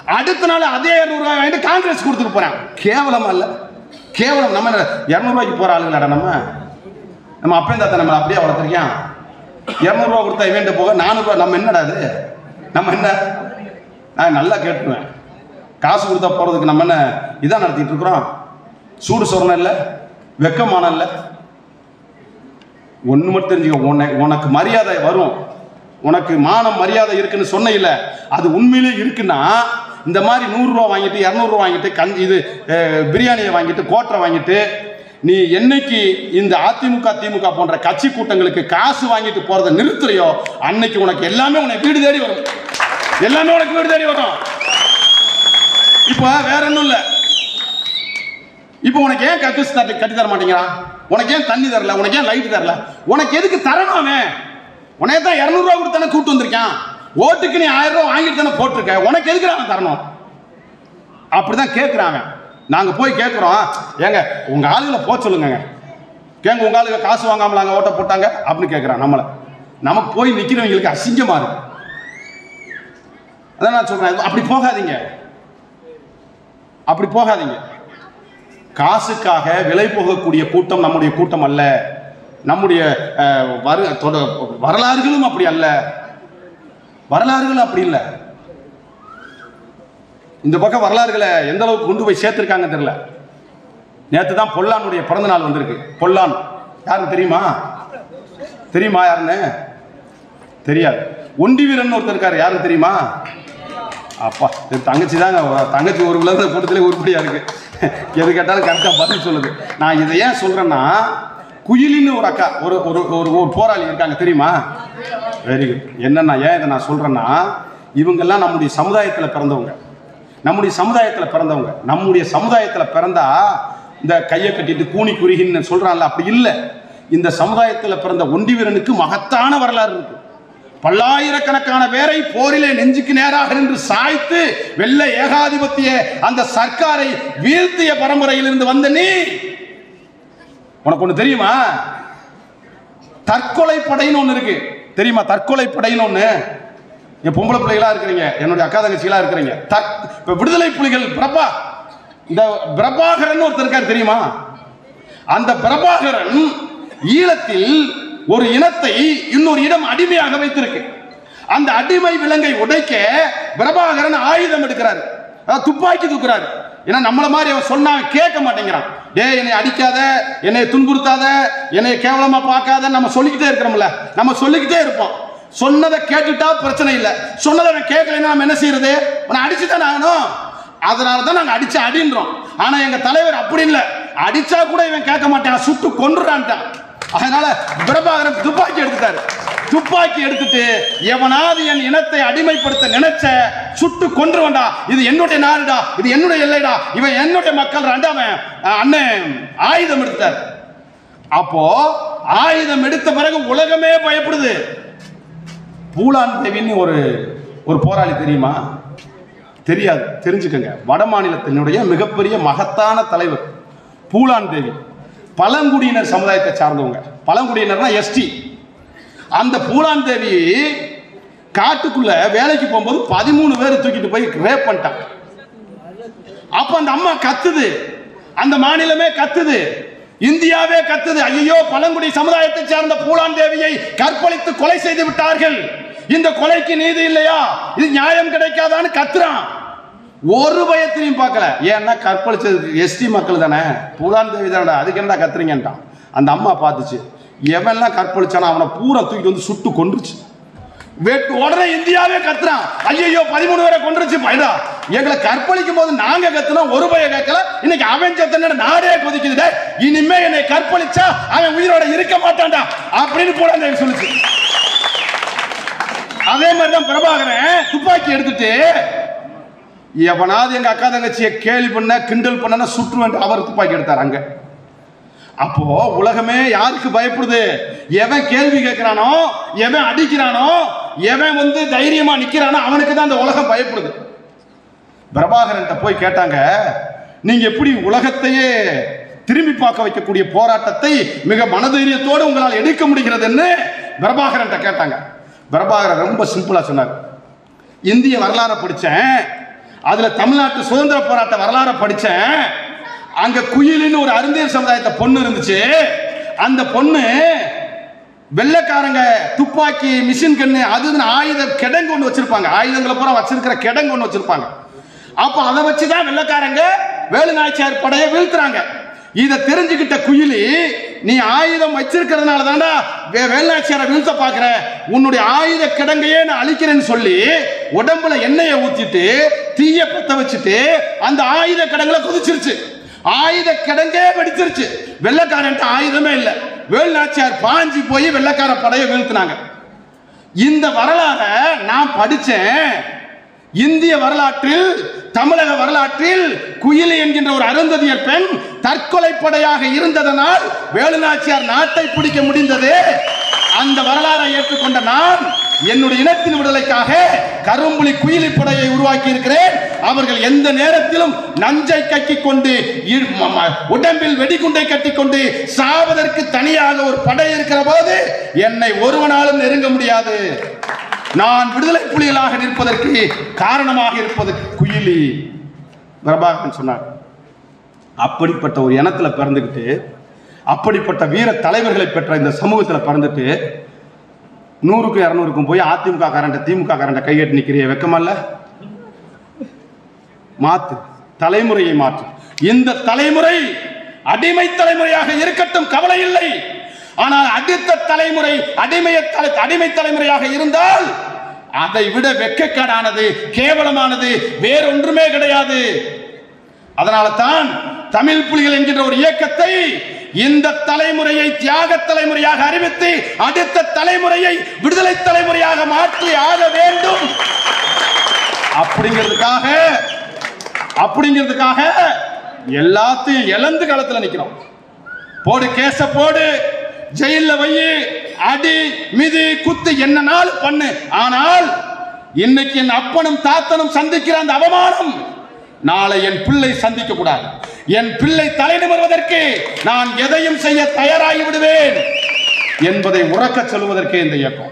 அடுத்த நாள் அதே இரநூறுவா வாங்கிட்டு காங்கிரஸ் கொடுத்துட்டு போறான் கேவலமா இல்ல கேவலம் நம்ம இரநூறுவாய்க்கு போற ஆளுங்களாடா நம்ம நம்ம அப்பன் தாத்தா நம்ம அப்படியே வளர்த்துருக்கான் இரநூறுவா கொடுத்தா இவன்ட்டு போக நானூறுவா நம்ம என்னடா அது நம்ம என்ன நான் நல்லா கேட்டுருவேன் காசு கொடுத்தா போறதுக்கு நம்ம என்ன இதான் நடத்திட்டு இருக்கிறோம் சூடு சொரணம் இல்லை வெக்கமானம் இல்லை ஒன்று மட்டும் தெரிஞ்சுக்க உன்னை உனக்கு மரியாதை வரும் உனக்கு மானம் மரியாதை இருக்குன்னு சொன்ன இல்ல அது உண்மையிலே இருக்குன்னா இந்த மாதிரி நூறுரூவா வாங்கிட்டு இரநூறுவா வாங்கிட்டு கஞ்சி இது அஹ், பிரியாணியை வாங்கிட்டு கோட்டரை வாங்கிட்டு நீ என்னைக்கு இந்த அதிமுக திமுக போன்ற கட்சி கூட்டங்களுக்கு காசு வாங்கிட்டு போறதை நிறுத்துறியோ அன்னைக்கு உனக்கு எல்லாமே உனக்கு வீடு தேடி வரும் எல்லாமே உனக்கு வீடு தேடி வரும் இப்போ வேற ஒன்றும் இல்லை இப்போ உனக்கு ஏன் கக்கூஸ் தட்டி கட்டி தர மாட்டேங்கிறான் உனக்கு ஏன் தண்ணி தரல உனக்கு ஏன் லைட் தரல உனக்கு எதுக்கு தரணும் அவன் உனக்கு தான் இரநூறுவா கொடுத்தானே கூட்டு வந்திருக்கான் ஓட்டுக்கு நீ ஆயிரம் ரூபா வாங்கிட்டு தானே போட்டிருக்க உனக்கு எதுக்கு அவன் தரணும் அப்படிதான் கேட்குறாங்க நாங்கள் போய் கேட்குறோம் ஏங்க உங்க ஆளுகளை போக சொல்லுங்க கேங்க உங்க ஆளுங்க காசு வாங்காமல் நாங்கள் ஓட்ட போட்டாங்க அப்படின்னு கேட்குறான் நம்மளை நமக்கு போய் நிற்கிறவங்களுக்கு அசிங்கமா இருக்கு அதான் நான் சொல்றேன் அப்படி போகாதீங்க அப்படி போகாதீங்க காசுக்காக விலை போகக்கூடிய கூட்டம் நம்முடைய கூட்டம் அல்ல நம்முடைய அஹ், வரு தொட- வரலாறுகளும் அப்படி அல்ல வரலாறுகளும் அப்படி இல்லை இந்த பக்கம் வரலாறுகளை எந்த அளவுக்கு கொண்டு போய் சேர்த்திருக்காங்க தெரியல நேற்று தான் பொல்லானுடைய பிறந்த நாள் வந்திருக்கு பொல்லான் யாருன்னு தெரியுமா தெரியுமா யாருன்னு தெரியாது ஒண்டி வீரன் ஒருத்தர் இருக்காரு யாருன்னு தெரியுமா அப்பா இது தங்கச்சி தாங்க தங்கச்சி ஒரு விளந்த கூட்டத்திலே உருப்படியா இருக்கு எது கேட்டாலும் கரெக்டாக பதில் சொல்லுது நான் இதை ஏன் சொல்றேன்னா குயிலின்னு ஒரு அக்கா ஒரு ஒரு ஒரு ஒரு போராளி இருக்காங்க தெரியுமா வெரி குட் என்னன்னா ஏன் இதை நான் சொல்றேன்னா இவங்கெல்லாம் நம்முடைய சமுதாயத்தில் பிறந்தவங்க நம்முடைய சமுதாயத்தில் பிறந்தவங்க நம்முடைய சமுதாயத்தில் பிறந்தா இந்த கையை கட்டிட்டு கூனி குறுகின்னு சொல்றான்ல அப்படி இல்லை இந்த சமுதாயத்தில் பிறந்த ஒண்டி வீரனுக்கு மகத்தான வரலாறு இருக்கு பல்லாயிரக்கணக்கான பேரை போரிலே நெஞ்சுக்கு நேராக நின்று சாய்த்து வெள்ளை ஏகாதிபத்திய அந்த சர்க்காரை வீழ்த்திய பரம்பரையிலிருந்து வந்த நீ உனக்கு ஒண்ணு தெரியுமா தற்கொலை படைன்னு ஒண்ணு இருக்கு தெரியுமா தற்கொலை படைன்னு ஒண்ணு என் பொம்பளை பிள்ளைகளா இருக்கிறீங்க என்னுடைய அக்கா தங்கச்சிகளா இருக்கிறீங்க தற் இப்ப விடுதலை புலிகள் பிரபா இந்த பிரபாகரன் ஒருத்தர் இருக்கார் தெரியுமா அந்த பிரபாகரன் ஈழத்தில் ஒரு இனத்தை இன்னொரு இடம் அடிமையாக வைத்திருக்கு அந்த அடிமை விலங்கை உடைக்க பிரபாகரன் ஆயுதம் எடுக்கிறாரு அதாவது துப்பாக்கி தூக்குறாரு ஏன்னா நம்மள மாதிரி அவன் சொன்னா கேட்க மாட்டேங்கிறான் டேய் என்னை அடிக்காத என்னை துன்புறுத்தாத என்னை கேவலமா பார்க்காத நம்ம சொல்லிக்கிட்டே இருக்கிறோம்ல நம்ம சொல்லிக்கிட்டே இருப்போம் சொன்னதை கேட்டுட்டா பிரச்சனை இல்லை சொன்னதை அவன் கேட்கலைன்னா நம்ம என்ன செய்யறது உன்னை அடிச்சு தானே ஆகணும் அதனால தான் நாங்கள் அடிச்சு அடின்றோம் ஆனா எங்க தலைவர் அப்படி இல்லை அடிச்சா கூட இவன் கேட்க மாட்டான் சுட்டு கொன்றுறான்ட்டான் அதனால பிரபாகரன் துப்பாக்கி எடுத்துட்டாரு துப்பாக்கி எடுத்துட்டு எவனாவது என் இனத்தை அடிமைப்படுத்த நினைச்ச சுட்டு கொன்று வந்தா இது என்னுடைய நாடுடா இது என்னுடைய எல்லைடா இவன் என்னுடைய மக்கள் அவன் அண்ணன் ஆயுதம் எடுத்தார் அப்போ ஆயுதம் எடுத்த பிறகு உலகமே பயப்படுது பூலான் தேவின்னு ஒரு ஒரு போராளி தெரியுமா தெரியாது தெரிஞ்சுக்கங்க வட மாநிலத்தினுடைய மிகப்பெரிய மகத்தான தலைவர் பூலான் தேவி பழங்குடியினர் சமுதாயத்தை சார்ந்தவங்க பழங்குடியினர்னா எஸ்டி அந்த பூலான் தேவி காட்டுக்குள்ள வேலைக்கு போகும்போது பதிமூணு பேர் தூக்கிட்டு போய் ரேப் பண்ணிட்டான் அப்ப அந்த அம்மா கத்துது அந்த மாநிலமே கத்துது இந்தியாவே கத்துது ஐயோ பழங்குடி சமுதாயத்தை சேர்ந்த பூலான் தேவியை கற்பழித்து கொலை செய்து விட்டார்கள் இந்த கொலைக்கு நீதி இல்லையா இது நியாயம் கிடைக்காதான்னு கத்துறான் ஒரு பயத்திலையும் பார்க்கல ஏன்னா கற்பழிச்சது எஸ்டி மக்கள் தானே பூலான் தேவி தானே அதுக்கு என்ன கத்துறீங்கன்ட்டான் அந்த அம்மா பார்த்துச்சு எவன்லாம் கற்பழிச்சானோ அவனை பூரா தூக்கிட்டு வந்து சுட்டு கொன்றுச்சு வெட்டு உடனே இந்தியாவே கத்துறான் ஐயோ பதிமூணு பேரை கொண்டுருச்சு பைடா எங்களை கற்பழிக்கும் போது நாங்க கத்துனோம் ஒரு பய கேட்கல இன்னைக்கு அவன் செத்தன நாடே கொதிக்குது டேய். இனிமே என்னை கற்பழிச்சா அவன் உயிரோட இருக்க மாட்டான்டா அப்படின்னு கூட அந்த சொல்லுச்சு அதே மாதிரி தான் பிரபாகரன் துப்பாக்கி எடுத்துட்டு எவனாவது எங்க அக்கா தங்கச்சியை கேலி பண்ண கிண்டல் பண்ண சுற்றுவேன் அவர் துப்பாக்கி எடுத்தார் அங்க அப்போ உலகமே யாருக்கு பயப்படுது எவன் கேள்வி கேட்கிறானோ எவன் அடிக்கிறானோ எவன் வந்து தைரியமா நிக்கிறானோ அவனுக்கு தான் அந்த உலகம் பயப்படுது பிரபாகரன் போய் கேட்டாங்க நீங்க எப்படி உலகத்தையே திரும்பி பார்க்க வைக்கக்கூடிய போராட்டத்தை மிக மனதைரியத்தோடு உங்களால் எடுக்க முடிகிறதுன்னு பிரபாகரன் கேட்டாங்க பிரபாகரன் ரொம்ப சிம்பிளா சொன்னார் இந்திய வரலாறை படிச்சேன் அதுல தமிழ்நாட்டு சுதந்திர போராட்ட வரலாறை படிச்சேன் அங்க குயிலின்னு ஒரு அருந்தியர் சமுதாயத்தை பொண்ணு இருந்துச்சு அந்த பொண்ணு வெள்ளைக்காரங்க துப்பாக்கி மிஷின் கண்ணு அது இதுன்னு ஆயுத கிடங்கு ஒன்று வச்சிருப்பாங்க ஆயுதங்களை பூரா வச்சிருக்கிற கிடங்கு ஒன்று வச்சிருப்பாங்க அப்போ அதை வச்சு தான் வெள்ளைக்காரங்க வேலு நாச்சியார் படையை வீழ்த்துறாங்க இதை தெரிஞ்சுக்கிட்ட குயிலி நீ ஆயுதம் வச்சிருக்கிறதுனால தாண்டா வே வேலுநாச்சியாரை வீழ்த்த பார்க்குற உன்னுடைய ஆயுத கிடங்கையே நான் அழிக்கிறேன்னு சொல்லி உடம்புல எண்ணெயை ஊத்திட்டு தீய பத்த வச்சுட்டு அந்த ஆயுத கிடங்குல குதிச்சிருச்சு ஆயுத கிடங்கே வெடிச்சிருச்சு வெள்ளைக்காரன்ட்ட ஆயுதமே இல்லை வேலுநாச்சியார் பாஞ்சி போய் வெள்ளைக்கார படையை வீழ்த்தினாங்க இந்த வரலாறை நான் படிச்சேன் இந்திய வரலாற்றில் தமிழக வரலாற்றில் குயிலி என்கின்ற ஒரு அருந்ததியர் பெண் தற்கொலை படையாக இருந்ததனால் வேலுநாச்சியார் நாட்டை பிடிக்க முடிந்தது அந்த வரலாறை ஏற்றுக்கொண்ட நான் என்னுடைய இனத்தின் விடுதலைக்காக கரும்புலி குயிலி படையை உருவாக்கி இருக்கிறேன் அவர்கள் எந்த நேரத்திலும் நஞ்சை கட்டிக் கொண்டு இ- ம- ம- உடம்பில் வெடிகுண்டை கட்டிக்கொண்டு சாவதற்கு தனியாக ஒரு படை இருக்கிற போது என்னை ஒருவனாலும் நெருங்க முடியாது நான் விடுதலை புலிகளாக நிற்பதற்கு காரணமாக இருப்பது குயிலி பிரபாகரன் சொன்னார் அப்படிப்பட்ட ஒரு இனத்துல பிறந்துக்கிட்டு அப்படிப்பட்ட வீர தலைவர்களை பெற்ற இந்த சமூகத்தில் பிறந்துட்டு நூறுக்கும் இரநூறுக்கும் போய் அதிமுக காரண்ட திமுக காரண்ட கையெட்டு நிக்கிறிய வெக்கமல்ல மாத்து தலைமுறையை மாற்று இந்த தலைமுறை அடிமை தலைமுறையாக இருக்கட்டும் கவலை இல்லை ஆனால் அடுத்த தலைமுறை அடிமைய தலை அடிமை தலைமுறையாக இருந்தால் அதை விட வெக்கக்கேடானது கேவலமானது வேறொன்றுமே கிடையாது அதனால தான் தமிழ் புலிகள் என்கின்ற ஒரு இயக்கத்தை இந்த தலைமுறையை தியாக தலைமுறையாக அறிவித்து அடுத்த தலைமுறையை விடுதலை தலைமுறையாக மாற்றி ஆக வேண்டும் அப்படிங்கிறதுக்காக அப்படிங்கிறதுக்காக எல்லாத்தையும் இழந்து களத்துல நிக்கிறோம் போடு கேச போடு ஜெயில்ல வையி அடி மிதி குத்து என்னனாலும் பண்ணு ஆனால் இன்னைக்கு என் அப்பனும் தாத்தனும் சந்திக்கிற அந்த அவமானம் நாளை என் பிள்ளை சந்திக்க கூடாது என் பிள்ளை தலை நிமிர்வதற்கு நான் எதையும் செய்ய தயாராகி விடுவேன் என்பதை உறக்கச் சொல்வதற்கே இந்த இயக்கம்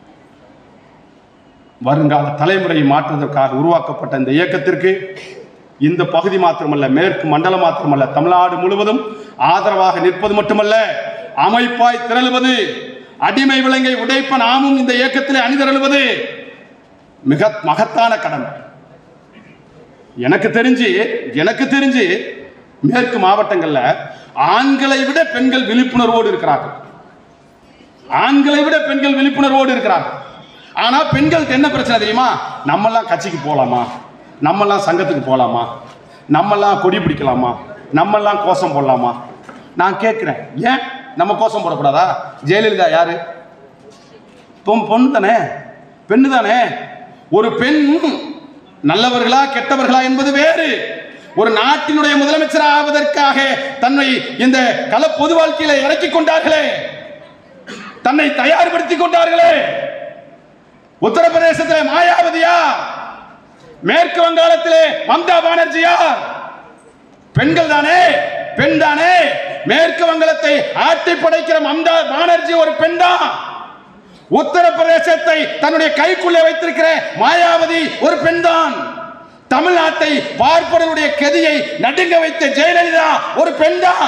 வருங்கால தலைமுறையை மாற்றுவதற்காக உருவாக்கப்பட்ட இந்த இயக்கத்திற்கு இந்த பகுதி மாத்திரமல்ல மேற்கு மண்டலம் மாத்திரமல்ல தமிழ்நாடு முழுவதும் ஆதரவாக நிற்பது மட்டுமல்ல அமைப்பாய் திரளுவது அடிமை விலங்கை உடைப்ப நாமும் இந்த இயக்கத்திலே அணிதிரளுவது மிக மகத்தான கடமை எனக்கு தெரிஞ்சு எனக்கு தெரிஞ்சு மேற்கு மாவட்டங்கள்ல ஆண்களை விட பெண்கள் விழிப்புணர்வோடு இருக்கிறார்கள் ஆண்களை விட பெண்கள் விழிப்புணர்வோடு இருக்கிறார்கள் ஆனா பெண்களுக்கு என்ன பிரச்சனை தெரியுமா நம்மெல்லாம் கட்சிக்கு போலாமா நம்மெல்லாம் சங்கத்துக்கு போலாமா நம்மெல்லாம் கொடி பிடிக்கலாமா நம்மெல்லாம் கோஷம் போடலாமா நான் கேட்கிறேன் ஏன் நம்ம கோஷம் போடக்கூடாதா ஜெயலலிதா யாரு பொன் பொண்ணு தானே பெண்ணு தானே ஒரு பெண் நல்லவர்களா கெட்டவர்களா என்பது வேறு ஒரு நாட்டினுடைய முதலமைச்சர் ஆவதற்காக தன்னை இந்த கல பொது வாழ்க்கையில இறக்கிக் கொண்டார்களே தன்னை தயார்படுத்திக் கொண்டார்களே உத்தரப்பிரதேசத்திலே மாயாவதியா மேற்கு வங்காளத்திலே மம்தா பானர்ஜியா பெண்கள் தானே பெண் தானே மேற்கு வங்கத்தை ஆட்டி படைக்கிற மம்தா பானர்ஜி ஒரு பெண் தான் உத்தரப்பிரதேசத்தை தன்னுடைய கைக்குள்ளே வைத்திருக்கிற மாயாவதி ஒரு பெண் தான் தமிழ்நாட்டை பார்ப்பவர்களுடைய கதியை நடுங்க வைத்த ஜெயலலிதா ஒரு பெண் தான்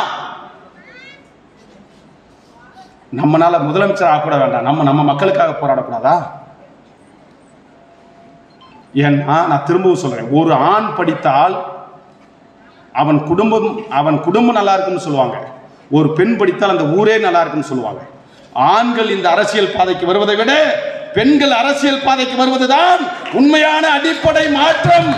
நம்மனால முதலமைச்சர் ஆகக்கூட வேண்டாம் நம்ம நம்ம மக்களுக்காக போராடக்கூடாதா ஏன்னா நான் திரும்பவும் சொல்றேன் ஒரு ஆண் படித்தால் அவன் குடும்பம் அவன் குடும்பம் நல்லா இருக்குன்னு சொல்லுவாங்க ஒரு பெண் படித்தால் அந்த ஊரே நல்லா இருக்குன்னு சொல்லுவாங்க ஆண்கள் இந்த அரசியல் பாதைக்கு வருவதை விட பெண்கள் அரசியல் பாதைக்கு வருவதுதான் உண்மையான அடிப்படை மாற்றம்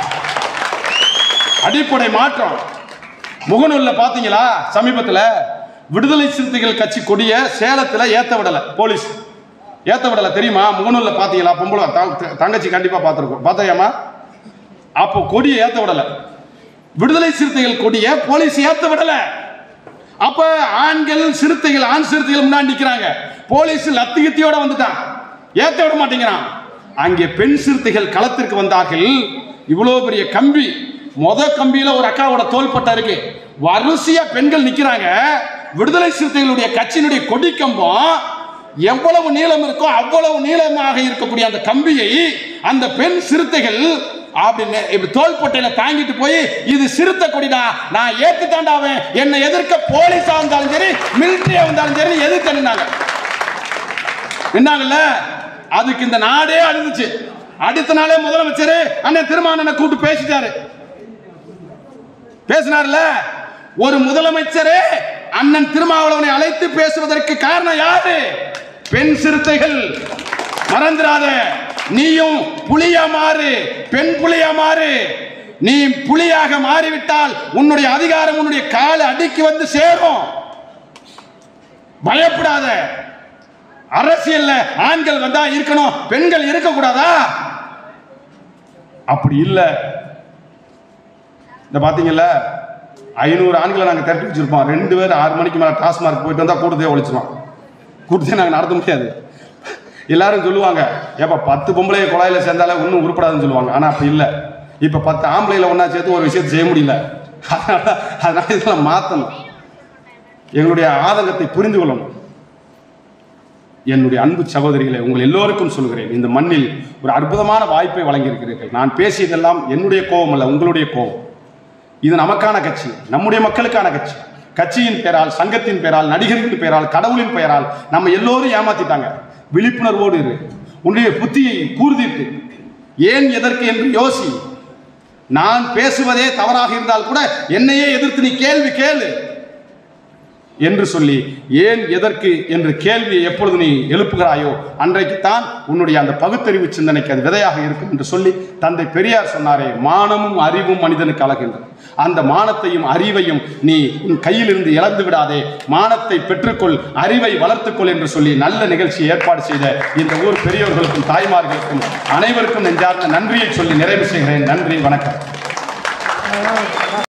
அடிப்படை மாற்றம் முகநூல்ல பாத்தீங்களா சமீபத்துல விடுதலை சிறுத்தைகள் கட்சி கொடிய சேலத்துல ஏத்த விடல போலீஸ் ஏத்த விடல தெரியுமா முகநூல்ல பாத்தீங்களா பொம்பளை த- தங்கச்சி கண்டிப்பா பார்த்திருக்கோம் பார்த்தையாமா அப்போ கொடியை ஏத்த விடல விடுதலை சிறுத்தைகள் கொடிய போலீஸ் ஏத்த விடல அப்ப ஆண்கள் சிறுத்தைகள் ஆண் சிறுத்தைகள் முன்னாடி நிக்கிறாங்க போலீஸ் லத்தி கித்தியோட வந்துட்டான் ஏத்த விட மாட்டேங்கிறான் அங்கே பெண் சிறுத்தைகள் களத்திற்கு வந்தார்கள் இவ்வளவு பெரிய கம்பி மொத கம்பியில ஒரு அக்காவோட தோள்பட்டை இருக்கு வரிசையா பெண்கள் நிக்கிறாங்க விடுதலை சிறுத்தைகளுடைய கட்சியினுடைய கொடி கம்பம் எவ்வளவு நீளம் இருக்கோ அவ்வளவு நீளமாக இருக்கக்கூடிய அந்த கம்பியை அந்த பெண் சிறுத்தைகள் அப்படின்னு இப்படி தோள்பட்டையில தாங்கிட்டு போய் இது சிறுத்தை கொடிடா நான் ஏத்து தாண்டாவேன் என்னை எதிர்க்க போலீஸா இருந்தாலும் சரி மிலிட்டரியா இருந்தாலும் சரி எதிர்க்க நின்னாங்க நின்னாங்கல்ல அதுக்கு இந்த நாடே அழுதுச்சு அடுத்த நாளே முதலமைச்சர் அண்ணன் திருமாவளவனை கூப்பிட்டு பேசிட்டாரு பேசினார்ல ஒரு முதலமைச்சரே அண்ணன் திருமாவளவனை அழைத்து பேசுவதற்கு காரணம் யாரு பெண் சிறுத்தைகள் மறந்துடாத நீயும் புலியா மாறு பெண் புலியா மாறு நீ புலியாக மாறிவிட்டால் உன்னுடைய அதிகாரம் உன்னுடைய கால அடிக்கு வந்து சேரும் பயப்படாத அரசியல்ல ஆண்கள் வந்தா இருக்கணும் பெண்கள் இருக்க கூடாதா அப்படி இல்லை இந்த பாத்தீங்கல்ல ஐநூறு ஆண்களை நாங்கள் திரட்டி வச்சிருப்போம் ரெண்டு பேர் ஆறு மணிக்கு மேலே டாஸ்மார்க் போயிட்டு வந்தால் கூட்டத்தையே ஒழிச்சிருவோம் கூட்டத்தையே நாங்கள் நடத்த முடியாது எல்லாரும் சொல்லுவாங்க ஏப்பா பத்து பொம்பளை குழாயில் சேர்ந்தாலே ஒன்றும் உருப்படாதுன்னு சொல்லுவாங்க ஆனால் அப்படி இல்லை இப்போ பத்து ஆம்பளைகளை ஒன்றா சேர்த்து ஒரு விஷயத்தை செய்ய முடியல அதனால அதனால இதெல்லாம் மாற்றணும் எங்களுடைய ஆதங்கத்தை புரிந்து கொள்ளணும் என்னுடைய அன்பு சகோதரிகளை உங்கள் எல்லோருக்கும் சொல்கிறேன் இந்த மண்ணில் ஒரு அற்புதமான வாய்ப்பை வழங்கியிருக்கிறீர்கள் நான் பேசியதெல்லாம் என்னுடைய கோபம் அல்ல உங்களுடைய கோபம் இது நமக்கான கட்சி நம்முடைய மக்களுக்கான கட்சி கட்சியின் பெயரால் சங்கத்தின் பெயரால் நடிகரின் பெயரால் கடவுளின் பெயரால் நம்ம எல்லோரும் ஏமாத்திட்டாங்க விழிப்புணர்வோடு இரு உன்னுடைய புத்தியை கூர்திட்டு ஏன் எதற்கு என்று யோசி நான் பேசுவதே தவறாக இருந்தால் கூட என்னையே எதிர்த்து நீ கேள்வி கேளு என்று சொல்லி ஏன் எதற்கு என்று கேள்வியை எப்பொழுது நீ எழுப்புகிறாயோ அன்றைக்குத்தான் உன்னுடைய அந்த பகுத்தறிவு சிந்தனைக்கு அது விதையாக இருக்கும் என்று சொல்லி தந்தை பெரியார் சொன்னாரே மானமும் அறிவும் மனிதனுக்கு அழகின்றது அந்த மானத்தையும் அறிவையும் நீ உன் கையிலிருந்து இழந்து விடாதே மானத்தை பெற்றுக்கொள் அறிவை வளர்த்துக்கொள் என்று சொல்லி நல்ல நிகழ்ச்சியை ஏற்பாடு செய்த இந்த ஊர் பெரியோர்களுக்கும் தாய்மார்களுக்கும் அனைவருக்கும் நெஞ்சார்ந்த நன்றியை சொல்லி நிறைவு செய்கிறேன் நன்றி வணக்கம்